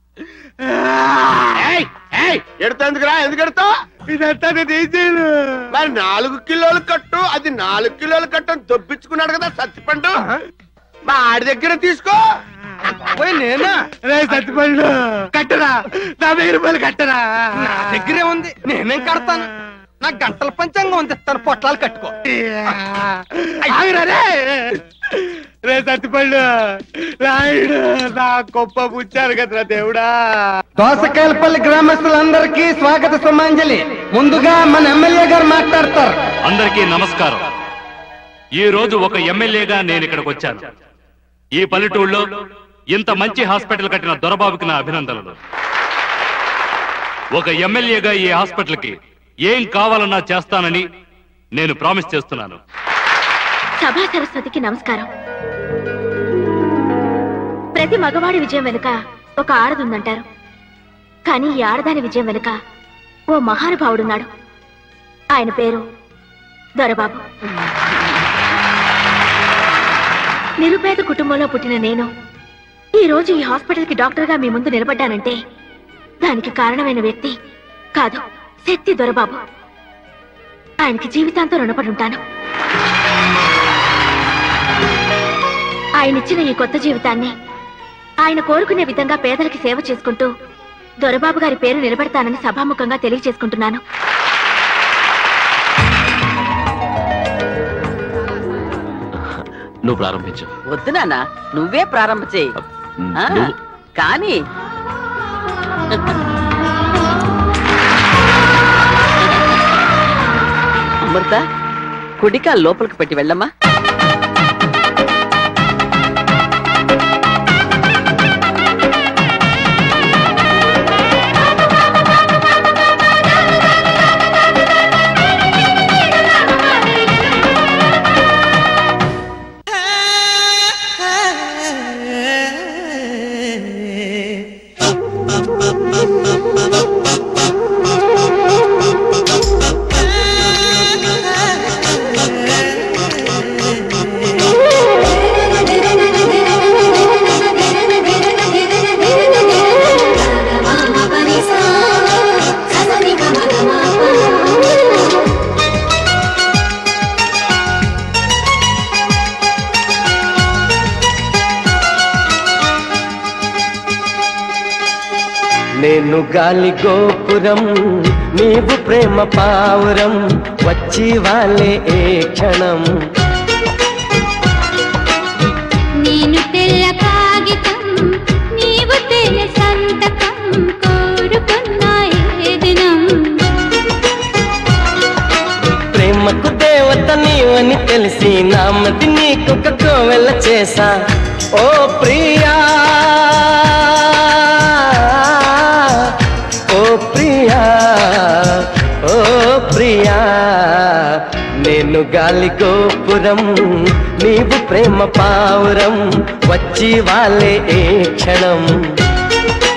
Speaker 3: ఏయ్, ఏయ్, ఎడతా ఎందుకురా ఎందుకు ఎడతావు
Speaker 2: ఇదంతా నేను ఏం చేయను
Speaker 3: మరి నాలుగు కిలోలు కట్టు అది నాలుగు కిలోలు కట్టు అని దొబ్బించుకున్నాడు కదా సత్తిపండు మా ఆడి దగ్గర తీసుకో
Speaker 2: పోయి నేనా రే సత్తిపండు కట్టరా నా వెయ్యి రూపాయలు కట్టరా నా దగ్గరే ఉంది నేనేం కడతాను నా గంటల పంచాంగం ఉంది తన పొట్లాలు కట్టుకో ఆగురా రే రే సత్తిపండు రాయుడు నా గొప్ప పుచ్చారు కదరా దేవుడా దోసకాయలపల్లి గ్రామస్తులందరికీ స్వాగత సుమాంజలి ముందుగా మన ఎమ్మెల్యే గారు మాట్లాడతారు
Speaker 13: అందరికీ నమస్కారం ఈ రోజు ఒక ఎమ్మెల్యేగా నేను ఇక్కడికి వచ్చాను ఈ పల్లెటూళ్ళలో ఇంత మంచి హాస్పిటల్ కట్టిన దొరబాబుకి నా అభినందనలు ఒక ఎమ్మెల్యేగా ఈ హాస్పిటల్కి ఏం కావాలన్నా చేస్తానని నేను ప్రామిస్ చేస్తున్నాను
Speaker 6: సభా సరస్వతికి నమస్కారం ప్రతి మగవాడి విజయం వెనుక ఒక ఆడదుందంటారు కానీ ఈ ఆడదాని విజయం వెనుక ఓ మహానుభావుడున్నాడు ఆయన పేరు దొరబాబు నిరుపేద కుటుంబంలో పుట్టిన నేను ఈ రోజు ఈ హాస్పిటల్కి డాక్టర్గా మీ ముందు నిలబడ్డానంటే దానికి కారణమైన వ్యక్తి కాదు శక్తి దొరబాబు ఆయనకి జీవితాంతం రుణపడి ఉంటాను ఆయన ఇచ్చిన ఈ కొత్త జీవితాన్ని ఆయన కోరుకునే విధంగా పేదలకి సేవ చేసుకుంటూ దొరబాబు గారి పేరు నిలబెడతానని సభాముఖంగా తెలియజేసుకుంటున్నాను
Speaker 4: నువ్వు ప్రారంభించు
Speaker 9: వద్దు నాన్న నువ్వే ప్రారంభ చేయి ఆ,
Speaker 4: నువ్వు-
Speaker 9: కానీ అమృత కుడికా లోపలికి పెట్టి వెళ్ళమ్మా
Speaker 11: నేను గాలి గోపురం నీవు ప్రేమ పావురం వచ్చి వాళ్ళే ఏ క్షణం
Speaker 12: నేను తెల్ల కాగితం నీవు తెల్ల సంతకం కోరుకున్న ఏ దినం
Speaker 11: ప్రేమకు దేవత నీవని తెలిసి నామది నీకొక కోవెల చేసా ఓ ప్రియా ఓ ప్రియా ఓ ప్రియా నేను గాలి గోపురం నీవు ప్రేమ పావురం వచ్చి వాళ్ళే ఏ క్షణం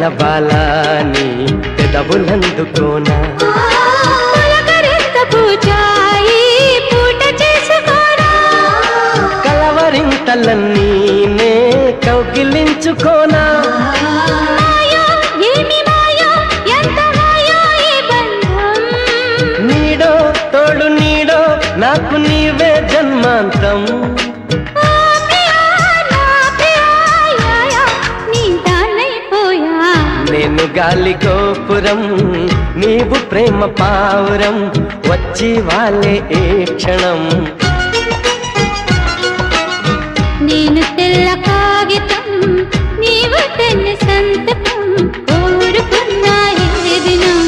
Speaker 11: బాలాని పెదవులందుకోనా
Speaker 12: పులకరింతపు చాయి పూట చేసుకోరా
Speaker 11: కలవరింతలన్నీ నే కౌగిలించుకోనా
Speaker 12: మాయా ఏమి మాయా ఎంత మాయా ఈ బంధం
Speaker 11: నీడో తోడు నీడో నాకు నీవే జన్మాంతం
Speaker 12: ఓ ప్రియా నా ప్రియా యా, యా, నీ దానైపోయా
Speaker 11: నేను గాలి గోపురం నీవు ప్రేమ పావురం వచ్చి వాళ్ళే ఏ క్షణం
Speaker 12: నేను తెల్ల కాగితం నీవు తెల్ల సంతకం కోరుకున్నా ఏ దినం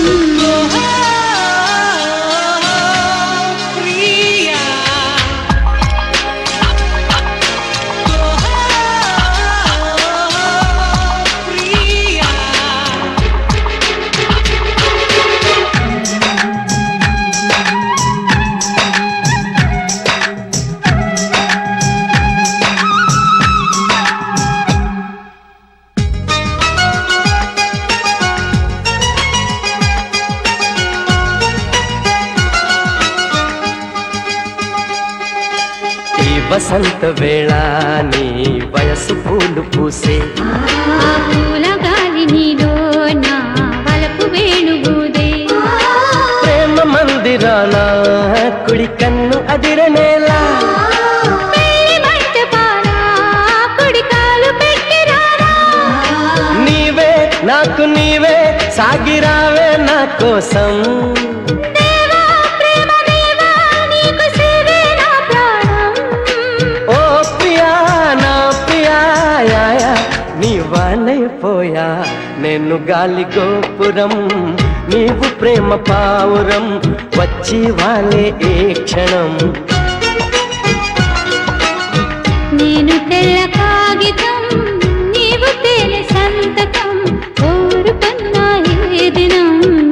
Speaker 11: ఈ వసంత వేళ నీ వయసు పూలు పూసే
Speaker 12: ఆ పూల గాలి నీలో నా వలపు వేణుగూదే
Speaker 11: ప్రేమ మందిరాన కుడి కన్ను అదిరనేలా
Speaker 12: పెళ్లి మంటపాన కుడికాలు పెట్టి రారా
Speaker 11: నీవే నాకు నీవే సాగిరావే నా కోసం
Speaker 12: దేవా ప్రేమ దేవా నీకు సేవే నా ప్రాణం
Speaker 11: ఓ ప్రియా నా ప్రియా యా, యా, నీ వానైపోయా నేను గాలి గోపురం నీవు ప్రేమ పావురం వచ్చి వాలే ఏ క్షణం
Speaker 12: నేను తెల్ల కాగితం నీవు తేనె సంతకం కోరుకున్నా ఏ దినం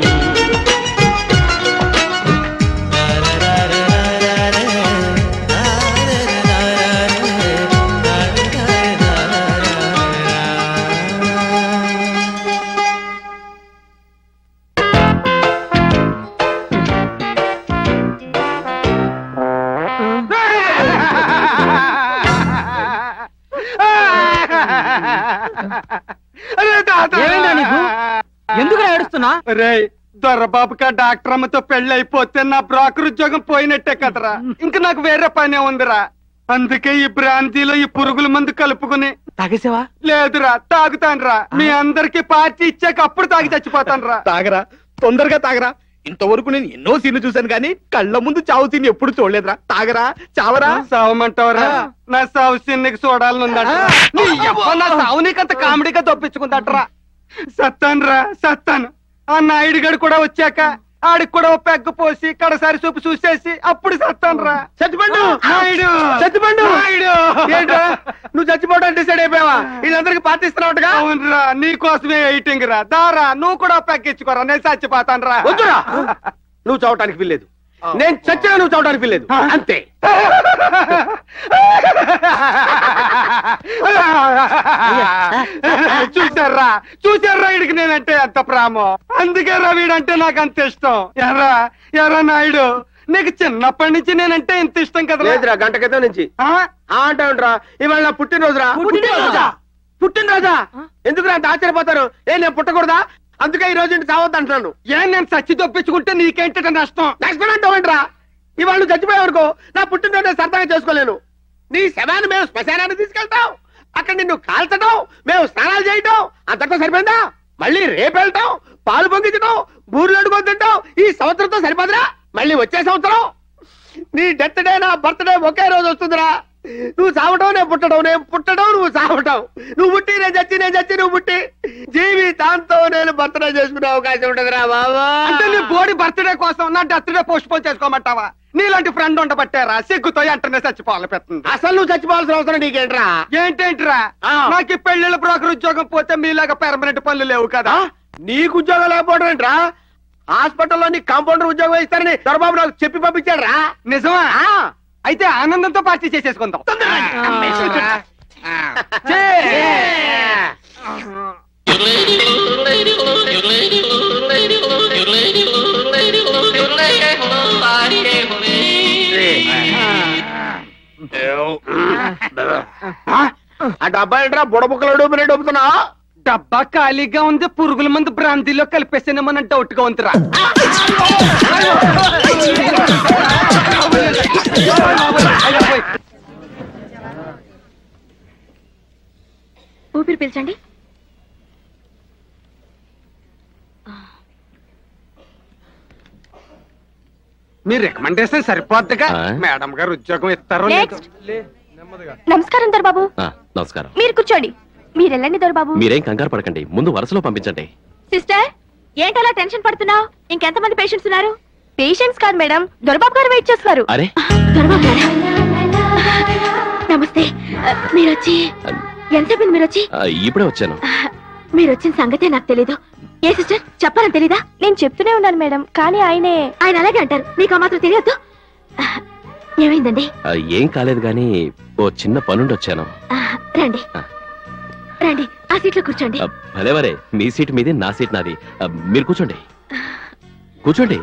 Speaker 2: ఏమైందా నీకు ఎందుకు ఏడుస్తున్నా రే దొరబాబుకా డాక్టర్ అమ్మతో పెళ్లి అయిపోతే నా బ్రోకర్ ఉద్యోగం పోయినట్టే కదరా ఇంక నాకు వేరే పనే ఉందిరా అందుకే ఈ బ్రాంతిలో ఈ పురుగుల మందు కలుపుకుని తాగేసావా లేదురా తాగుతానురా మీ అందరికి పార్టీ ఇచ్చాక అప్పుడు తాగి చచ్చిపోతానురా
Speaker 5: తాగరా తొందరగా తాగరా ఇంతవరకు నేను ఎన్నో సీన్లు చూశాను కానీ కళ్ళ ముందు చావు సీన్ ఎప్పుడు చూడలేదురా తాగరా చావరా
Speaker 2: సావమంటావరా నా సావు సిన్నికి చూడాలనుందట నీ యవ్వ నా సావు నీకంత కామెడీగా తప్పించుకుందట్రా సత్తాను రా సత్తాను ఆ నాయుడు గడు కూడా వచ్చాక ఆడికి కూడా ఓ పెగ్గు పోసి కడసారి చూపు చూసేసి అప్పుడు సత్తాను రా
Speaker 5: చచ్చిపండు
Speaker 2: నాయుడు
Speaker 5: చచ్చిపండు
Speaker 2: నాయుడు
Speaker 5: ఏంట్రా నువ్వు చచ్చిపోవడానికి డిసైడ్ అయిపోయావా వీళ్ళందరికీ పాటిస్తున్నావుగా
Speaker 2: అవునరా నీ కోసమే వెయిటింగ్ రా దారా నువ్వు కూడా ఓ పెగ్ ఇచ్చుకోరా నేను చచ్చిపోతాను రా
Speaker 5: వద్దురా నువ్వు చావటానికి వీల్లేదు నేను చచ్చినా నువ్వు చావటానికి వీల్లేదు అంతే
Speaker 2: చూసారా చూసారా వీడికి నేనంటే ఎంత ప్రేమో అందుకే రా వీడంటే నాకు అంత ఇష్టం ఎర్రా ఎర్రా నాయుడు నీకు చిన్నప్పటి నుంచి నేనంటే ఇంత ఇష్టం కదా
Speaker 5: లేదురా గంట క్రితం నుంచి ఆ అంటావుంట్రా ఇవాళ నా పుట్టినరోజురా
Speaker 2: పుట్టినరోజా?
Speaker 5: పుట్టినరోజా ఎందుకు అంత ఆశ్చర్యపోతారు ఏ నేను పుట్టకూడదా అందుకే ఈ రోజు ఇంటి చావద్దు అంటున్నాను
Speaker 2: ఏం నేను చచ్చి తప్పించుకుంటే నీకేంట నష్టం
Speaker 5: నష్టం అంటావేంట్రా ఇవాళ నువ్వు చచ్చిపోయావనుకో నా పుట్టినరోజు నేను సరదాగా చేసుకోలేను నీ శవాన్ని మేము శ్మశానాన్ని తీసుకెళ్తాం అక్కడ నిన్ను కాల్చడం మేము స్నానాలు చేయటం అంతటా సరిపోయిందా మళ్ళీ రేపు వెళ్తాం పాలు పొంగించడం బూర్లు అడుగుని తింటాం ఈ సంవత్సరంతో సరిపోదురా మళ్ళీ వచ్చే సంవత్సరం నీ డెత్ డే నా బర్త్డే ఒకే రోజు వస్తుందిరా నువ్వు చావటం నేను పుట్టడం నేను పుట్టడం నువ్వు చావటం నువ్వు పుట్టి నేను చచ్చి నేను చచ్చి నువ్వు పుట్టి జీవితాంతో నేను బర్త్డే చేసుకునే అవకాశం ఉంటదిరా బాబా
Speaker 2: అంటే నీ బోడి బర్త్డే కోసం నా డెత్ డే పోస్ట్ పోన్ చేసుకోమంటావా నీలాంటి ఫ్రెండ్ ఉండబట్టారా సిగ్గుతో వెంటనే చచ్చిపోవాలి పెడుతుంది
Speaker 5: అసలు నువ్వు చచ్చిపోవాల్సిన అవసరం నీకేంట్రా
Speaker 2: ఏంటేంట్రా
Speaker 5: ఆ.
Speaker 2: నాకు ఈ పెళ్లిళ్ళ బ్రోకర్ ఉద్యోగం పోతే మీలాగా పెర్మనెంట్ పనులు లేవు కదా
Speaker 5: నీకు ఉద్యోగం లేకపోవడం ఏంట్రా హాస్పిటల్లో నీ కాంపౌండర్ ఉద్యోగం ఇస్తారని దొరబాబు నాకు చెప్పి పంపించాడు రా
Speaker 2: నిజమా అయితే ఆనందంతో పార్టీ చేసేసుకుందాం
Speaker 5: ఆ డబ్బా ఏంట్రా బుడబుక్కలు డబ్బునే డబ్బుతున్నా
Speaker 2: డబ్బా ఖాళీగా ఉంది పురుగుల మందు బ్రాంతిలో కలిపేసానేమన్న డౌట్ గా ఉందిరా
Speaker 6: ఊపిరి పీల్చండి
Speaker 2: మీ రికమెండేషన్ సరిపోద్దిగా
Speaker 4: ఆ?
Speaker 2: మేడం గారు ఉద్యోగం ఇస్తారో లేదో.
Speaker 20: నమస్కారం దొరబాబు
Speaker 4: ఆ, నమస్కారం
Speaker 20: మీరు కూర్చోండి మీరు వెళ్ళండి దొరబాబు
Speaker 4: మీరేం కంగారు పడకండి ముందు వరుసలో పంపించండి
Speaker 20: సిస్టర్ ఏంటలా టెన్షన్ పడుతున్నావు ఇంకెంతమంది పేషెంట్స్ ఉన్నారు పేషెంట్స్ కాదు మేడం దొరబాబు గారు వెయిట్ చేస్తున్నారు
Speaker 4: అరే
Speaker 6: దొరబాబు గారా? నమస్తే ఆ, మీరు వచ్చి ఎంతసేపు మీరు వచ్చి
Speaker 4: ఆ, ఇప్పుడే వచ్చాను
Speaker 6: మీరు వచ్చిన సంగతే నాకు తెలీదు ఏ సిస్టర్ చెప్పాలని తెలీదా
Speaker 20: నేను చెప్తూనే ఉన్నాను మేడం కానీ ఆయనే
Speaker 6: ఆయన అలాగే అంటారు నీకు ఆ మాత్రం తెలియద్దు ఏమైందండి
Speaker 4: ఆ, ఏం కాలేదు కానీ ఓ చిన్న పనుండి వచ్చాను
Speaker 6: ఆ, రండి రండి ఆ సీట్లో కూర్చోండి
Speaker 4: ఆ, భలేవరే మీ సీట్ మీది నా సీట్ నాది ఆ, మీరు కూర్చోండి కూర్చోండి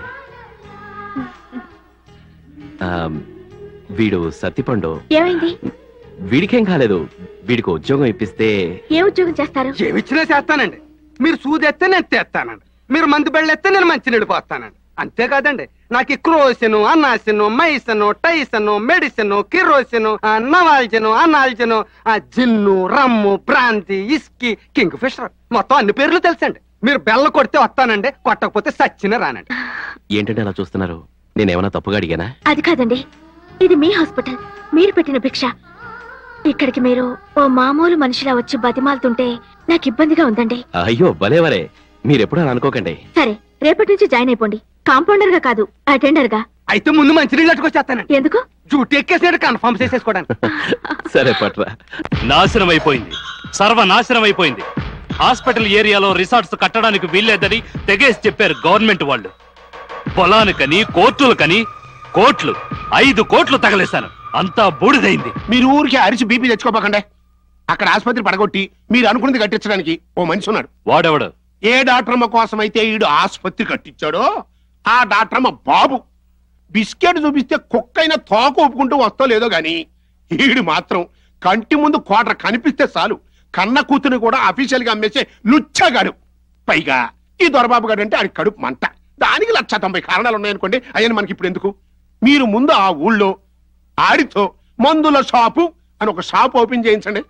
Speaker 4: ఆ, వీడు సత్తిపండు
Speaker 6: ఏమైంది
Speaker 4: వీడికేం కాలేదు వీడికి ఉద్యోగం ఇప్పిస్తే
Speaker 6: ఏ ఉద్యోగం చేస్తారు
Speaker 2: ఏమిచ్చినా చేస్తానండి మీరు సూదెత్తే నేను తెస్తానండి మీరు మందు బెళ్ళెత్తే నేను మంచినీళ్ళు పోస్తానండి అంతేకాదండి నాకు ఈ క్రోసిను అన్నాసిను మైసను టైసను మెడిసిన్ కిరోసిను నవాల్జను అనాల్జను ఆ gin rum brandy whisky Kingfisher మొత్తం అన్ని పేర్లు తెలుసండి మీరు బెల్ల కొడితే వస్తానండి కొట్టకపోతే సచ్చిన రానండి
Speaker 4: ఏంటంటే అలా చూస్తున్నారు నేనేమన్నా తప్పుగా అడిగానా
Speaker 6: అది కాదండి ఇది మీ హాస్పిటల్ మీరు పెట్టిన భిక్ష ఇక్కడికి మీరు ఓ మామూలు మనిషిలా వచ్చి బతిమాలుతుంటే నాకు ఇబ్బందిగా ఉందండి
Speaker 4: అయ్యో భలేవరే మీరెప్పుడు అలా అనుకోకండి
Speaker 6: సరే రేపటి నుంచి జాయిన్ అయిపోండి కాంపౌండర్ గా కాదు అటెండర్ గా
Speaker 2: అయితే ముందు మంచినీళ్ళు అట్టుకొచ్చేస్తానండి
Speaker 6: ఎందుకు
Speaker 2: డ్యూటీ ఎక్కేసినట్టు కన్ఫర్మ్ చేసేసుకోవడానికి
Speaker 4: సరే పట్రా
Speaker 13: నాశనం అయిపోయింది సర్వనాశనం అయిపోయింది హాస్పిటల్ ఏరియాలో రిసార్ట్స్ కట్టడానికి వీల్లేదని తెగేసి చెప్పారు గవర్నమెంట్ వాళ్ళు పొలానికని కోర్టులకని కోట్లు ఐదు కోట్లు తగలేశాను అంతా బూడిదైంది
Speaker 5: మీరు ఊరికి అరిచి బీపీ తెచ్చుకోపోకండి అక్కడ ఆసుపత్రి పడగొట్టి మీరు అనుకున్నది కట్టించడానికి ఓ మనిషి ఉన్నాడు
Speaker 13: వాడెవడు
Speaker 5: ఏ డాక్టరమ్మ కోసం అయితే ఈడు ఆసుపత్రి కట్టించాడో ఆ డాక్టరమ్మ బాబు బిస్కెట్ చూపిస్తే కుక్కైన తోక ఒప్పుకుంటూ వస్తో లేదో గాని ఈడు మాత్రం కంటి ముందు కోట కనిపిస్తే చాలు కన్న కూతురు కూడా అఫీషియల్ గా అమ్మేసే లుచ్చగాడు పైగా ఈ దొరబాబు గారు అంటే ఆడి కడుపు మంట దానికి లక్ష తొంభై కారణాలు ఉన్నాయనుకోండి అయ్యని మనకి ఇప్పుడు ఎందుకు మీరు ముందు ఆ ఊళ్ళో ఆడితో మందుల షాపు అని ఒక షాప్ ఓపెన్ చేయించండి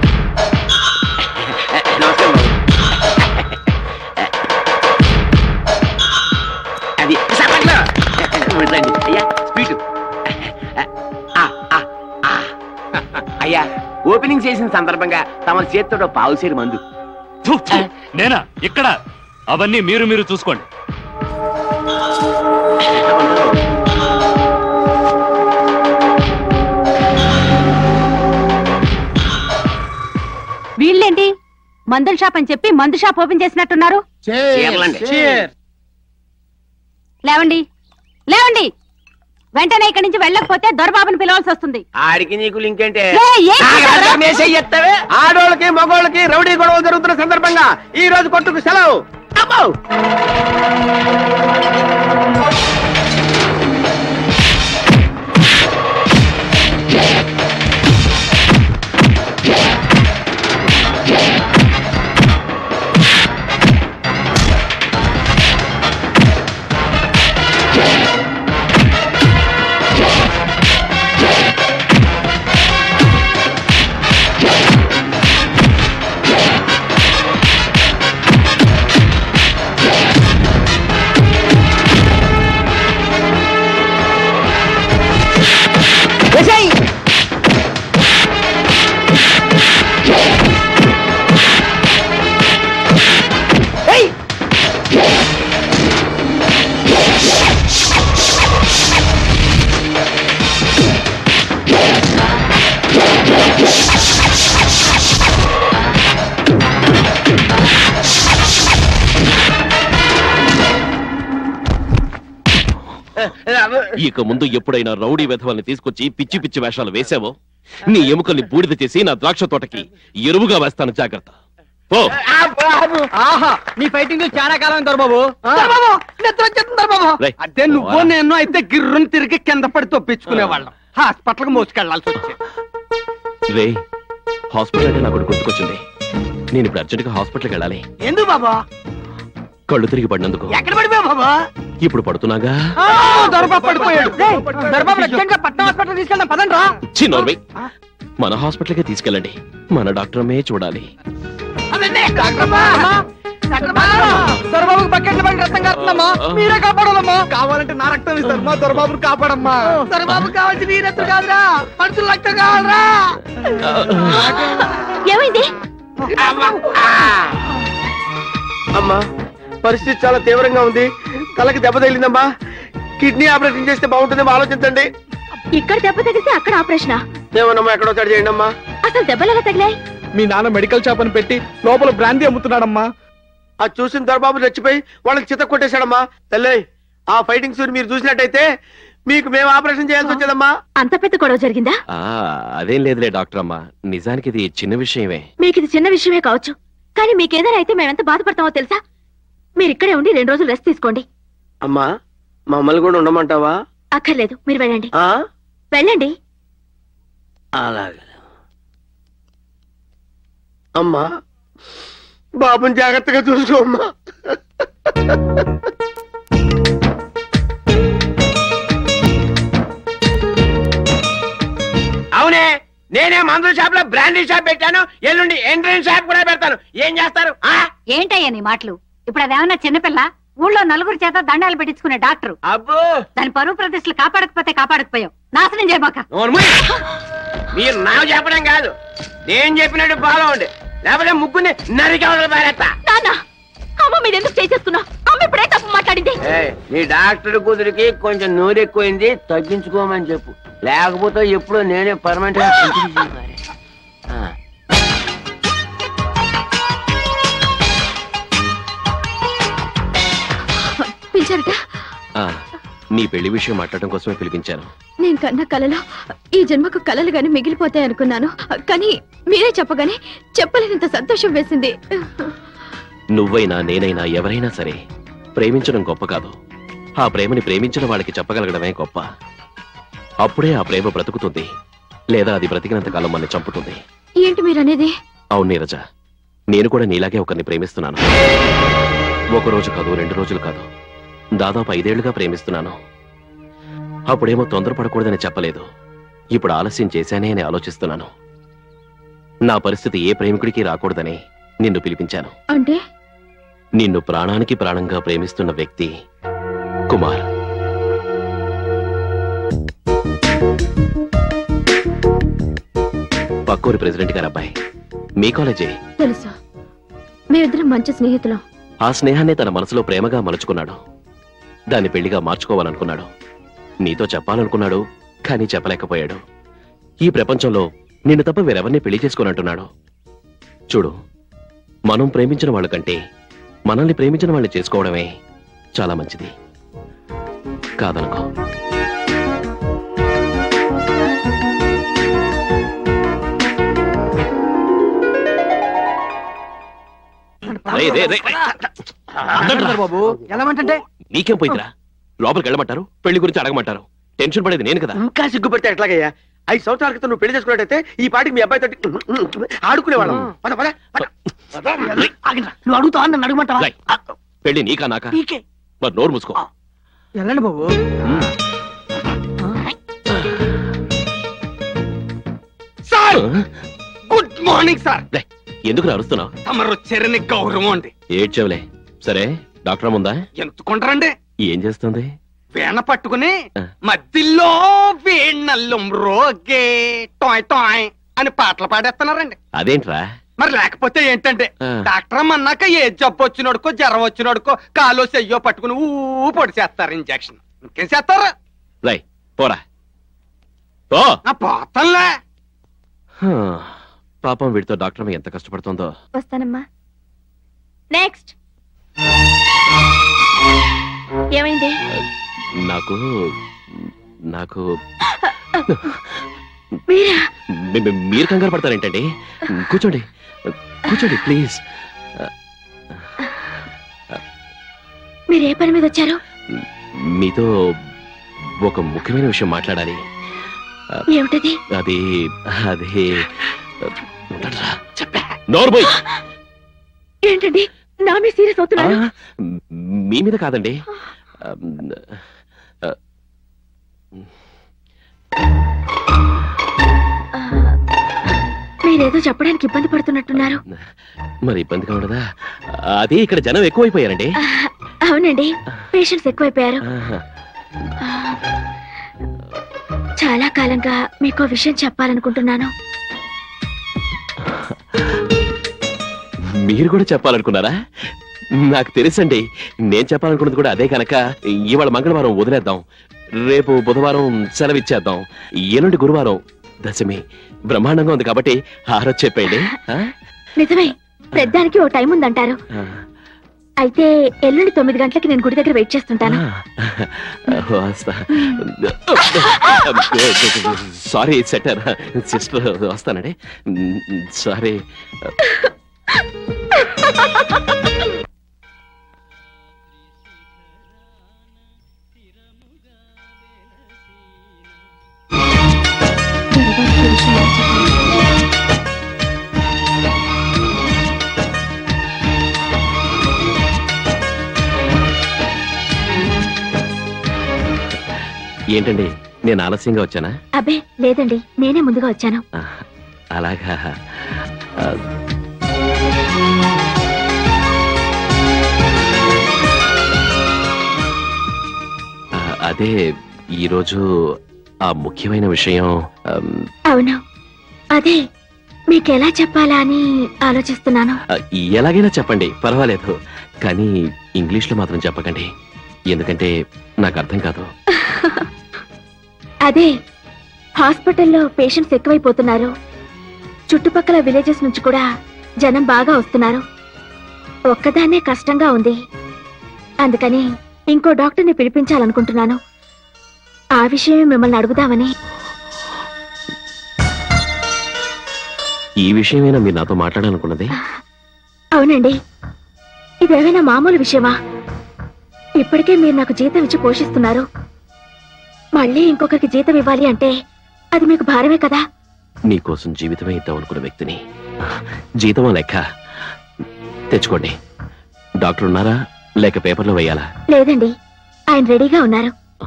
Speaker 3: అది సపట్లో ఉండండి అయ్యా స్వీట్ ఆ, ఆ, ఆ. అయ్యా ఓపెనింగ్ చేసిన సందర్భంగా తమ చేతితో పావుసేరు మందు
Speaker 13: థు, థు. నేనా ఇక్కడ అవన్నీ మీరు మీరు చూసుకోండి
Speaker 15: వీళ్ళేంటి మందుల షాప్ అని చెప్పి మందు షాప్ ఓపెన్ చేసినట్టున్నారు
Speaker 3: చీరలండి.
Speaker 15: లేవండి లేవండి వెంటనే ఇక్కడి నుంచి వెళ్ళకపోతే దొరబాబుని పిలవాల్సి వస్తుంది
Speaker 3: ఆడికి నీకు లింక్ ఏంటే
Speaker 15: ఏయ్, ఏం చేశావురా?
Speaker 3: ఎత్తవే ఆడోళ్ళకి మగోళ్ళకి రౌడీ గొడవలు జరుగుతున్న సందర్భంగా ఈ రోజు కొట్టుకు సెలవు అబ్బో!
Speaker 4: ఇక ముందు ఎప్పుడైనా రౌడీ వెధవల్ని తీసుకొచ్చి పిచ్చి పిచ్చి వేషాలు వేసావో నీ ఎముకల్ని బూడిద చేసి నా ద్రాక్ష తోటకి ఎరువుగా వేస్తాను జాగ్రత్త ఓ
Speaker 2: ఆహా నీ ఫైటింగ్ చాలా కాలం దొరబాబు దొరబాబు నిద్ర వచ్చేస్తుంది దొరబాబు
Speaker 4: రేయ్,
Speaker 2: అదే నువ్వు నేను అయితే గిర్రుని తిరిగి కింద పడి తొప్పించుకునేవాళ్ళం హాస్పిటల్ కి మోసుకెళ్లాల్సి వచ్చేది
Speaker 4: రే హాస్పిటల్ అంటే నాకు ఒకటి గుర్తుకొచ్చింది నేను ఇప్పుడు అర్జెంట్ గా హాస్పిటల్కి వెళ్ళాలి
Speaker 14: ఎందుకు బాబా
Speaker 4: కళ్ళు తిరిగి పడినందుకు
Speaker 14: ఎక్కడ పడిపోయావు బాబా
Speaker 4: ఇప్పుడు పడుతున్నాగా
Speaker 2: దొరబాబు పడిపోయాడు దొరబాబు అర్జెంట్ గా పట్నం హాస్పిటల్ తీసుకెళ్దాం పదండి రా
Speaker 4: చి నోర్వై మన హాస్పిటల్కే తీసుకెళ్ళండి మన డాక్టరమే చూడాలి
Speaker 2: దొరబాబుకి బకెట్ పడి రక్తం కాస్తుందమ్మా మీరే కాపాడాలమ్మా కావాలంటే నా రక్తం ఇస్తారు మా దొరబాబుని కాపాడమ్మా
Speaker 14: దొరబాబు కావాల్సిన ఈ రక్తం కాదురా మనుషుల రక్తం కావాలరా
Speaker 20: ఏమైంది
Speaker 3: అమ్మా పరిస్థితి చాలా తీవ్రంగా ఉంది తలకి దెబ్బ తగిలిందమ్మా కిడ్నీ ఆపరేషన్ చేస్తే బాగుంటుందేమో ఆలోచించండి
Speaker 20: ఇక్కడ దెబ్బ తగిలితే అక్కడ ఆపరేషనా
Speaker 3: ఏమన్నమ్మా ఎక్కడో చడి చేయండి అమ్మా
Speaker 20: అసలు దెబ్బలు ఎలా తగిలాయి
Speaker 2: మీ నాన్న మెడికల్ షాప్ అని పెట్టి లోపల బ్రాందీ అమ్ముతున్నాడమ్మా
Speaker 3: అది చూసిన దొరబాబు చచ్చిపోయి వాళ్ళకి చిత్త కొట్టేశాడమ్మా తల్లి ఆ ఫైటింగ్ సూర్ మీరు చూసినట్టయితే మీకు మేము ఆపరేషన్ చేయాల్సి వచ్చేదమ్మా
Speaker 20: అంత పెద్ద గొడవ జరిగిందా
Speaker 4: ఆ అదేం లేదులే డాక్టర్ అమ్మా నిజానికి ఇది చిన్న విషయమే
Speaker 20: మీకు ఇది చిన్న విషయమే కావచ్చు కానీ మీకేదైనా అయితే మేమెంత బాధపడతామో తెలుసా మీరు ఇక్కడే ఉండి రెండు రోజులు రెస్ట్ తీసుకోండి
Speaker 3: అమ్మా మమ్మల్ని కూడా ఉండమంటావా
Speaker 20: అక్కర్లేదు మీరు వెళ్ళండి
Speaker 3: ఆ
Speaker 20: వెళ్ళండి
Speaker 3: అలాగే అమ్మా బాబుని జాగ్రత్తగా చూసుకోమ్మా అవునే నేనే మందుల షాప్ లో బ్రాండీ షాప్ పెట్టాను ఎల్లుండి ఎంట్రన్స్ షాప్ కూడా పెడతాను ఏం చేస్తారు ఆ
Speaker 15: ఏంటయ్యా నీ మాటలు ఇప్పుడు అదేమన్నా చిన్నపిల్ల ఊళ్ళో నలుగురు చేత దండాలు పెట్టించుకునే డాక్టర్
Speaker 3: అబ్బో
Speaker 15: దాని పరువు ప్రతిష్టలు కాపాడకపోతే కాపాడకపోయావు నాశనం చేయమాక
Speaker 3: నోర్ముయ్. మీరు నాకు చెప్పడం కాదు నేను చెప్పినట్టు ఫాలో ఉండి లేకపోతే ముగ్గురిని నరికి అవతల పారేస్తా
Speaker 20: నాన్న అమ్మ మీరు ఎందుకు చేసేస్తున్నావు అమ్మ ఇప్పుడే తప్పు మాట్లాడింది
Speaker 3: ఏయ్, నీ డాక్టర్ కూతురికి కొంచెం నూరు ఎక్కువైంది తగ్గించుకోమని చెప్పు లేకపోతే ఎప్పుడో నేనే పర్మనెంట్ గా కంటిన్యూ చేయాలి. ఆ.
Speaker 7: పిలిచారట
Speaker 4: ఆ, నీ పెళ్లి విషయం మాట్లాడడం కోసమే పిలిపించాను
Speaker 7: నేను కన్న కలలో ఈ జన్మకు కలలు గాని మిగిలిపోతాయి అనుకున్నాను కానీ మీరే చెప్పగానే చెప్పలేనంత సంతోషం వేసింది
Speaker 4: నువ్వైనా నేనైనా ఎవరైనా సరే ప్రేమించడం గొప్ప కాదు ఆ ప్రేమని ప్రేమించిన వాళ్ళకి చెప్పగలగడమే గొప్ప అప్పుడే ఆ ప్రేమ బ్రతుకుతుంది లేదా అది బ్రతికినంత కాలం మన చంపుతుంది
Speaker 7: ఏంటి మీరనేది
Speaker 4: అవును నీరజ నేను కూడా నీలాగే ఒకరిని ప్రేమిస్తున్నాను ఒక రోజు కాదు రెండు రోజులు కాదు దాదాపు ఐదేళ్లుగా ప్రేమిస్తున్నాను అప్పుడేమో తొందరపడకూడదని చెప్పలేదు ఇప్పుడు ఆలస్యం చేశానే అని ఆలోచిస్తున్నాను నా పరిస్థితి ఏ ప్రేమికుడికి రాకూడదని నిన్ను పిలిపించాను
Speaker 7: అంటే
Speaker 4: నిన్ను ప్రాణానికి ప్రాణంగా ప్రేమిస్తున్న వ్యక్తి కుమార్ పక్కూరి ప్రెసిడెంట్ గారు అబ్బాయి మీ కాలేజే
Speaker 7: తెలుసు మేమిద్దరం మంచి స్నేహితులం
Speaker 4: ఆ స్నేహాన్ని తన మనసులో ప్రేమగా మలుచుకున్నాడు దాన్ని పెళ్లిగా మార్చుకోవాలనుకున్నాడు నీతో చెప్పాలనుకున్నాడు కానీ చెప్పలేకపోయాడు ఈ ప్రపంచంలో నిన్ను తప్ప వేరెవరిని పెళ్లి చేసుకోనంటున్నాడు చూడు మనం ప్రేమించిన వాళ్ళ కంటే మనల్ని ప్రేమించిన వాళ్ళని చేసుకోవడమే చాలా మంచిది కాదనుకో రేయ్, రేయ్, రేయ్, రేయ్.
Speaker 2: బాబు ఎలామంటే
Speaker 4: నీకేం పోయిందిరా లోపలికి వెళ్ళమంటారు పెళ్లి గురించి అడగమంటారు టెన్షన్ పడేది నేను కదా
Speaker 3: ఇంకా సిగ్గుపడితే ఎట్లాగయ్యా ఐదు సంవత్సరాల క్రితం నువ్వు పెళ్లి చేసుకున్నట్టయితే ఈ పాటికి మీ అబ్బాయి తోటి ఆడుకునేవాళ్ళం పద పద పద.
Speaker 14: నువ్వు అడుగుతావా నన్ను అడగమంటావా
Speaker 4: రేయ్, పెళ్లి నీకా నాకా
Speaker 14: నీకే
Speaker 4: మరి నోరు మూసుకో
Speaker 2: వెళ్ళండి బాబు సార్ గుడ్ మార్నింగ్ సార్
Speaker 4: రేయ్, ఎందుకు అరుస్తున్నావు
Speaker 2: తమరు వచ్చారని గౌరవం అండి
Speaker 4: ఏడ్చవలే సరే డాక్టర్ ఉందా
Speaker 2: ఎంతుకుంటారండి
Speaker 4: ఏం చేస్తుంది
Speaker 2: వీణ పట్టుకుని మధ్యలో వీణల్లం రోగే టాయ్ టాయ్ అని పాటలు పాడేస్తున్నారండి
Speaker 4: అదేంట్రా
Speaker 2: మరి లేకపోతే ఏంటంటే
Speaker 4: ఆ.
Speaker 2: డాక్టర్ అన్నాక ఏ జబ్బు వచ్చినోడుకో జ్వరం వచ్చినోడుకో కాలో చెయ్యో పట్టుకుని ఊ పొడి చేస్తారు ఇంజక్షన్ ఇంకేం చేస్తారు
Speaker 4: రై పోరా పో
Speaker 2: నా పోతంలే
Speaker 4: హా, పాపం వీడితో డాక్టర్ అమ్మ ఎంత కష్టపడుతుందో
Speaker 20: వస్తానమ్మా నెక్స్ట్ ఏమైంది
Speaker 4: నాకు నాకు
Speaker 20: మీరా
Speaker 4: మీ- మీ- మీరు కంగారు పడతారేంటండి కూర్చోండి కూర్చోండి ప్లీజ్
Speaker 6: మీరు ఏ పని మీద వచ్చారు
Speaker 4: మీతో ఒక ముఖ్యమైన విషయం మాట్లాడాలి
Speaker 6: ఏమిటది
Speaker 4: అది అది ఉండరా చెప్పా నోర్బోయ్
Speaker 6: ఏంటండి నా మీద సీరియస్ అవుతున్నారు
Speaker 4: మీ మీద కాదండి ఆ,
Speaker 6: మీరేదో చెప్పడానికి ఇబ్బంది పడుతున్నట్టున్నారు
Speaker 4: మరి ఇబ్బందిగా ఉండదా అది ఇక్కడ జనం ఎక్కువైపోయారండి
Speaker 6: అవునండి పేషెంట్స్ ఎక్కువైపోయారు
Speaker 4: ఆహా.
Speaker 6: చాలా కాలంగా మీకు విషయం చెప్పాలనుకుంటున్నాను
Speaker 4: మీరు కూడా చెప్పాలనుకున్నారా నాకు తెలుసండి నేను చెప్పాలనుకున్నది కూడా అదే కనుక ఇవాళ మంగళవారం వదిలేద్దాం రేపు బుధవారం సెలవిచ్చేద్దాం ఎల్లుండి గురువారం దశమి బ్రహ్మాండంగా ఉంది కాబట్టి ఆ రోజు చెప్పేయండి ఆ?
Speaker 6: నిజమే పెద్దానికి ఓ టైం ఉందంటారు
Speaker 4: ఆ.
Speaker 6: అయితే ఎల్లుండి తొమ్మిది గంటలకి నేను గుడి దగ్గర వెయిట్ చేస్తుంటాను
Speaker 4: వస్తా సారీ సెటర్ సిస్టర్ వస్తానండి సారీ ఏంటండి నేను ఆలస్యంగా వచ్చానా
Speaker 6: అబ్బే లేదండి నేనే ముందుగా వచ్చాను
Speaker 4: అలాగా ఆ, ఆ, అదే ఈరోజు ఆ ముఖ్యమైన విషయం ఆమ్,
Speaker 6: అవును అదే మీకు ఎలా చెప్పాలా అని ఆలోచిస్తున్నాను
Speaker 4: ఆ, ఎలాగైనా చెప్పండి పర్వాలేదు కానీ ఇంగ్లీష్లో మాత్రం చెప్పకండి ఎందుకంటే నాకు అర్థం కాదు
Speaker 6: అదే హాస్పిటల్లో పేషెంట్స్ ఎక్కువైపోతున్నారు చుట్టుపక్కల విలేజెస్ నుంచి కూడా జనం బాగా వస్తున్నారు ఒక్కదాన్నే కష్టంగా ఉంది అందుకని ఇంకో డాక్టర్ని పిలిపించాలనుకుంటున్నాను ఆ విషయమే మిమ్మల్ని అడుగుదామని
Speaker 4: ఈ విషయమైనా మీరు నాతో మాట్లాడాలనుకున్నది
Speaker 6: అవునండి ఇదేమైనా మామూలు విషయమా ఇప్పటికే మీరు నాకు జీతం ఇచ్చి పోషిస్తున్నారు మళ్ళీ ఇంకొకరికి జీతం ఇవ్వాలి అంటే అది మీకు భారమే కదా
Speaker 4: నీకోసం జీవితమే ఇద్దాం అనుకున్న వ్యక్తిని జీతమో లెక్క తెచ్చుకోండి డాక్టర్ ఉన్నారా లేక పేపర్లో వేయాలా
Speaker 6: లేదండి ఆయన రెడీగా ఉన్నారు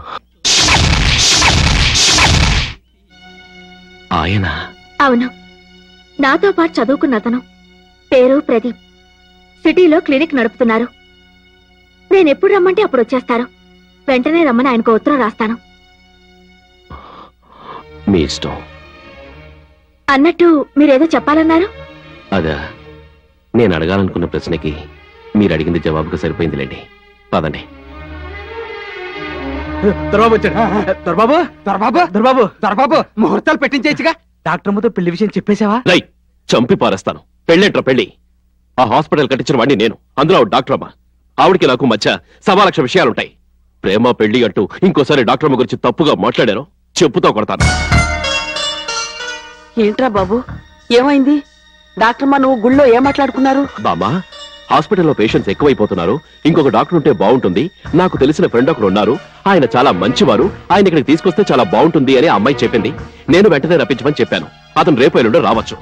Speaker 4: ఆయన
Speaker 6: అవును నాతో పాటు చదువుకున్న అతను పేరు ప్రదీప్ సిటీలో క్లినిక్ నడుపుతున్నారు నేను ఎప్పుడు రమ్మంటే అప్పుడు వచ్చేస్తారు వెంటనే రమ్మని ఆయనకు ఉత్తరం రాస్తాను
Speaker 4: మీ ఇష్టం
Speaker 6: అన్నట్టు మీరేదో చెప్పాలన్నారు
Speaker 4: అదా నేను అడగాలనుకున్న ప్రశ్నకి మీరు అడిగింది జవాబుగా సరిపోయిందిలేండి పదండి
Speaker 2: దొరబాబు వచ్చాడు దొరబాబు దొరబాబు దొరబాబు దొరబాబు ముహూర్తాలు పెట్టించేయచ్చుగా డాక్టర్ అమ్మతో పెళ్లి విషయం చెప్పేశావా
Speaker 4: రై చంపి పారేస్తాను పెళ్ళేంట్రా పెళ్ళి ఆ హాస్పిటల్ కట్టించిన వాడిని నేను అందులో ఆవిడ డాక్టర్ అమ్మ ఆవిడికి నాకు మధ్య సవా లక్ష విషయాలుంటాయి ప్రేమ పెళ్లి అంటూ ఇంకోసారి డాక్టర్ అమ్మ గురించి తప్పుగా మాట్లాడాను చెప్పుతో కొడతాను
Speaker 9: ఏంట్రా బాబు ఏమైంది డాక్టర్ మా నువ్వు గుళ్ళో ఏం మాట్లాడుకున్నారు
Speaker 4: బామ్మా హాస్పిటల్లో పేషెంట్స్ ఎక్కువైపోతున్నారు ఇంకొక డాక్టర్ ఉంటే బాగుంటుంది నాకు తెలిసిన ఫ్రెండ్ ఒకరు ఉన్నారు ఆయన చాలా మంచివారు ఆయన ఇక్కడికి తీసుకొస్తే చాలా బాగుంటుంది అని ఆ అమ్మాయి చెప్పింది నేను వెంటనే రప్పించమని చెప్పాను అతను రేపు ఎల్లుండో రావచ్చు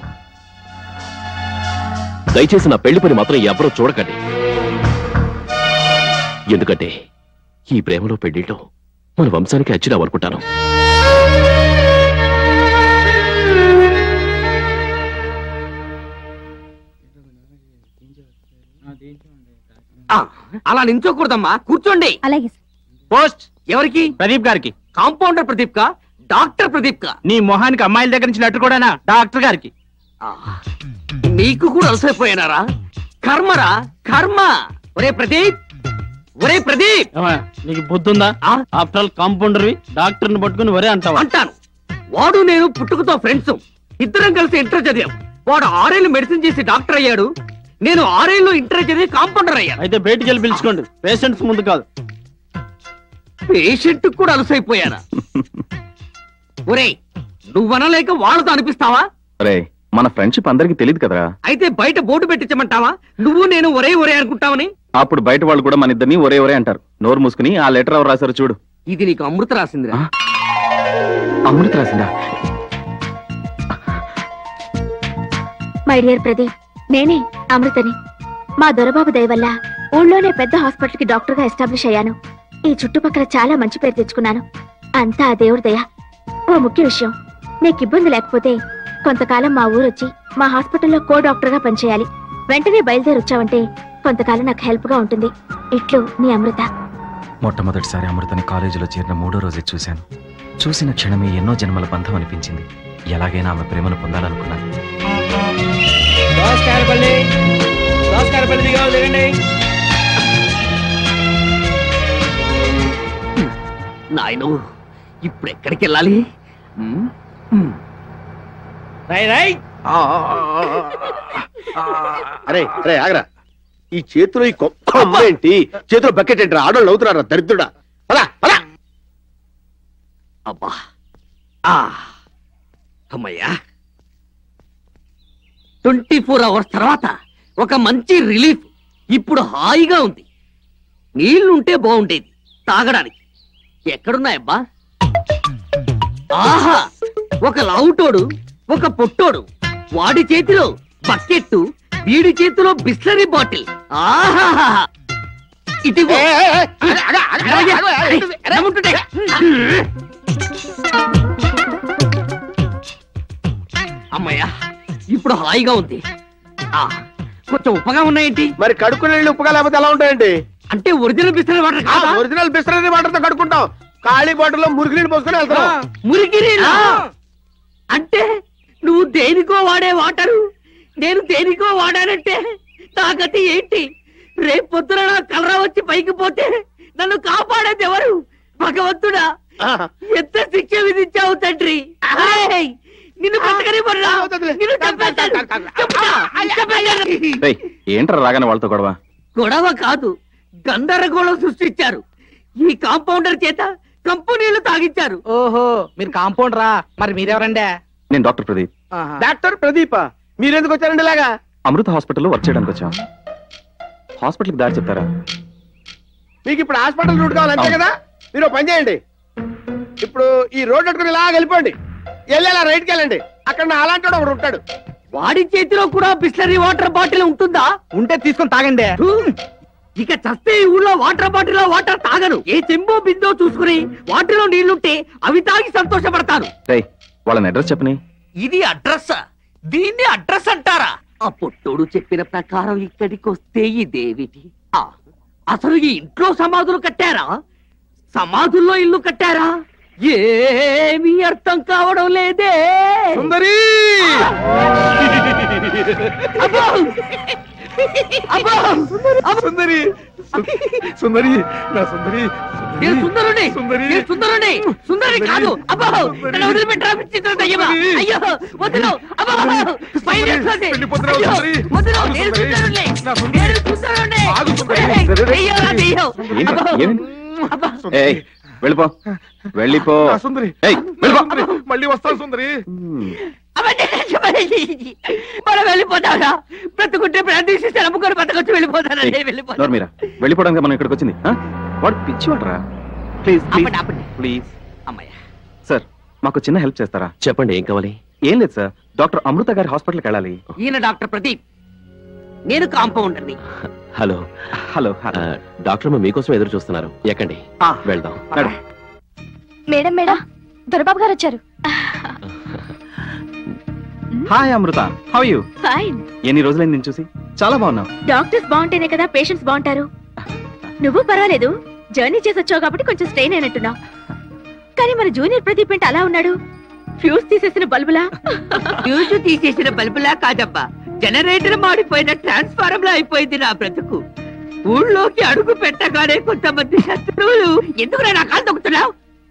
Speaker 4: దయచేసి నా పెళ్లి పని మాత్రం ఎవరూ చూడకండి ఎందుకంటే ఈ ప్రేమలో పెళ్లిలో మన వంశానికి అచ్చినాం అనుకుంటాను
Speaker 2: ఆ, అలా నించోకూడదమ్మా కూర్చోండి
Speaker 15: అలాగే
Speaker 2: పోస్ట్ ఎవరికి ప్రదీప్ గారికి కాంపౌండర్ ప్రదీప్ కా డాక్టర్ ప్రదీప్ కా
Speaker 16: నీ మొహానికి అమ్మాయిల దగ్గర నుంచి లెటర్ కూడానా డాక్టర్ గారికి
Speaker 2: నీకు కూడా అలసైపోయినారా కర్మరా కర్మ ఒరే ప్రదీప్ ఒరే ప్రదీప్
Speaker 16: ఏమయ్య, నీకు బుద్ధుందా ఆఫ్టర్ ఆల్ కాంపౌండర్వి డాక్టర్ని పట్టుకుని వరే అంటావా
Speaker 2: అంటాను వాడు నేను పుట్టుకతో ఫ్రెండ్స్ ఇద్దరం కలిసి ఇంటర్ చదివాం వాడు ఆరేళ్లు మెడిసిన్ చేసి డాక్టర్ అయ్యాడు నేను ఆరేళ్లు ఇంటర్ చదివి కాంపౌండర్ అయ్యాను
Speaker 16: అయితే బయటికి వెళ్ళి పిలుచుకోండి పేషెంట్స్ ముందు కాదు
Speaker 2: పేషెంట్ కూడా అలసైపోయానా ఒరే నువ్వనలేక వాళ్ళతో అనిపిస్తావా
Speaker 21: రే
Speaker 16: మన ఫ్రెండ్షిప్ అందరికి తెలియదు కదరా
Speaker 2: అయితే బయట బోర్డు పెట్టించమంటావా నువ్వు నేను ఒరే ఒరే అనుకుంటావని
Speaker 16: అప్పుడు బయట వాళ్ళు కూడా మన ఇద్దరిని ఒరే ఒరే అంటారు నోరు మూసుకుని ఆ లెటర్ ఎవరు రాశారు చూడు
Speaker 2: ఇది నీకు అమృత రాసిందిరా
Speaker 16: అమృత రాసిందా
Speaker 6: మై డియర్ ప్రదీప్ నేనే అమృతని మా దొరబాబు దయ వల్ల ఊళ్ళోనే పెద్ద హాస్పిటల్ కి డాక్టర్ గా ఎస్టాబ్లిష్ అయ్యాను ఈ చుట్టుపక్కల చాలా మంచి పేరు తెచ్చుకున్నాను అంతా ఆ దేవుడి దయ ఓ ముఖ్య విషయం నీకు ఇబ్బంది లేకపోతే కొంతకాలం మా ఊరొచ్చి మా హాస్పిటల్లో కో డాక్టర్ గా పనిచేయాలి వెంటనే బయలుదేరి వచ్చావంటే కొంతకాలం నాకు హెల్ప్ గా ఉంటుంది ఇట్లు నీ అమృత
Speaker 21: మొట్టమొదటిసారి అమృతని కాలేజీలో చేరిన మూడో రోజే చూశాను చూసిన క్షణమే ఎన్నో జన్మల బంధం అనిపించింది ఎలాగైనా ఆమె ప్రేమను పొందాలనుకున్నాను
Speaker 2: నమస్కారపల్లి నమస్కారపల్లి దిగా లేరండి నాయను ఇప్పుడు ఎక్కడికి వెళ్ళాలి రై రై
Speaker 5: అరే అరే ఆగరా ఈ చేతిలో ఈ కొ- కొమ్మ ఏంటి చేతిలో బకెట్ ఏంటి ఆడోళ్ళు అవుతున్నారా దరిద్రుడా పదా పదా
Speaker 2: అబ్బా ఆ అమ్మయ్యా ట్వంటీ ఫోర్ అవర్స్ తర్వాత ఒక మంచి రిలీఫ్ ఇప్పుడు హాయిగా ఉంది నీళ్లుంటే బాగుండేది తాగడానికి ఎక్కడున్నాయబ్బా ఆహా ఒక లావుటోడు ఒక పొట్టోడు వాడి చేతిలో బకెట్టు వీడి చేతిలో బిస్లరీ బాటిల్ ఆహా ఇదిగో రమ్ముంటుంటే. అమ్మయ్యా ఇప్పుడు హాయిగా ఉంది ఆ కొంచెం ఉప్పగా ఉన్నాయేంటి
Speaker 5: మరి కడుక్కునే నీళ్ళు ఉప్పుగా లేకపోతే ఎలా ఉంటాయండి
Speaker 2: అంటే ఒరిజినల్ బిస్లరీ వాటర్ కాదా?
Speaker 5: ఒరిజినల్ బిస్లరీ వాటర్ తో కడుక్కుంటాం ఖాళీ బాటిల్లో మురికి నీళ్ళు పోసుకొని వెళ్తాం
Speaker 2: మురికి నీళ్ళా? అంటే నువ్వు దేనికో వాడే వాటరు నేను దేనికో వాడానంటే నా గతి ఏంటి రేపు పొద్దున నా కలరా వచ్చి పైకి పోతే నన్ను కాపాడేది ఎవరు భగవంతుడా ఎంత శిక్ష విధించావు తండ్రి ఏయ్! నిన్ను బ్రతకని నిన్ను చంపేస్తాను. చెప్పుతా, చంపేస్తాను.
Speaker 16: రేయ్, ఏంట్రా రాగానే వాళ్ళతో గొడవ
Speaker 2: గొడవ కాదు గందరగోళం సృష్టించారు ఈ కాంపౌండర్ చేత కంపెనీలు తాగించారు
Speaker 17: ఓహో మీరు కాంపౌండ్ రా మరి మీరెవరండే
Speaker 16: నేను డాక్టర్ ప్రదీప్
Speaker 5: డాక్టర్ ప్రదీప మీరెందుకు వచ్చారండి ఇలాగా
Speaker 16: అమృత హాస్పిటల్లో వర్క్ చేయడానికి వచ్చాం హాస్పిటల్కి దారి చెప్తారా
Speaker 5: మీకు ఇప్పుడు హాస్పిటల్ రూట్ కావాలి అంతే
Speaker 16: అవును.
Speaker 5: కదా మీరు ఓ పని చేయండి ఇప్పుడు ఈ రోడ్ అట్టుకుని ఇలా వెళ్ళిపోండి వెళ్ళి అలా రైట్కి వెళ్ళండి అక్కడ నా అలాంటి వాడు ఒకడు ఉంటాడు
Speaker 2: వాడి చేతిలో కూడా బిస్లరీ వాటర్ బాటిల్ ఉంటుందా
Speaker 17: ఉంటే తీసుకొని తాగండి
Speaker 2: ఇక చస్తే ఈ ఊళ్ళో వాటర్ బాటిల్ లో వాటర్ తాగను ఏ చెంబో బిందో చూసుకుని వాటిలో నీళ్లుంటే అవి తాగి సంతోషపడతాను
Speaker 16: రేయ్ వాళ్ళని అడ్రస్ చెప్పని
Speaker 2: ఇది అడ్రస్ దీన్ని అడ్రస్ అంటారా ఆ పొట్టోడు చెప్పిన ప్రకారం ఇక్కడికి వస్తే ఇదేమిటి ఆ, అసలు ఈ ఇంట్లో సమాధులు కట్టారా సమాధుల్లో ఇల్లు కట్టారా ఏమీ అర్థం కావడం లేదే
Speaker 5: సుందరి
Speaker 2: అబ్బో! అబ్బో! అబ్బో!
Speaker 5: సుందరి సుందరి నా సుందరి
Speaker 2: నేను సుందరుని నేను సుందరుని సుందరి కాదు అబ్బో నన్ను వదిలిపెట్టరా విచిత్ర దయ్యమా అయ్యో వదిలు అబ్బో పైన వేస్తుంది. అయ్యో, వదిలు నేను సుందరుని నేను సుందరుని దెయ్యం రా దెయ్యం
Speaker 16: ఏంటి?
Speaker 2: అబ్బో
Speaker 16: ఏమైంది? ఏయ్ వెళ్ళిపో వెళ్ళిపో
Speaker 5: నా సుందరి
Speaker 16: ఏయ్ వెళ్ళిపో
Speaker 5: సుందరి, మళ్ళీ వస్తాను సుందరి
Speaker 2: మనం వెళ్ళిపోతారా బ్రతుకుంటే ప్రార్థిస్తే నమ్ముకొని బతకొచ్చి వెళ్ళిపోతానండి వెళ్ళిపోతాను
Speaker 16: నోరు మీరా వెళ్ళిపోవడానికి మనం ఇక్కడికి వచ్చింది ఆ? వాడు పిచ్చి వాడరా ప్లీజ్ ప్లీజ్
Speaker 2: ఆపండి, ఆపండి.
Speaker 16: ప్లీజ్
Speaker 2: అమ్మయ్య
Speaker 16: సార్ మాకు చిన్న హెల్ప్ చేస్తారా
Speaker 4: చెప్పండి ఏం కావాలి
Speaker 16: ఏం లేదు సార్ డాక్టర్ అమృత గారి హాస్పిటల్కి వెళ్ళాలి
Speaker 2: ఈయన డాక్టర్ ప్రదీప్ నేను కాంపౌండర్ని
Speaker 4: హలో
Speaker 16: హలో
Speaker 4: డాక్టర్ అమ్మ మీకోసం ఎదురు చూస్తున్నారు ఎక్కండి వెళ్దాం
Speaker 20: మేడం మేడం దొరబాబు గారు వచ్చారు
Speaker 16: hi Amrutha how you
Speaker 6: fine
Speaker 16: ఎన్ని రోజులైంది నేను చూసి చాలా బాగున్నావు
Speaker 6: డాక్టర్స్ బాగుంటేనే కదా పేషెంట్స్ బాగుంటారు నువ్వు పర్వాలేదు జర్నీ చేసి వచ్చావు కాబట్టి కొంచెం స్ట్రెయిన్ అయినట్టున్నావు కానీ మన జూనియర్ ప్రదీప్ ఏంటి అలా ఉన్నాడు ఫ్యూజ్ తీసేసిన బల్బులా
Speaker 2: ఫ్యూజ్ తీసేసిన బల్బులా కాదబ్బా జనరేటర్ మాడిపోయిన ట్రాన్స్ఫారం లా అయిపోయింది నా బ్రతుకు ఊళ్ళోకి అడుగు పెట్టగానే కొంతమంది శత్రువులు ఎందుకు నా కాలు తొక్కుతున్నావు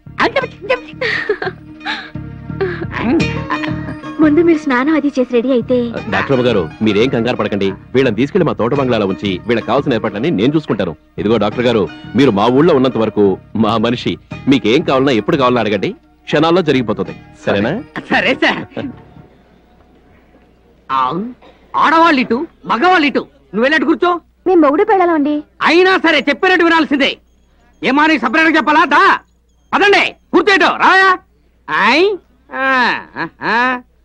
Speaker 6: ముందు మీరు స్నానం అది చేసి రెడీ అయితే
Speaker 4: డాక్టర్ అమ్మ గారు మీరేం కంగారు పడకండి వీళ్ళని తీసుకెళ్లి మా తోట బంగ్లాలో ఉంచి వీళ్ళకి కావాల్సిన ఏర్పాట్లన్నీ నేను చూసుకుంటాను ఇదిగో డాక్టర్ గారు మీరు మా ఊళ్ళో ఉన్నంత వరకు మా మనిషి మీకేం కావాలన్నా ఎప్పుడు కావాలన్నా అడగండి క్షణాల్లో జరిగిపోతుంది సరేనా
Speaker 2: సరే సార్
Speaker 18: ఆడవాళ్ళు ఇటు మగవాళ్ళు ఇటు నువ్వు వెళ్ళట్టు కూర్చో
Speaker 20: మేము మొగుడు పెళ్ళాలండి
Speaker 18: అయినా సరే చెప్పినట్టు వినాల్సిందే ఏమా నీకు సపరేట్గా చెప్పాలా దా పదండి కూర్చోటో రాయా ఆయ్ ఆ, ఆ, ఆ.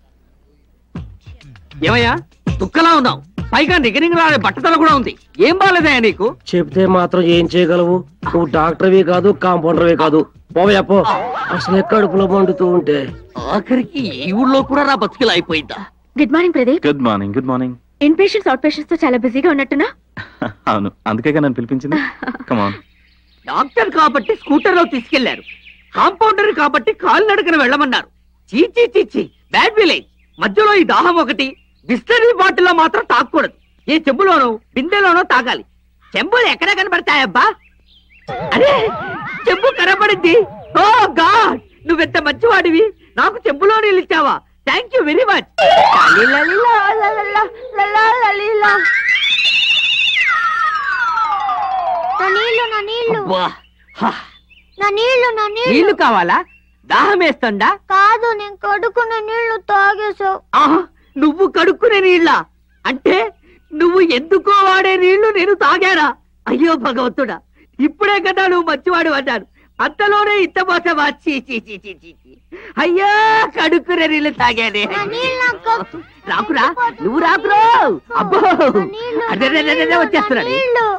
Speaker 18: ఏమయ్యా దుక్కలా ఉన్నావు పైగా నిగనింగ్ రాలే బట్టతల కూడా ఉంది ఏం బాలేదయ్యా నీకు
Speaker 3: చెప్తే మాత్రం ఏం చేయగలవు నువ్వు డాక్టర్వి కాదు కాంపౌండర్వి కాదు పోవయ్యా పో అసలే కడుపులో మండుతూ ఉంటే
Speaker 18: ఆఖరికి ఈ ఊళ్ళో కూడా నా బతుకులు అయిపోయిందా
Speaker 20: good morning Pradeep
Speaker 21: good morning good morning
Speaker 20: in patients out patients తో చాలా బిజీగా ఉన్నట్టున్నా
Speaker 21: అవును అందుకేగా నన్ను పిలిపించింది కమాన్
Speaker 18: డాక్టర్ కాబట్టి స్కూటర్ లో తీసుకెళ్లారు కాంపౌండర్ కాబట్టి కాలు నడకన వెళ్ళమన్నారు చీచీ చీచీ బ్యాడ్ విలేజ్ మధ్యలో ఈ దాహం ఒకటి బిస్లరీ బాటిల్లో మాత్రం తాగకూడదు ఏ చెంబులోనో బిందెలోనో తాగాలి చెంబులు ఎక్కడ కనబడతాయబ్బా అరే చెంబు కనబడింది ఓ గాడ్ నువ్వెంత మంచివాడివి నాకు చెంబులో నీళ్ళు ఇచ్చావా థ్యాంక్ యూ వెరీ మచ్
Speaker 6: నా నీళ్లు నా నీళ్లు
Speaker 18: అబ్బా, హా,
Speaker 6: నా నీళ్లు నా
Speaker 18: నీళ్లు
Speaker 6: నీళ్లు
Speaker 18: కావాలా దాహం వేస్తుందా
Speaker 6: కాదు నేను కడుకున్న నీళ్లు తాగేశావు
Speaker 18: ఆహా, నువ్వు కడుక్కునే నీళ్ళ అంటే నువ్వు ఎందుకో వాడే నీళ్లు నేను తాగానా అయ్యో భగవంతుడా ఇప్పుడే కదా నువ్వు మంచివాడు అన్నాను అంతలోనే ఇంత మోసమా చీ చీ చీ చీ చీ చీ. అయ్యా కడుక్కునే నీళ్లు తాగానే రాకురా నువ్వు రాకురా అబ్బో అదే అదే, అదే, అదే వచ్చేస్తున్నాడు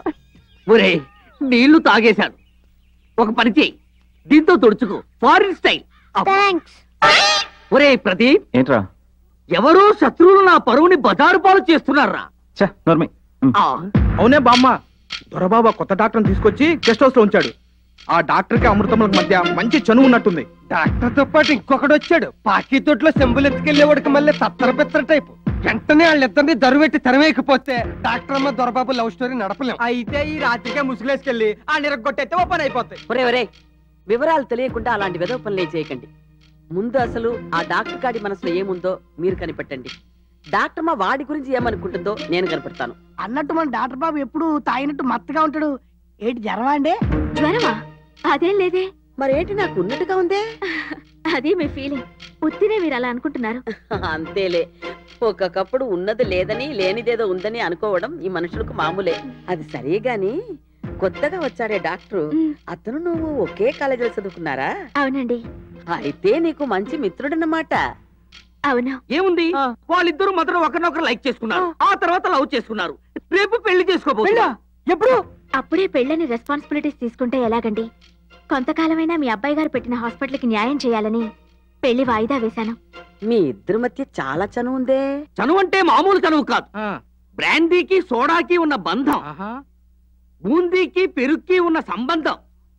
Speaker 18: ఒరే నీళ్లు తాగేశాను ఒక పని చేయి దీంతో తుడుచుకో ఫారిన్ స్టైల్
Speaker 6: థ్యాంక్స్
Speaker 18: ఒరే ప్రదీప్
Speaker 21: ఏంట్రా
Speaker 18: ఎవరో శత్రువులు నా పరువుని బజారు పాలు చేస్తున్నారా
Speaker 21: ఛ, నోర్మి
Speaker 5: అవునే బామ్మ దొరబాబు కొత్త డాక్టర్ తీసుకొచ్చి గెస్ట్ హౌస్ లో ఉంచాడు ఆ డాక్టర్ కి అమృతములకు మధ్య మంచి చనువు ఉన్నట్టుంది
Speaker 2: డాక్టర్ తో పాటు ఇంకొకడు వచ్చాడు పాకీ తొట్లో సెంబులు ఎత్తుకెళ్లేవాడికి మళ్ళీ తత్తర పెత్తర టైపు వెంటనే వాళ్ళిద్దరిని దరువెట్టి తెరవేయకపోతే డాక్టర్ అమ్మ దొరబాబు లవ్ స్టోరీ నడపలేం అయితే ఈ రాత్రికే ముసుగులేసుకెళ్లి ఆ నిరగొట్టయితే ఓ పని అయిపోతాయి
Speaker 9: ఒరే ఒరే వివరాలు తెలియకుండా అలాంటి వెదవ పనులే చేయకండి ముందు అసలు ఆ డాక్టర్ గాడి మనసులో ఏముందో మీరు కనిపెట్టండి డాక్టర్ మా వాడి గురించి ఏమనుకుంటుందో నేను కనిపెడతాను
Speaker 14: అన్నట్టు మన డాక్టర్ బాబు ఎప్పుడు తాగినట్టు మత్తగా ఉంటాడు ఏంటి జ్వరమా అండి
Speaker 20: జ్వరమా అదేం లేదే
Speaker 9: మరేంటి నాకు ఉన్నట్టుగా ఉందే
Speaker 20: అది మీ ఫీలింగ్ ఉత్తినే మీరు అలా అనుకుంటున్నారు
Speaker 9: అంతేలే ఒక్కొక్కప్పుడు ఉన్నది లేదని లేనిదేదో ఉందని అనుకోవడం ఈ మనుషులకు మామూలే అది సరే గాని కొత్తగా వచ్చాడే డాక్టర్ అతను నువ్వు ఒకే కాలేజీలో చదువుకున్నారా
Speaker 20: అవునండి
Speaker 9: అయితే నీకు మంచి మిత్రుడన్నమాట
Speaker 20: అవును
Speaker 18: ఏముంది వాళ్ళిద్దరూ మొదట ఒకరినొకరు లైక్ చేసుకున్నారు ఆ తర్వాత లవ్ చేసుకున్నారు రేపు పెళ్లి చేసుకోబోతున్నా
Speaker 2: ఎప్పుడు
Speaker 20: అప్పుడే పెళ్ళని రెస్పాన్సిబిలిటీస్ తీసుకుంటే ఎలాగండి కొంతకాలమైనా మీ అబ్బాయి గారు పెట్టిన హాస్పిటల్కి న్యాయం చేయాలని పెళ్లి వాయిదా వేశాను
Speaker 9: మీ ఇద్దరి మధ్య చాలా చనువు ఉందే
Speaker 18: చనువు అంటే మామూలు చనువు కాదు బ్రాందీకి సోడాకి ఉన్న బంధం బూందీకి పెరుక్కి ఉన్న సంబంధం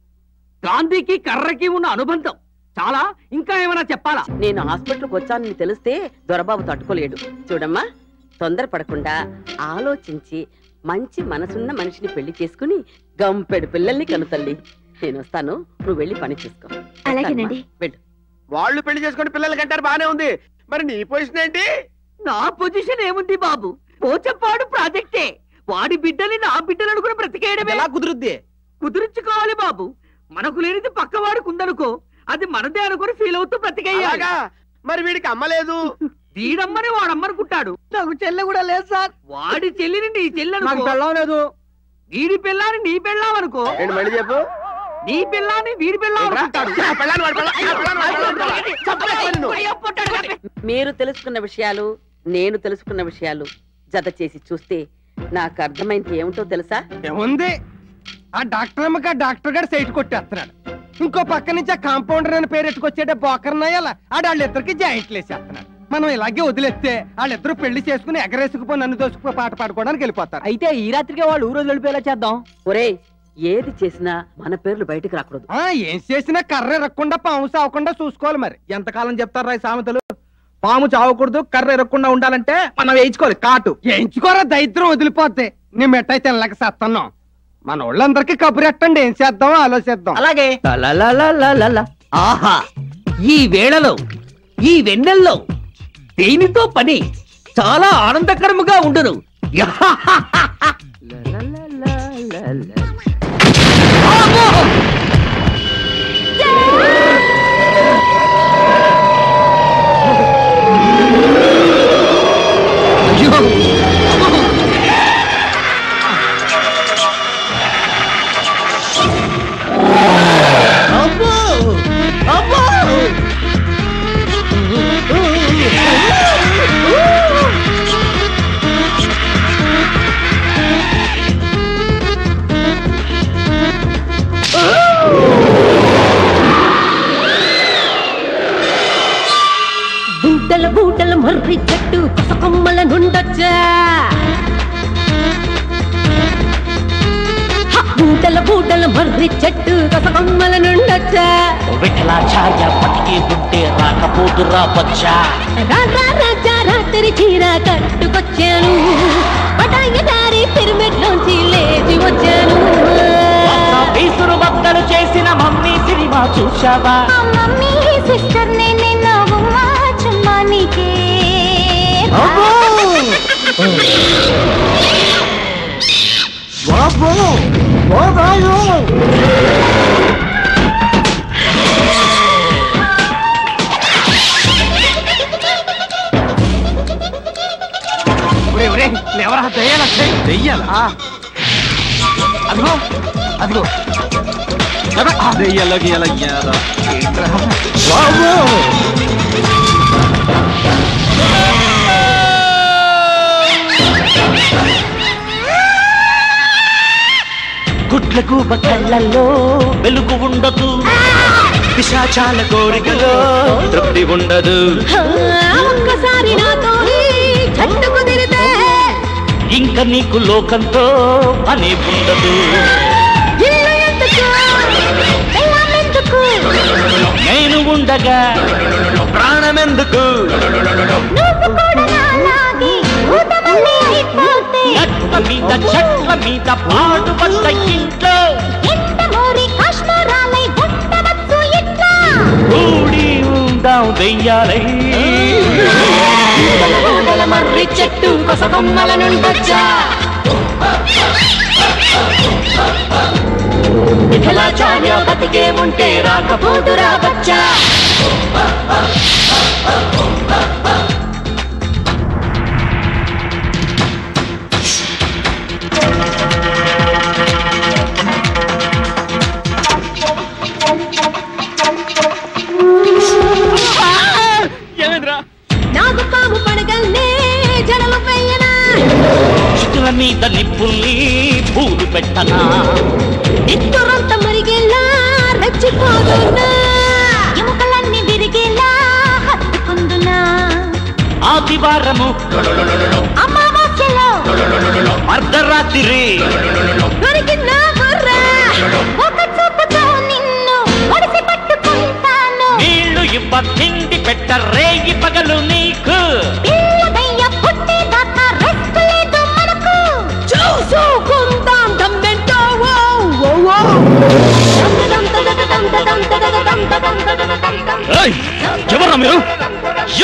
Speaker 18: గాంధీకి కర్రకి ఉన్న అనుబంధం చాలా ఇంకా ఏమైనా చెప్పాలా
Speaker 9: నేను హాస్పిటల్కి వచ్చానని తెలిస్తే దొరబాబు తట్టుకోలేడు చూడమ్మా తొందరపడకుండా ఆలోచించి మంచి మనసున్న మనిషిని పెళ్లి చేసుకుని గంపెడు పిల్లల్ని కనుతల్లి నేను వస్తాను నువ్వు వెళ్ళి పని చూసుకో
Speaker 20: అలాగేనండి.
Speaker 9: వెళ్ళు
Speaker 5: వాళ్ళు పెళ్లి చేసుకుని పిల్లలు కంటారు బానే ఉంది మరి నీ పొజిషన్ ఏంటి
Speaker 18: నా పొజిషన్ ఏముంది బాబు పోచంపాడు ప్రాజెక్టే వాడి బిడ్డని నా బిడ్డలు అనుకుని బ్రతికేయడమే
Speaker 5: ఎలా కుదురుద్ది
Speaker 18: కుదురించుకోవాలి బాబు మనకు లేనిది పక్కవాడికి ఉందనుకో అది మనదే అనుకుని ఫీల్ అవుతూ బ్రతికేయాలి
Speaker 5: అలాగా? మరి వీడికి అమ్మలేదు
Speaker 18: వీడమ్మని వాడమ్మనుకుంటాడు
Speaker 14: నాకు చెల్లె కూడా లేదు సార్
Speaker 18: వాడి చెల్లిని నీ చెల్లి
Speaker 2: నాకు
Speaker 18: అనుకో
Speaker 2: పెళ్ళం లేదు
Speaker 18: వీడి పిల్లాని నీ పెళ్ళాం అనుకో
Speaker 5: ఏంటి మళ్ళీ చెప్పు
Speaker 18: నీ పిల్లాని వీడి పెళ్ళాం
Speaker 5: ఏంట్రా?
Speaker 18: అనుకుంటాడు
Speaker 5: ఆ పిల్లాని వాడి పిల్ల- ఆ పిల్లాని వాడి పిల్ల- చంపేస్తాను నిన్ను.
Speaker 9: మీరు తెలుసుకున్న విషయాలు నేను తెలుసుకున్న విషయాలు జత చేసి చూస్తే నాకు అర్థమైంది ఏమిటో తెలుసా
Speaker 2: ఏముంది ఆ డాక్టర్ అమ్మకి ఆ డాక్టర్ గారు సైట్ కొట్టేస్తున్నాడు ఇంకో పక్క నుంచి ఆ కాంపౌండర్ అని పేరు ఎట్టుకొచ్చేటే బోకర్నాయాల ఆడ వాళ్ళిద్దరికి జాయింట్లు వేసేస్తున్నాడు మనం ఇలాగే వదిలేస్తే వాళ్ళిద్దరూ పెళ్లి చేసుకుని ఎగరేసుకుపో నన్ను దోసుకుపో పాట పాడుకోవడానికి వెళ్ళిపోతారు
Speaker 17: అయితే ఈ రాత్రికే వాళ్ళు ఊరోజు వెళ్ళిపోయేలా చేద్దాం
Speaker 9: ఒరేయ్ ఏది చేసినా మన పేర్లు బయటకు రాకూడదు
Speaker 2: ఆ ఏం చేసినా కర్ర ఎరక్కుండా పాము సావకుండా చూసుకోవాలి మరి
Speaker 5: ఎంతకాలం చెప్తారా ఈ సామెతలు పాము చావకూడదు కర్ర ఎరగకుండా ఉండాలంటే మనం వేయించుకోవాలి కాటు
Speaker 2: ఎంచుకోరా దరిద్రం వదిలిపోద్ది నీ మిఠాయి తినలేక సత్తన్నాం మన వాళ్ళందరికీ కబురెట్టండి ఏం చేద్దాం ఆలోచిద్దాం
Speaker 18: అలాగే ఆహా ఈ వేళలో ఈ వెన్నెల్లో దేనితో పని చాలా ఆనందకరముగా ఉండును
Speaker 1: మర్రి చెట్టు కొసకొమ్మల నుండొచ్చా హ, బూటల బూటల మర్రి చెట్టు కొసకొమ్మల నుండొచ్చా
Speaker 22: విఠలాచార్య బతికి ఉంటే రాకపోదురా బచ్చా
Speaker 1: రా రా రాజా రాత్రి చీర కట్టుకొచ్చాను పటాయి దారి పిరమిడ్లోంచి లేచి వచ్చాను
Speaker 22: వీసురు బద్దలు చేసిన మమ్మీ సినిమా చూశావా
Speaker 12: మమ్మీ సిస్టర్ నేనే నవ్వుమా చుమ్మా నీకే
Speaker 2: లేవరా దయ్యాలు వచ్చాయి
Speaker 21: దెయ్యాలా
Speaker 2: అదిగో అదిగో
Speaker 21: దెయ్యాల గీయాల గీయాల
Speaker 22: గుడ్లకు కళ్ళల్లో వెలుగు ఉండదు పిశాచాల కోరికలో తృప్తి ఉండదు
Speaker 1: ఆ, ఒక్కసారి నాతో చెట్టు కుదిరితే
Speaker 22: ఇంక నీకు లోకంతో పని ఉండదు
Speaker 1: ఇల్లు ఎందుకు దెయ్యం ఎందుకు
Speaker 22: నేను ఉండగా ప్రాణమెందుకు
Speaker 12: నువ్వు కూడా నాలాగే భూతమల్లే అయిపోతే
Speaker 22: చెట్ల మీద చెట్ల మీద పాడుపడ్డ ఇంట్లో
Speaker 12: ఎంత మోరి కాశ్మీరాలై ఉండవచ్చు ఇట్లా
Speaker 22: కూడి ఉందాం దెయ్యాలై
Speaker 1: మర్రి చెట్టు కొసకొమ్మల నుండొచ్చా విఠలాచార్య బతికే ఉంటే రాకపోదురా బచ్చా
Speaker 22: ఏమైందిరా
Speaker 1: నాకు పాము పడగల్నే జడలు పెయ్యనా
Speaker 22: చితుల మీద నిప్పుల్ని పూలు పెట్టనా
Speaker 1: ఇద్దరంత మరిగేలా రెచ్చిపోతున్నా
Speaker 12: ఎముకలన్నీ విరిగేలా హత్తుకుందునా
Speaker 22: ఆదివారము
Speaker 12: అమావాస్యలో
Speaker 22: అర్ధరాత్రి
Speaker 1: దొరికిన బుర్రా
Speaker 12: ఒక చూపుతో నిన్ను ఒడిసి పట్టుకుంటాను
Speaker 22: నీళ్లు ఇవ్వ తిండి పెట్ట రేగి పగలు నీకు
Speaker 12: పిల్ల దయ్య పుట్టేదాకా రెస్ట్ లేదు మనకు
Speaker 1: చూసుకుందాం దమ్మెంటో ఓ ఓ ఓ దమ్ దమ్ దమ్ దమ్ దమ్ దమ్ దమ్ దమ్ దమ్ దమ్ దమ్ దమ్
Speaker 22: ఏయ్, ఎవర్రా మీరు యు!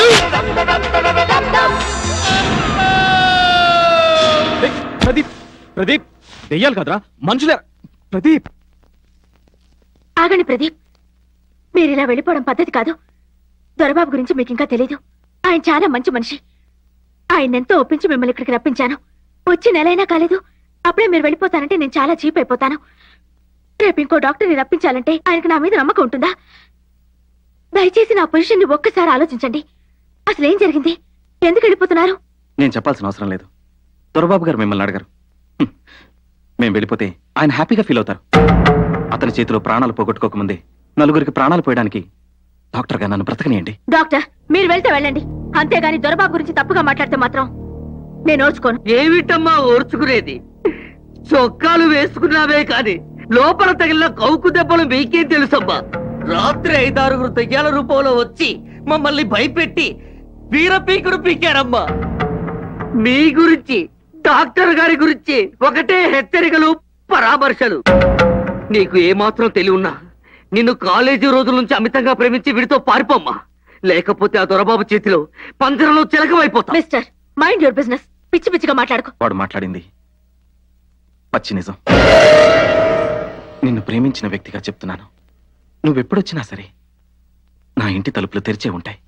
Speaker 21: ప్రదీప్ ప్రదీప్ దెయ్యాలు కదరా మనుషులే ప్రదీప్
Speaker 20: ఆగండి ప్రదీప్ మీరు ఇలా వెళ్ళిపోవడం పద్ధతి కాదు దొరబాబు గురించి మీకు ఇంకా తెలీదు ఆయన చాలా మంచి మనిషి ఆయన ఎంతో ఒప్పించి మిమ్మల్ని ఇక్కడికి రప్పించాను వచ్చి నెలైనా కాలేదు అప్పుడే మీరు వెళ్ళిపోతానంటే నేను చాలా చీప్ అయిపోతాను రేపు ఇంకో డాక్టర్ని రప్పించాలంటే ఆయనకు నా మీద నమ్మకం ఉంటుందా దయచేసి నా పొజిషన్ ని ఒక్కసారి ఆలోచించండి అసలు ఏం జరిగింది ఎందుకు వెళ్ళిపోతున్నారు
Speaker 21: నేను చెప్పాల్సిన అవసరం లేదు దొరబాబు గారు మిమ్మల్ని అడగారు హ్మ్. మేం వెళ్ళిపోతే ఆయన హ్యాపీగా ఫీల్ అవుతారు అతని చేతిలో ప్రాణాలు పోగొట్టుకోకముందే నలుగురికి ప్రాణాలు పోయడానికి డాక్టర్ గారు నన్ను బ్రతకనియండి
Speaker 20: డాక్టర్ మీరు వెళ్తే వెళ్ళండి అంతేగాని దొరబాబు గురించి తప్పుగా మాట్లాడితే మాత్రం నేను ఓర్చుకోను
Speaker 18: ఏమిటమ్మా ఓర్చుకునేది చొక్కాలు వేసుకున్నావే కాని లోపల తగిలిన కౌకు దెబ్బలు మీకేం తెలుసమ్మా రాత్రి ఐదారుగురు దయ్యాల రూపంలో వచ్చి మమ్మల్ని భయపెట్టి వీరపీకుడు పీకారమ్మా మీ గురించి డాక్టర్ గారి గురించి ఒకటే హెచ్చరికలు పరామర్శలు నీకు ఏమాత్రం తెలివి ఉన్నా నిన్ను కాలేజీ రోజుల నుంచి అమితంగా ప్రేమించి వీడితో పారిపోమ్మా లేకపోతే ఆ దొరబాబు చేతిలో పంజరంలో చిలకమైపోతా
Speaker 20: మిస్టర్ మైండ్ యువర్ బిజినెస్ పిచ్చి పిచ్చిగా మాట్లాడుకో
Speaker 21: వాడు మాట్లాడింది పచ్చి నిజం నిన్ను ప్రేమించిన వ్యక్తిగా చెప్తున్నాను నువ్వెప్పుడొచ్చినా సరే నా ఇంటి తలుపులు తెరిచే ఉంటాయి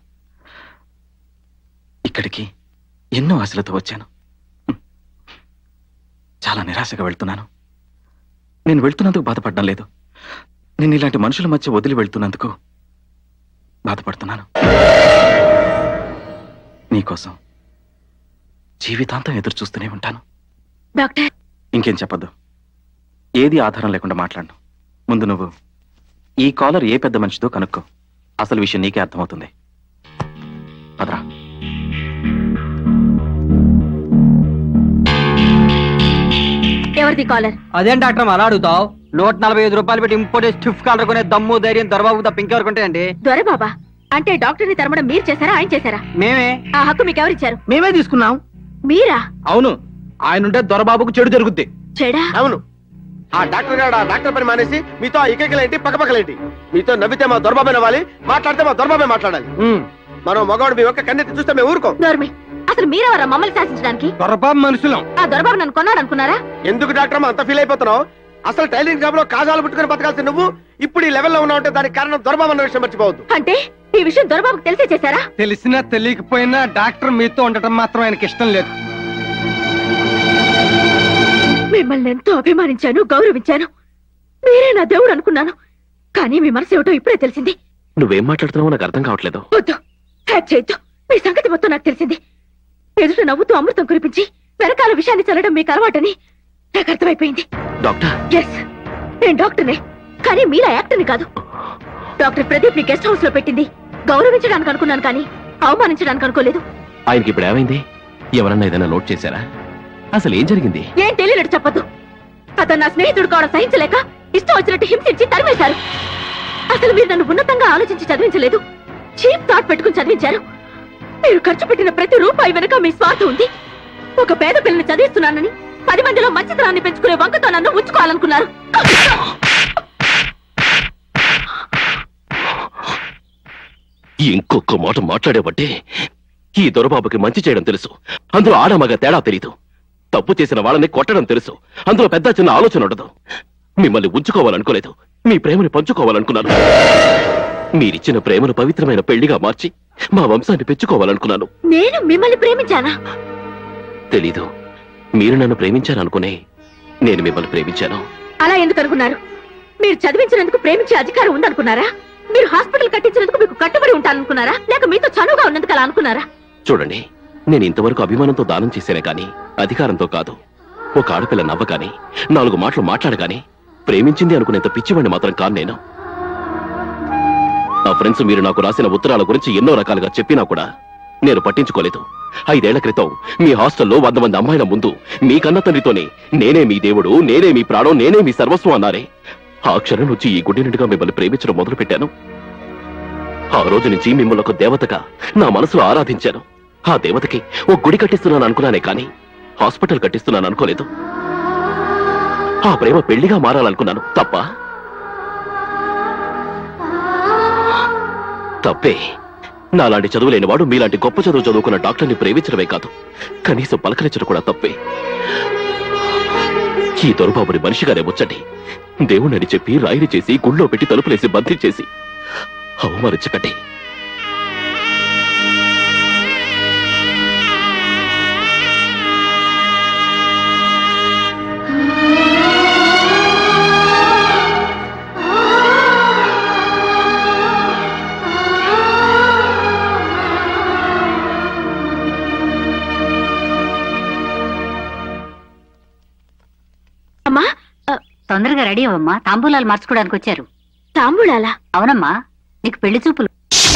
Speaker 21: ఇక్కడికి ఎన్నో ఆశలతో వచ్చాను హ్మ్. చాలా నిరాశగా వెళ్తున్నాను నేను వెళ్తున్నందుకు బాధపడడం లేదు నేను ఇలాంటి మనుషుల మధ్య వదిలి వెళ్తున్నందుకు బాధపడుతున్నాను నీకోసం జీవితాంతం ఎదురు చూస్తూనే ఉంటాను
Speaker 20: డాక్టర్
Speaker 21: ఇంకేం చెప్పద్దు ఏది ఆధారం లేకుండా మాట్లాడను ముందు నువ్వు ఈ కాలర్ ఏ పెద్ద మనిషితో కనుక్కో అసలు విషయం నీకే అర్థమవుతుంది పదరా
Speaker 20: ఎవరిది కాలర్
Speaker 17: అదేం డాక్టర్ అలా అడుగుతావు నూట నలభై ఐదు రూపాయలు పెట్టి ఇంపోర్టెడ్ స్టిఫ్ కాలర్ కొనే దమ్ము ధైర్యం దొరబాబు తప్ప ఇంకెవరికి అండి
Speaker 20: దొర బాబా అంటే డాక్టర్ ని తరమడం మీరు చేశారా ఆయన చేశారా
Speaker 17: మేమే
Speaker 20: ఆ హక్కు మీకు ఎవరిచ్చారు
Speaker 17: మేమే తీసుకున్నాం
Speaker 20: మీరా
Speaker 21: అవును ఆయన ఉంటే దొరబాబుకు చెడు జరుగుద్ది
Speaker 20: చెడా
Speaker 8: అవును ఆ డాక్టర్ గారు ఆ డాక్టర్ పని మానేసి మీతో ఆ ఇకకిలేంటి పక్కపక్కలేంటి మీతో నవ్వితే మా దొరబాబే నవ్వాలి మాట్లాడితే మా దొరబాబే మాట్లాడాలి మనం మగవాడు మీ ఒక్క కన్నెత్తి చూస్తే మేము ఊరుకోం
Speaker 20: నోర్మి అసలు మీరెవరా మమ్మల్ని శాసించడానికి
Speaker 2: దొరబాబు మనుషులం
Speaker 20: ఆ దొరబాబు నన్ను కొన్నాడు అనుకున్నారా
Speaker 8: ఎందుకు డాక్టర్ అమ్మ అంత ఫీల్ అయిపోతున్నావు అసలు టైలరింగ్ జాబ్ లో కాజాలు పుట్టుకుని బతకాల్సి నువ్వు ఇప్పుడు ఈ లెవెల్లో ఉన్నావు అంటే దానికి కారణం దొరబాబు అన్న విషయం మర్చిపోవద్దు
Speaker 20: అంటే ఈ విషయం దొరబాబుకు తెలిసే చేశారా
Speaker 2: తెలిసినా తెలియకపోయినా డాక్టర్ మీతో ఉండటం మాత్రం ఆయనకి ఇష్టం లేదు
Speaker 20: మిమ్మల్ని ఎంతో అభిమానించాను గౌరవించాను మీరే నా దేవుడు అనుకున్నాను కానీ మీ మనసు ఏమిటో ఇప్పుడే తెలిసింది
Speaker 4: నువ్వేం మాట్లాడుతున్నావో నాకు అర్థం కావట్లేదు
Speaker 20: వద్దు హ్యాక్ చేయొద్దు మీ సంగతి మొత్తం నాకు తెలిసింది ఎదుట నవ్వుతూ అమృతం కురిపించి వెనకాల విషయాన్ని చల్లడం మీకు అలవాటని నాకు అర్థమైపోయింది
Speaker 4: డాక్టర్
Speaker 20: ఎస్ నేను డాక్టర్నే కానీ మీరా యాక్టర్ని కాదు డాక్టర్ ప్రదీప్ ని గెస్ట్ హౌస్ లో పెట్టింది గౌరవించడానికి అనుకున్నాను కానీ అవమానించడానికి అనుకోలేదు
Speaker 4: ఆయనకి ఇప్పుడు ఏమైంది ఎవరన్నా ఏదైనా నోట్ చేశారా అసలు ఏం జరిగింది
Speaker 20: ఏం తెలియనట్టు చెప్పొద్దు అతను నా స్నేహితుడు కావడం సహించలేక ఇష్టం వచ్చినట్టు హింసించి తరిమేశారు అసలు మీరు నన్ను ఉన్నతంగా ఆలోచించి చదివించలేదు చీప్ థాట్ పెట్టుకుని చదివించారు మీరు ఖర్చు పెట్టిన ప్రతి రూపాయి వెనక మీ స్వార్థం ఉంది ఒక పేద పిల్లని చదివిస్తున్నానని పది మందిలో మంచితనాన్ని పెంచుకునే వంకతో నన్ను ఉంచుకోవాలనుకున్నారు
Speaker 4: ఇంకొక మాట మాట్లాడేబట్టే ఈ దొరబాబుకి మంచి చేయడం తెలుసు అందులో ఆడమగ తేడా తెలీదు తప్పు చేసిన వాళ్ళని కొట్టడం తెలుసు అందులో పెద్ద చిన్న ఆలోచన ఉండదు మిమ్మల్ని ఉంచుకోవాలనుకోలేదు మీ ప్రేమని పంచుకోవాలనుకున్నాను మీరిచ్చిన ప్రేమను పవిత్రమైన పెళ్లిగా మార్చి మా వంశాన్ని పెంచుకోవాలనుకున్నాను
Speaker 20: నేను మిమ్మల్ని ప్రేమించానా
Speaker 4: తెలీదు మీరు నన్ను ప్రేమించారనుకునే నేను మిమ్మల్ని ప్రేమించాను
Speaker 20: అలా ఎందుకు అనుకున్నారు మీరు చదివించినందుకు ప్రేమించే అధికారం ఉందనుకున్నారా మీరు హాస్పిటల్ కట్టించినందుకు మీకు కట్టుబడి ఉంటాననుకున్నారా లేక మీతో చనువుగా ఉన్నందుకు అలా అనుకున్నారా
Speaker 4: చూడండి నేను ఇంతవరకు అభిమానంతో దానం చేశానే కానీ అధికారంతో కాదు ఒక ఆడపిల్ల నవ్వగాని నాలుగు మాటలు మాట్లాడగాని ప్రేమించింది అనుకునేంత పిచ్చివాడిని మాత్రం కాను నేను నా ఫ్రెండ్స్ మీరు నాకు రాసిన ఉత్తరాల గురించి ఎన్నో రకాలుగా చెప్పినా కూడా నేను పట్టించుకోలేదు ఐదేళ్ల క్రితం మీ హాస్టల్లో వంద మంది అమ్మాయిల ముందు మీ కన్న తండ్రితోనే నేనే మీ దేవుడు నేనే మీ ప్రాణం నేనే మీ సర్వస్వం అన్నారే ఆ క్షణం నుంచి ఈ గుడ్డి నిండుగా మిమ్మల్ని ప్రేమించడం మొదలు పెట్టాను ఆ రోజు నుంచి మిమ్మల్ని ఒక దేవతగా నా మనసులో ఆరాధించాను ఆ దేవతకి ఓ గుడి కట్టిస్తున్నాను అనుకున్నానే కానీ హాస్పిటల్ కట్టిస్తున్నాను అనుకోలేదు ఆ ప్రేమ పెళ్లిగా మారాలనుకున్నాను తప్ప తప్పే నాలాంటి చదువు లేనివాడు మీలాంటి గొప్ప చదువు చదువుకున్న డాక్టర్ని ప్రేమించడమే కాదు కనీసం పలకరించడం కూడా తప్పే ఈ దొరబాబుని మనిషిగానే ముచ్చటి దేవుణ్ణని చెప్పి రాయిని చేసి గుళ్ళో పెట్టి తలుపులేసి బంధించేసి అవమానించకండి
Speaker 20: అమ్మా
Speaker 15: తొందరగా రెడీ అవ్వమ్మా తాంబూలాలు మార్చుకోవడానికి వచ్చారు
Speaker 20: తాంబూలాలా
Speaker 15: అవునమ్మా నీకు పెళ్లి చూపులు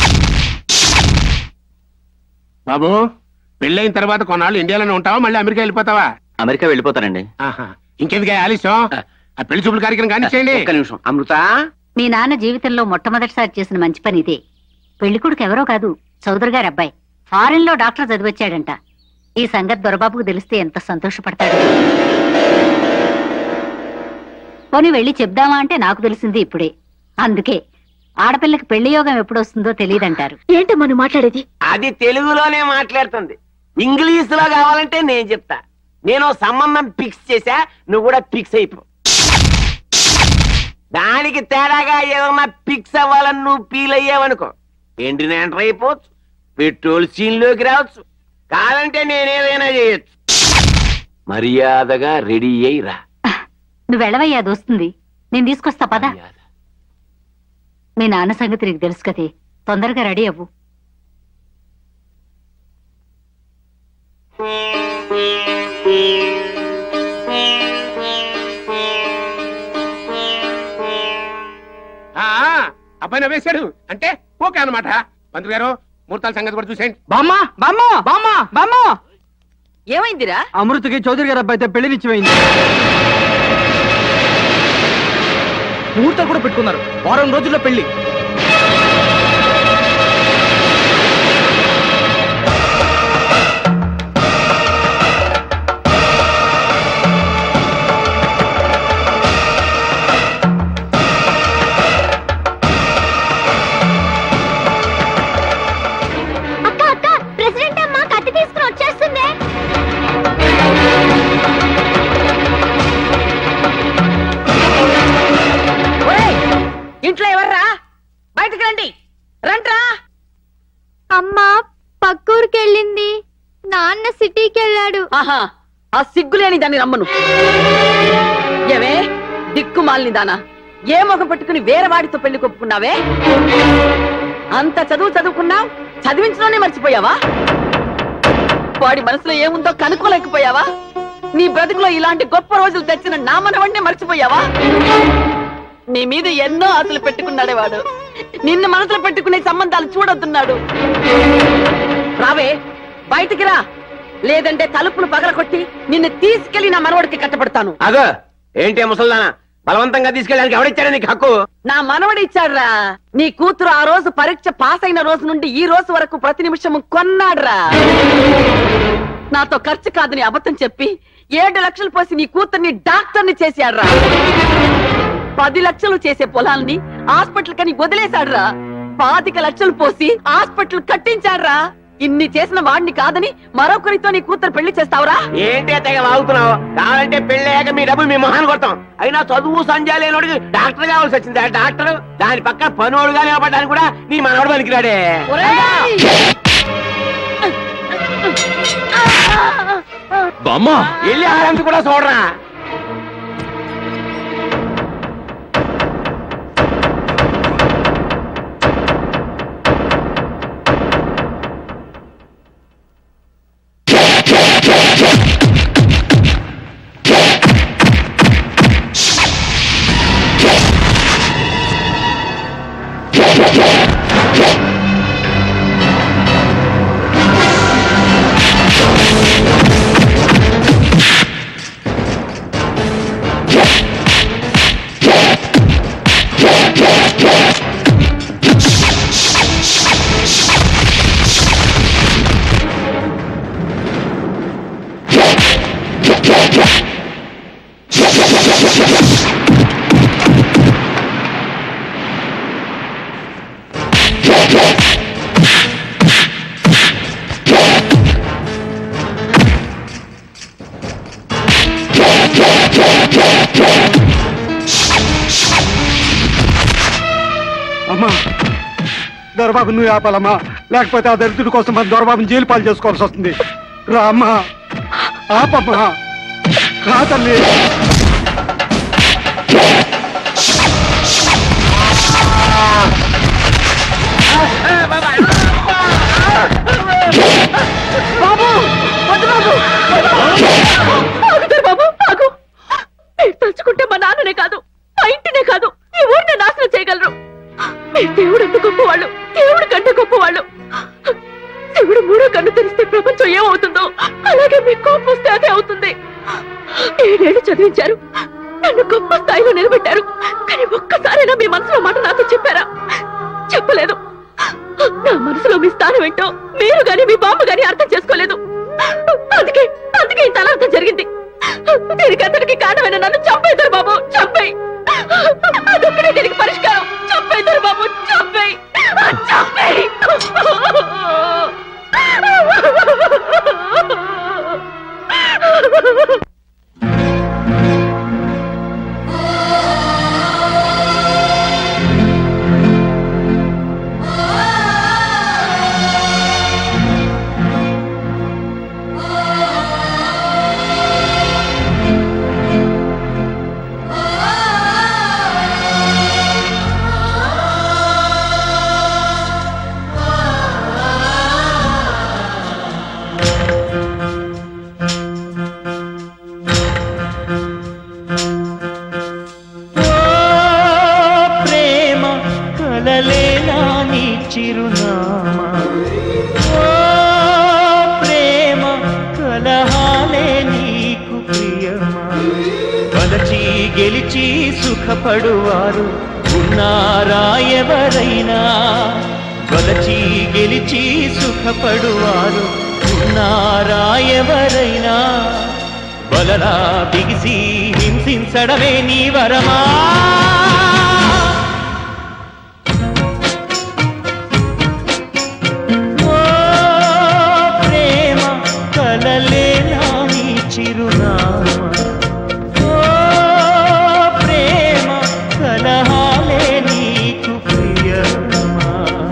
Speaker 5: బాబు పెళ్ళైన తర్వాత కొన్నాళ్ళు ఇండియాలోనే ఉంటావా మళ్ళీ అమెరికా వెళ్ళిపోతావా
Speaker 21: అమెరికా వెళ్ళిపోతానండి
Speaker 5: ఆహా. ఇంకెందుకే ఆలస్యం ఆ పెళ్లి చూపుల కార్యక్రమం కానిచ్చేయండి
Speaker 3: ఒక్క నిమిషం అమృత
Speaker 15: మీ నాన్న జీవితంలో మొట్టమొదటిసారి చేసిన మంచి పని ఇదే పెళ్లి కొడుకు ఎవరో కాదు చౌదరి గారి అబ్బాయి ఫారెన్ లో డాక్టర్ చదివొచ్చాడంట ఈ సంగతి దొరబాబుకు తెలిస్తే ఎంత సంతోషపడతాడు పోనీ వెళ్ళి చెప్దామా అంటే నాకు తెలిసింది ఇప్పుడే అందుకే ఆడపిల్లకి పెళ్లి యోగం ఎప్పుడొస్తుందో తెలియదంటారు
Speaker 20: ఏంటమ్మా నువ్వు మాట్లాడేది
Speaker 3: అది తెలుగులోనే మాట్లాడుతుంది ఇంగ్లీష్ లో కావాలంటే నేను చెప్తా నేను ఓ సంబంధం ఫిక్స్ చేశా నువ్వు కూడా ఫిక్స్ అయిపో దానికి తేడాగా ఏదన్నా ఫిక్స్ అవ్వాలని నువ్వు ఫీల్ అయ్యావనుకో ఎండిన ఎంటర్ అయిపోవచ్చు పెట్రోల్ సీన్ లోకి రావచ్చు కాదంటే నేనేదైనా చేయొచ్చు మర్యాదగా రెడీ అయి రా
Speaker 15: నువ్వు వెళ్ళవయ్యా అది వస్తుంది నేను తీసుకొస్తా పదా మీ నాన్న సంగతి నీకు తెలుసు కదే తొందరగా రెడీ అవ్వు
Speaker 5: ఆ, అబ్బాయి నవ్వేశాడు అంటే ఓకే అన్నమాట మంత్రి గారు ముహూర్తాల సంగతి కూడా చూసేయండి
Speaker 17: బామ్మ బామ్మ బామ్మ బామ్మ
Speaker 9: ఏమైందిరా
Speaker 17: అమృతకి చౌదరి గారి అబ్బాయితో పెళ్లి నిశ్చయమైంది ముహూర్తం కూడా పెట్టుకున్నారు వారం రోజుల్లో పెళ్లి
Speaker 6: అక్క అక్క ప్రెసిడెంట్ అమ్మ కత్తి తీసుకుని వచ్చేస్తుంది
Speaker 9: ఒరేయ్, ఇంట్లో ఎవర్రా బయటకు రండి రండ్రా
Speaker 7: అమ్మా పక్కూరికి వెళ్ళింది నాన్న సిటీకి వెళ్ళాడు
Speaker 9: ఆహా ఆ సిగ్గులేని దాన్ని రమ్మను ఏవే దిక్కుమాలిని దానా ఏ మొగ పెట్టుకుని వేరే వాడితో పెళ్లి కొప్పుకున్నావే అంత చదువు చదువుకున్నావు చదివించలోనే మర్చిపోయావా వాడి మనసులో ఏముందో కనుక్కోలేకపోయావా నీ బ్రతుకులో ఇలాంటి గొప్ప రోజులు తెచ్చిన నా మనవణ్ణే మర్చిపోయావా నీ మీద ఎన్నో ఆశలు పెట్టుకున్నాడే వాడు నిన్ను మనసులో పెట్టుకునే సంబంధాలు చూడొద్దున్నాడు రావే బయటికి రా లేదంటే తలుపులు పగలకొట్టి నిన్ను తీసుకెళ్లి నా మనవడికి కట్టబడతాను
Speaker 3: అగో ఏంటి ముసల్దానా బలవంతంగా తీసుకెళ్ళడానికి ఎవడిచ్చాడు నీకు హక్కు
Speaker 9: నా మనవడు ఇచ్చాడ్రా నీ కూతురు ఆ రోజు పరీక్ష పాస్ అయిన రోజు నుండి ఈ రోజు వరకు ప్రతి నిమిషము కొన్నాడ్రా నాతో ఖర్చు కాదని అబద్ధం చెప్పి ఏడు లక్షలు పోసి నీ కూతుర్ని డాక్టర్ని చేశాడ్రా పది లక్షలు చేసే పొలాల్ని హాస్పిటల్ కని వదిలేశాడ్రా పాతిక లక్షలు పోసి హాస్పిటల్ కట్టించాడ్రా ఇన్ని చేసిన వాడిని కాదని మరొకరితో నీ కూతురు పెళ్లి చేస్తావురా
Speaker 3: ఏంటి తెగ వాగుతున్నావు కావాలంటే పెళ్ళయ్యాక మీ డబ్బు మీ మొహాన్ని కొడతాం అయినా చదువు సంజయ్ లేనోడికి డాక్టర్ కావాల్సి వచ్చింది ఆ డాక్టర్ దాని పక్కన పనోడుగా నిలబడడానికి కూడా నీ మనవడు పనికిరాడే
Speaker 4: బామ్మా
Speaker 3: వెళ్ళి ఆరంభి కూడా చూడరా
Speaker 2: అమ్మా దొరబాబు నువ్వు ఆపాలమ్మా లేకపోతే ఆ దరిద్రుడి కోసం మన దొరబాబుని జైలు పాలు చేసుకోవాల్సి వస్తుంది రా అమ్మా ఆపమ్మా రా తల్లి
Speaker 9: బాబు వద్దు బాబు ఆగుతారు బాబు ఆగు మీరు తలుచుకుంటే మా నాన్ననే కాదు మా ఇంటినే కాదు ఈ ఊరిని నాశనం చేయగలరు మీరు దేవుడు అంత గొప్పవాళ్ళు దేవుడు కంటే గొప్పవాళ్ళు దేవుడు మూడో కన్ను తెరిస్తే ప్రపంచం ఏమవుతుందో అలాగే మీ కోపం వస్తే అదే అవుతుంది ఏడేళ్లు చదివించారు నన్ను గొప్ప స్థాయిలో నిలబెట్టారు కానీ ఒక్కసారైనా మీ మనసులో మాట నాతో చెప్పారా చెప్పలేదు నా మనసులో మీ స్థానం ఏంటో మీరు గాని మీ బామ్మ గాని అర్థం చేసుకోలేదు అందుకే అందుకే ఇంత అర్థం జరిగింది దీనికి అతనికి కారణమైన నన్ను చంపేశారు బాబు చంపేయి అదొక్కడే దీనికి పరిష్కారం చంపేశారు బాబు చంపేయి చంపేయి
Speaker 22: ప్రేమ కలలేనా నీ చిరునామా ఓ ప్రేమ కలహా
Speaker 11: గెలిచి సుఖపడువారు ఉన్నారా ఎవరైనా వలచి గెలిచి సుఖపడువారు ఉన్నారా ఎవరైనా బలరా బిగిసి హింసించడమే నీ వరమా ఓ ప్రేమ కలలేనా నీ చిరునామా ఓ ప్రేమ కలహాలే నీకు ప్రియమా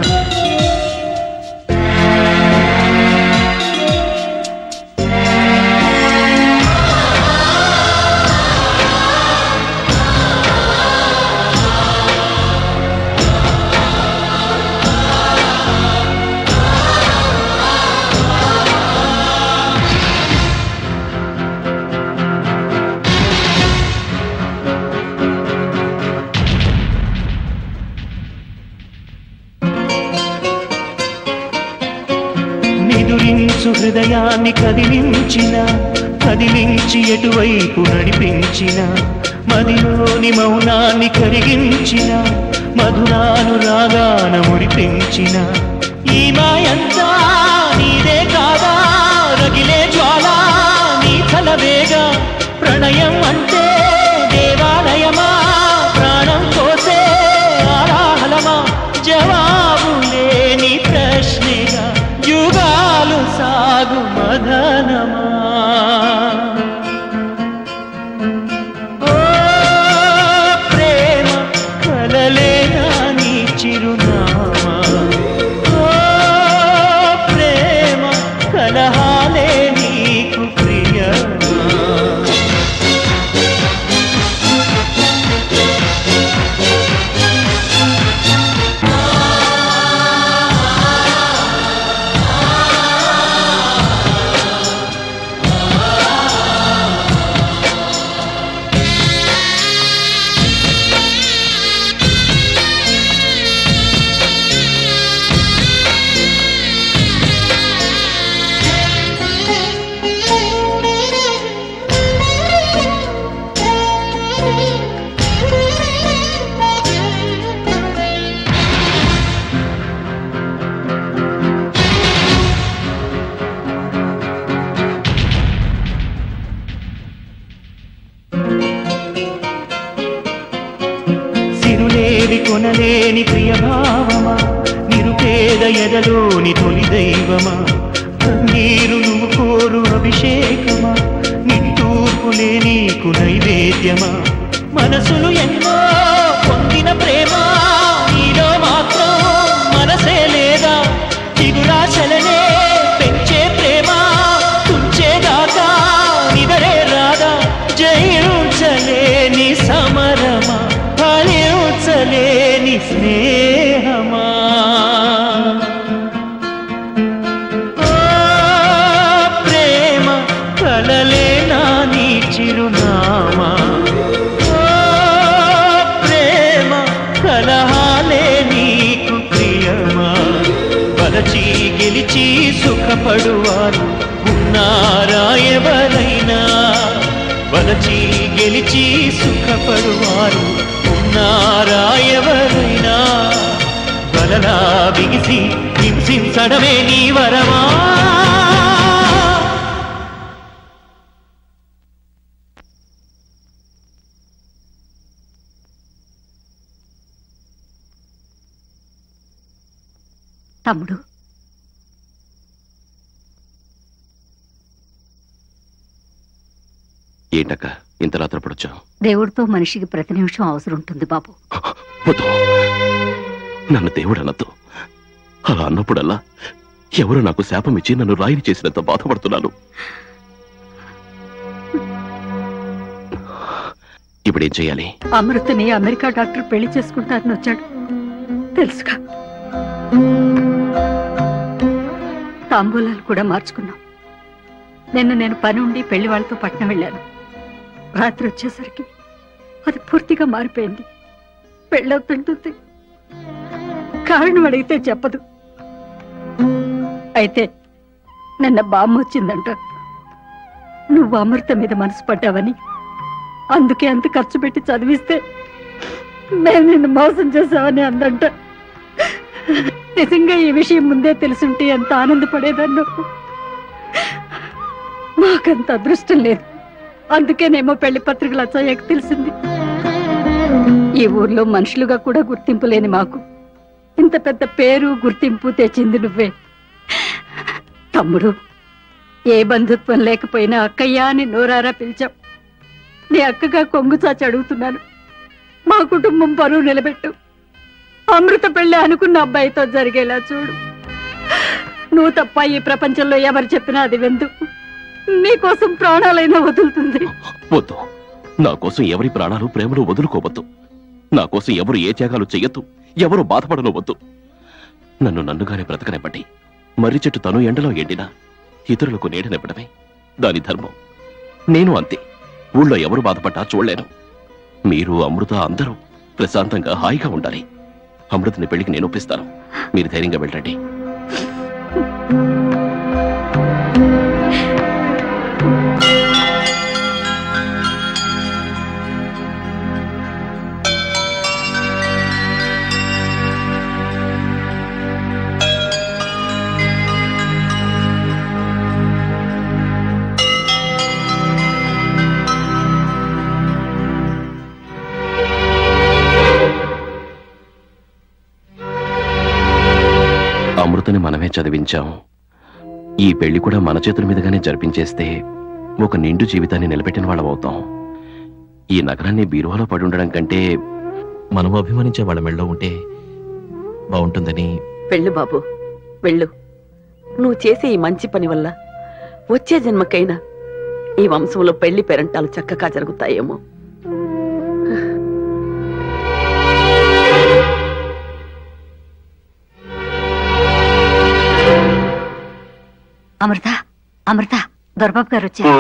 Speaker 11: నిదురించు హృదయాన్ని కదిలించిన కదిలించి ఎటువైపు నడిపించిన మదిలోని మౌనాన్ని కరిగించిన మధురాను రాగాన మురిపించిన ఈ మాయంతా నీదే కాదా రగిలే జ్వాల నీ కలవేగా ప్రణయం అంటే దేవాలయమా ప్రాణం కోసే ఆరాహలమా జవాబు లేని ప్రశ్నగా యుగాలు సాగు మదనమా ఓ ప్రేమ కలలేనా నీ చిరునామా ఓ ప్రేమ కలహాలే నీకు ప్రియమా సిరులేవి కొనలేని ప్రియభావమా నిరుపేద ఎదలోని తొలి దైవమా కన్నీరు నువ్వు కోరు అభిషేకమా నిట్టూర్పులే నీకు నైవేద్యమా మనసులు ఎన్నో పొందిన ప్రేమ నీలో మాత్రం మనసే లేదా చిగురాశలనే పెంచే ప్రేమ తుంచేదాకా నిదరే రాదా జయించలేని సమరమా ఫలించలేని స్నేహమా ఓ ప్రేమ కలలేనా నీ చిరునామా ఓ ప్రేమ కలహాలే నీకు ప్రియమా వలచి గెలిచి సుఖపడువారు ఉన్నారా ఎవరైనా వలచి గెలిచి సుఖపడువారు ఉన్నారా ఎవరైనా వలలా బిగిసి హింసించడమే నీ వరమా
Speaker 15: తమ్ముడు
Speaker 4: ఏంటక్క ఇంత రాత్రపడొచ్చావు
Speaker 15: దేవుడితో మనిషికి ప్రతి నిమిషం అవసరం ఉంటుంది బాబు
Speaker 4: వద్దు నన్ను దేవుడు అనద్దు అలా అన్నప్పుడల్లా ఎవరు నాకు శాపం ఇచ్చి నన్ను రాయిని చేసినంత బాధపడుతున్నాను ఇప్పుడేం చేయాలి
Speaker 15: అమృతని అమెరికా డాక్టర్ పెళ్లి చేసుకుంటారని వచ్చాడు తెలుసుగా తాంబూలాలు కూడా మార్చుకున్నాం నిన్న నేను పని ఉండి పెళ్లి వాళ్ళతో పట్నం వెళ్ళాను రాత్రి వచ్చేసరికి అది పూర్తిగా మారిపోయింది పెళ్ళవుతుంటుంది కారణం అడిగితే చెప్పదు అయితే నిన్న బామ్మ వచ్చిందంట నువ్వు అమృత మీద మనసు పడ్డావని
Speaker 10: అందుకే అంత ఖర్చు పెట్టి చదివిస్తే మేము నిన్ను మోసం చేసామని అందంట నిజంగా ఈ విషయం ముందే తెలుసుంటే ఎంత ఆనందపడేదాన్ని మాకంత అదృష్టం లేదు అందుకేనేమో పెళ్లి పత్రికలు వచ్చాయకు తెలిసింది ఈ ఊర్లో మనుషులుగా కూడా గుర్తింపు లేని మాకు ఇంత పెద్ద పేరు గుర్తింపు తెచ్చింది నువ్వే తమ్ముడు ఏ బంధుత్వం లేకపోయినా అక్కయ్య అని నోరారా పిలిచావు నీ అక్కగా కొంగు చాచి అడుగుతున్నాను మా కుటుంబం పరువు నిలబెట్టు అమృత పెళ్లి అనుకున్న అబ్బాయితో జరిగేలా చూడు నువ్వు తప్ప ఈ ప్రపంచంలో ఎవరు చెప్పినా అది వెందు నీకోసం ప్రాణాలైనా వదులుతుంది
Speaker 4: వద్దు నా కోసం ఎవరి ప్రాణాలు ప్రేమలు వదులుకోవద్దు నా కోసం ఎవరు ఏ త్యాగాలు చెయ్యొద్దు ఎవరు బాధపడనవద్దు నన్ను నన్నుగానే బ్రతకనివ్వండి మర్రి చెట్టు తను ఎండలో ఎండినా ఇతరులకు నీడనివ్వడమే దాని ధర్మం నేను అంతే ఊళ్ళో ఎవరు బాధపడ్డా చూడలేను మీరు అమృత అందరూ ప్రశాంతంగా హాయిగా ఉండాలి అమృతని పెళ్లికి నేను ఒప్పిస్తాను మీరు ధైర్యంగా వెళ్ళండి అమృతని మనమే చదివించాం ఈ పెళ్లి కూడా మన చేతుల మీదుగానే జరిపించేస్తే ఒక నిండు జీవితాన్ని నిలబెట్టిన వాళ్ళం అవుతాం ఈ నగరాన్ని బీరువాలో పడి ఉండడం కంటే మనం అభిమానించే వాళ్ళ మెళ్ళో ఉంటే బాగుంటుందని
Speaker 9: వెళ్ళు బాబు వెళ్ళు నువ్వు చేసే ఈ మంచి పని వల్ల వచ్చే జన్మకైనా ఈ వంశంలో పెళ్లి పెరంటాలు చక్కగా జరుగుతాయేమో
Speaker 15: అమృత అమృత దొరబాబు గారు వచ్చారు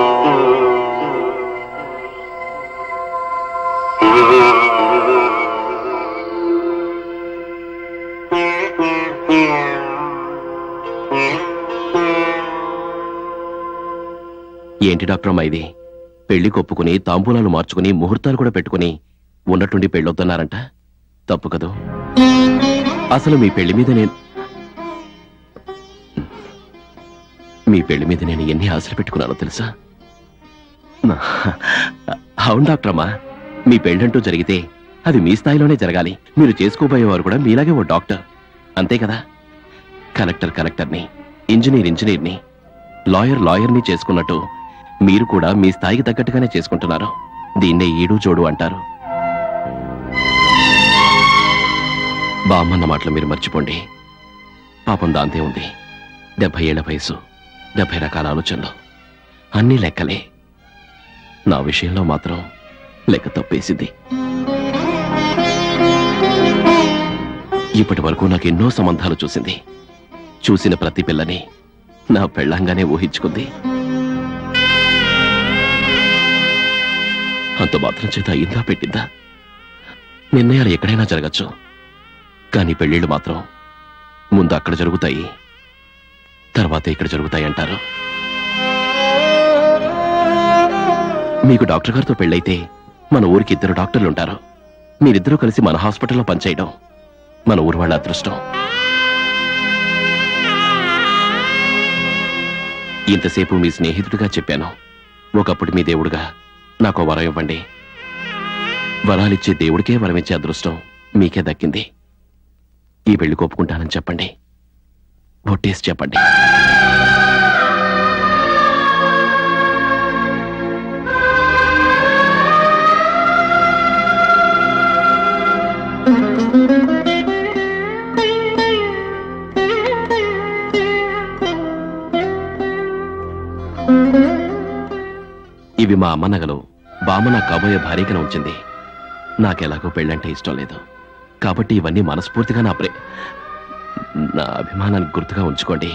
Speaker 4: ఏంటి డాక్టర్ అమ్మా ఇది పెళ్లి కొప్పుకుని తాంబూలాలు మార్చుకుని ముహూర్తాలు కూడా పెట్టుకుని ఉన్నట్టుండి పెళ్ళొద్దన్నారంట తప్పు కదూ అసలు మీ పెళ్లి మీద నేను మీ పెళ్లి మీద నేను ఎన్ని ఆశలు పెట్టుకున్నానో తెలుసా నా- అవును డాక్టర్ అమ్మా మీ పెళ్ళంటూ జరిగితే అది మీ స్థాయిలోనే జరగాలి మీరు చేసుకోబోయేవారు కూడా మీలాగే ఓ డాక్టర్ అంతే కదా కలెక్టర్ కలెక్టర్ని ఇంజనీర్ ఇంజనీర్ని లాయర్ లాయర్ని చేసుకున్నట్టు మీరు కూడా మీ స్థాయికి తగ్గట్టుగానే చేసుకుంటున్నారు దీన్నే ఈడు జోడు అంటారు బామ్మన్న మాటలు మీరు మర్చిపోండి పాపం దాంతే ఉంది డెబ్బై ఏళ్ల వయసు డెబ్బై రకాల ఆలోచనలు అన్నీ లెక్కలే నా విషయంలో మాత్రం లెక్క తప్పేసింది ఇప్పటి వరకు నాకు ఎన్నో సంబంధాలు చూసింది చూసిన ప్రతి పిల్లని నా పెళ్ళంగానే ఊహించుకుంది అంత మాత్రం చేత అయిందా పెట్టిందా నిర్ణయాలు ఎక్కడైనా జరగచ్చు కానీ పెళ్ళిళ్ళు మాత్రం ముందు అక్కడ జరుగుతాయి తర్వాత ఇక్కడ జరుగుతాయి అంటారు మీకు డాక్టర్ గారితో పెళ్ళైతే మన ఊరికి ఇద్దరు డాక్టర్లు ఉంటారు మీరిద్దరూ కలిసి మన హాస్పిటల్లో పనిచేయడం మన ఊరు వాళ్ళ అదృష్టం ఇంతసేపు మీ స్నేహితుడిగా చెప్పాను ఒకప్పుడు మీ దేవుడుగా నాకు వరం ఇవ్వండి వరాలిచ్చే దేవుడికే వరమిచ్చే అదృష్టం మీకే దక్కింది ఈ పెళ్లి కొప్పుకుంటానని చెప్పండి ఒట్టేసి చెప్పండి ఇవి మా అమ్మ నగలు బామ్మ నా కాబోయే భార్యగా ఉంచింది నాకెలాగో పెళ్ళంటే ఇష్టం లేదు కాబట్టి ఇవన్నీ మనస్ఫూర్తిగా నా ప్రే నా అభిమానానికి గుర్తుగా ఉంచుకోండి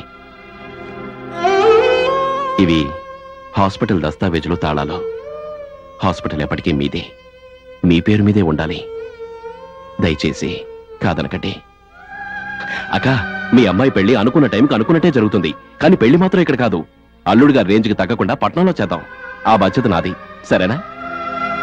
Speaker 4: ఇవి హాస్పిటల్ దస్తావేజులు తాళాలు హాస్పిటల్ ఎప్పటికీ మీదే మీ పేరు మీదే ఉండాలి దయచేసి కాదనకండి అక్క మీ అమ్మాయి పెళ్లి అనుకున్న టైంకి అనుకున్నట్టే జరుగుతుంది కానీ పెళ్లి మాత్రం ఇక్కడ కాదు అల్లుడు గారి రేంజ్కి తగ్గకుండా పట్నంలో చేద్దాం ఆ బాధ్యత నాది సరేనా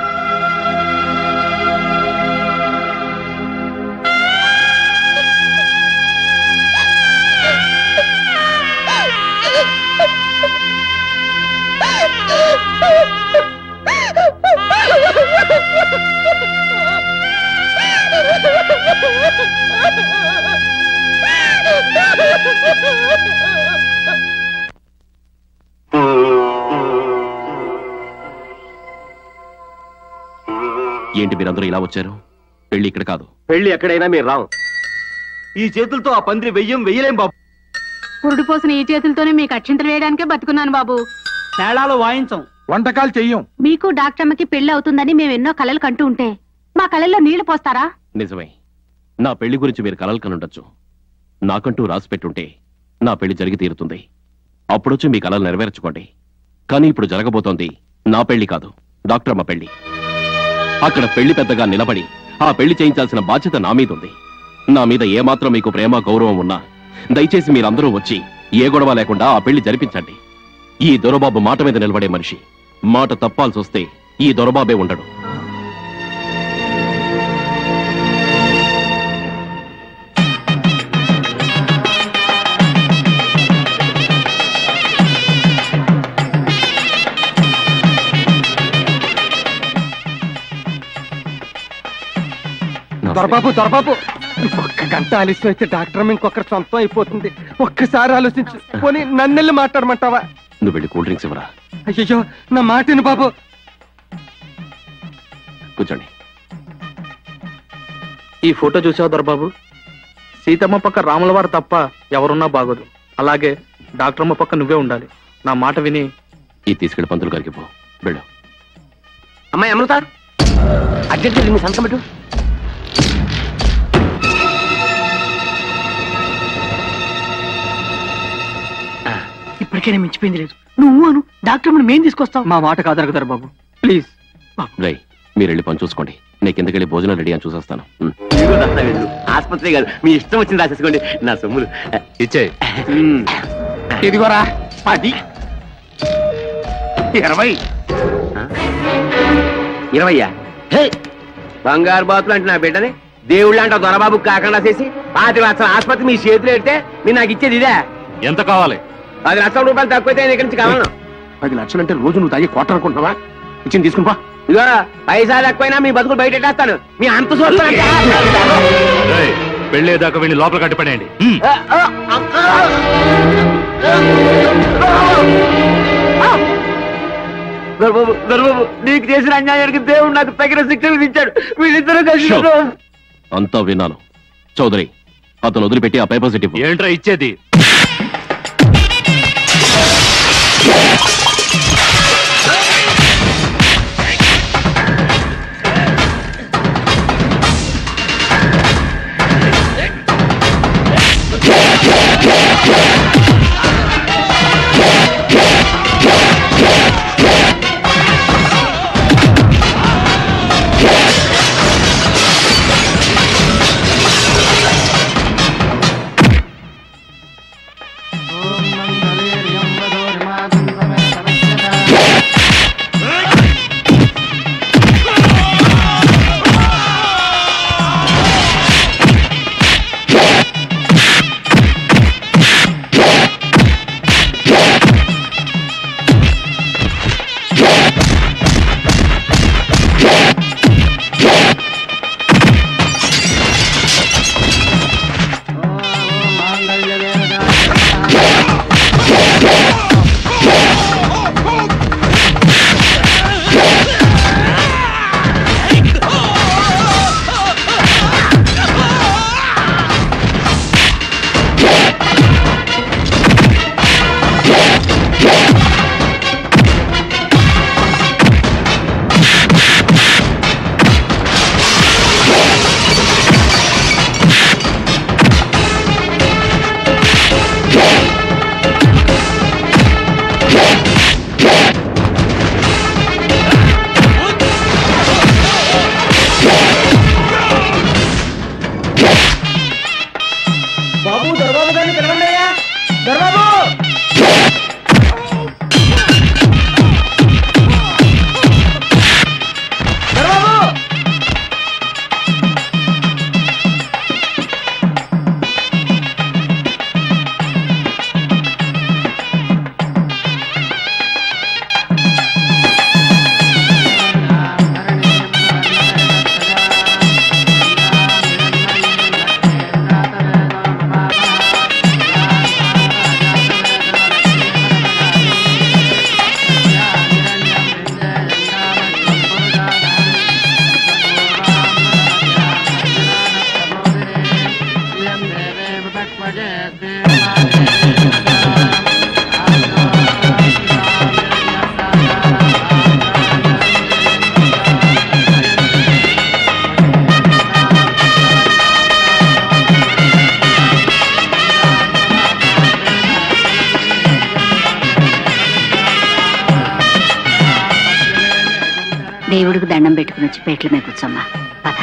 Speaker 4: ఏంటి మీరందరూ ఇలా వచ్చారు పెళ్లి ఇక్కడ కాదు
Speaker 8: పెళ్లి ఎక్కడైనా మీరు రావు ఈ చేతులతో ఆ పందిరి వెయ్యం వెయ్యలేం బాబు
Speaker 15: పురుడు పోసిన ఈ చేతులతోనే మీకు అక్షింతలు వేయడానికే బతుకున్నాను బాబు
Speaker 13: మేళాలు వాయించం వంటకాలు చెయ్యం
Speaker 15: మీకు డాక్టర్మ్మకి పెళ్లి అవుతుందని మేము ఎన్నో కలలు కంటూ ఉంటే మా కళల్లో నీళ్లు పోస్తారా
Speaker 4: నిజమే నా పెళ్లి గురించి మీరు కలలు కనుండొచ్చు నాకంటూ రాసి పెట్టుంటే నా పెళ్లి జరిగి తీరుతుంది అప్పుడొచ్చి మీ కలలు నెరవేర్చుకోండి కానీ ఇప్పుడు జరగబోతోంది నా పెళ్లి కాదు డాక్టర్ అమ్మ పెళ్లి అక్కడ పెళ్లి పెద్దగా నిలబడి ఆ పెళ్లి చేయించాల్సిన బాధ్యత నా మీద ఉంది నా మీద ఏమాత్రం మీకు ప్రేమ గౌరవం ఉన్నా దయచేసి మీరందరూ వచ్చి ఏ గొడవ లేకుండా ఆ పెళ్లి జరిపించండి ఈ దొరబాబు మాట మీద నిలబడే మనిషి మాట తప్పాల్సి వస్తే ఈ దొరబాబే ఉండడు
Speaker 2: దొరబాబు దొరబాబు ఒక్క గంట ఆలస్యం అయితే డాక్టర్ ఇంకొకరు సొంతం అయిపోతుంది ఒక్కసారి ఆలోచించు పోనీ నన్నెళ్ళి మాట్లాడమంటావా
Speaker 4: నువ్వు వెళ్ళి కూల్ డ్రింక్స్ ఇవ్వరా
Speaker 2: అయ్యో నా మాటిని బాబు
Speaker 4: కూర్చోండి
Speaker 17: ఈ ఫోటో చూసావు దొరబాబు సీతమ్మ పక్క రాముల వారు తప్ప ఎవరున్నా బాగోదు అలాగే డాక్టర్మ్మ పక్క నువ్వే ఉండాలి నా మాట విని
Speaker 4: ఈ తీసుకెళ్లి పంతులు గారికి పో వెళ్ళు
Speaker 3: అమ్మాయి అమృత అర్జెంట్ మీ సంతకం పెట్టు
Speaker 14: ఇప్పటికైనా మించిపోయింది లేదు నువ్వు అను డాక్టర్ మనం మేం తీసుకొస్తాం
Speaker 17: మా మాట కాదనకు దొరబాబు ప్లీజ్
Speaker 4: రై మీరు వెళ్ళి పని చూసుకోండి నేను కిందకెళ్ళి భోజనం రెడీ అని చూసేస్తాను ఉమ్.
Speaker 3: ఇదిగో దస్తావేజులు. ఆసుపత్రి కాదు మీ ఇష్టం వచ్చింది రాసేసుకోండి నా సొమ్ములు
Speaker 4: ఇచ్చే
Speaker 5: ఇదిగోరా పది ఇరవై
Speaker 3: ఇరవయ్యా హే! బంగారు బాతులు అంటే నా బిడ్డని దేవుళ్ళు అంట దొరబాబు కాకుండా చేసి పాతి లక్షల ఆసుపత్రి మీ చేతిలో పెడితే మీరు నాకు ఇచ్చేది ఇదే
Speaker 4: ఎంత కావాలి
Speaker 3: పది లక్షల రూపాయలు తక్కువైతే నేను ఇక్కడి నుంచి కావాలను
Speaker 5: పది లక్షలంటే రోజు నువ్వు తాగి కోట అనుకుంటున్నావా ఇచ్చింది తీసుకుని పా
Speaker 3: ఇదిగో పైసా ఎక్కువైనా మీ బతుకులు బయట పెట్టేస్తాను మీ అంత చూస్తాను
Speaker 4: వెళ్ళేదాకా వెళ్ళి లోపల కట్టిపడేయండి
Speaker 3: దొరబాబు దొరబాబు నీకు చేసిన అన్యాయానికి దేవుడు నాకు తగిన శిక్ష విధించాడు వీళ్ళిద్దరూ కలిసి
Speaker 4: షో. అంతా విన్నాను చౌదరి అతను వదిలిపెట్టి ఆ పేపర్స్ ఇవ్వు ఏంట్రా ఇచ్చేది
Speaker 13: బాబు దొరబాబు గారిని పిలవండి అయ్యా దొరబాబు దొరబాబు
Speaker 12: ఆ
Speaker 15: దేవుడికి దండం పెట్టుకుని వచ్చి పేట్ల మీద కూర్చోమ్మా పద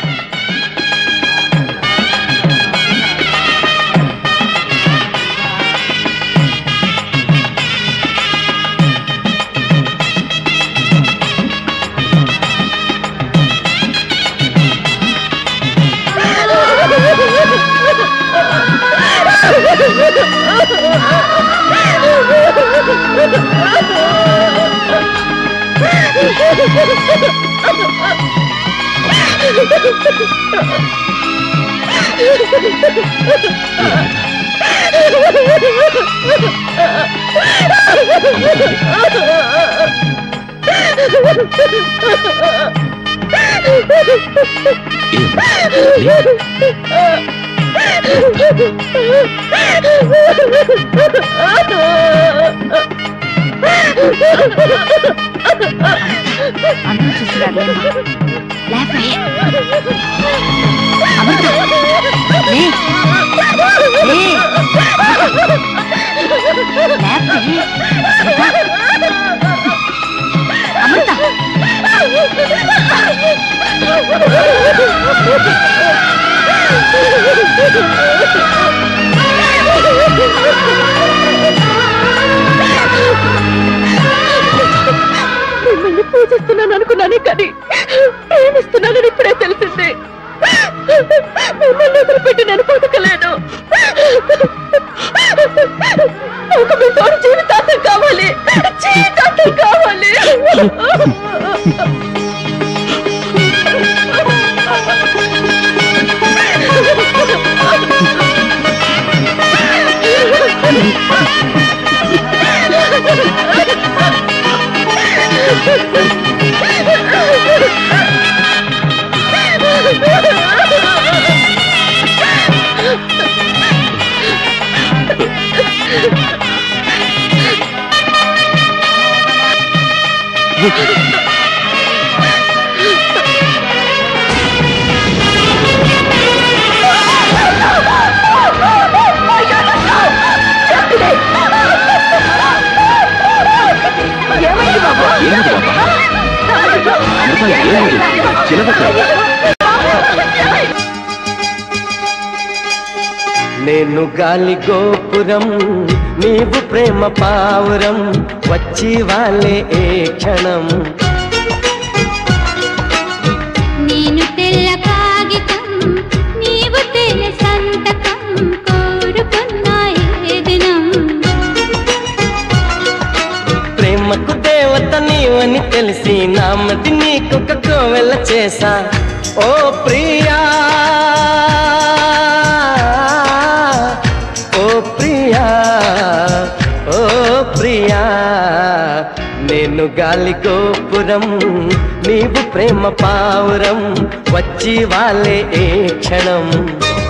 Speaker 15: అందరూ చూస్తున్నారు లేమ్మా. లేపే. అమృత, లే. లే. లేపే. అమృత.
Speaker 6: మిమ్మల్ని పూజిస్తున్నాను అనుకున్నానే కానీ ప్రేమిస్తున్నానని ఇప్పుడే తెలిసింది మిమ్మల్ని వదిలిపెట్టి నేను బతకలేను ఒక మీ తోడు జీవితాంతం కావాలి జీవితాంతం కావాలి
Speaker 4: ఏమిటి బాబా అమృత ఏమైంది చిన్నదక్క
Speaker 11: నేను గాలి గోపురం నీవు ప్రేమ పావురం వచ్చి వాళ్ళే ఏ క్షణం
Speaker 12: నేను తెల్ల కాగితం నీవు తెల్ల సంతకం కోరుకున్న ఏ దినం
Speaker 11: ప్రేమకు దేవత నీవని తెలిసి నామది నీకొక కోవెల చేసా ఓ ప్రియా ఓ ప్రియా ఓ ప్రియా నేను గాలి గోపురం నీవు ప్రేమ పావురం వచ్చి వాళ్ళే ఏ క్షణం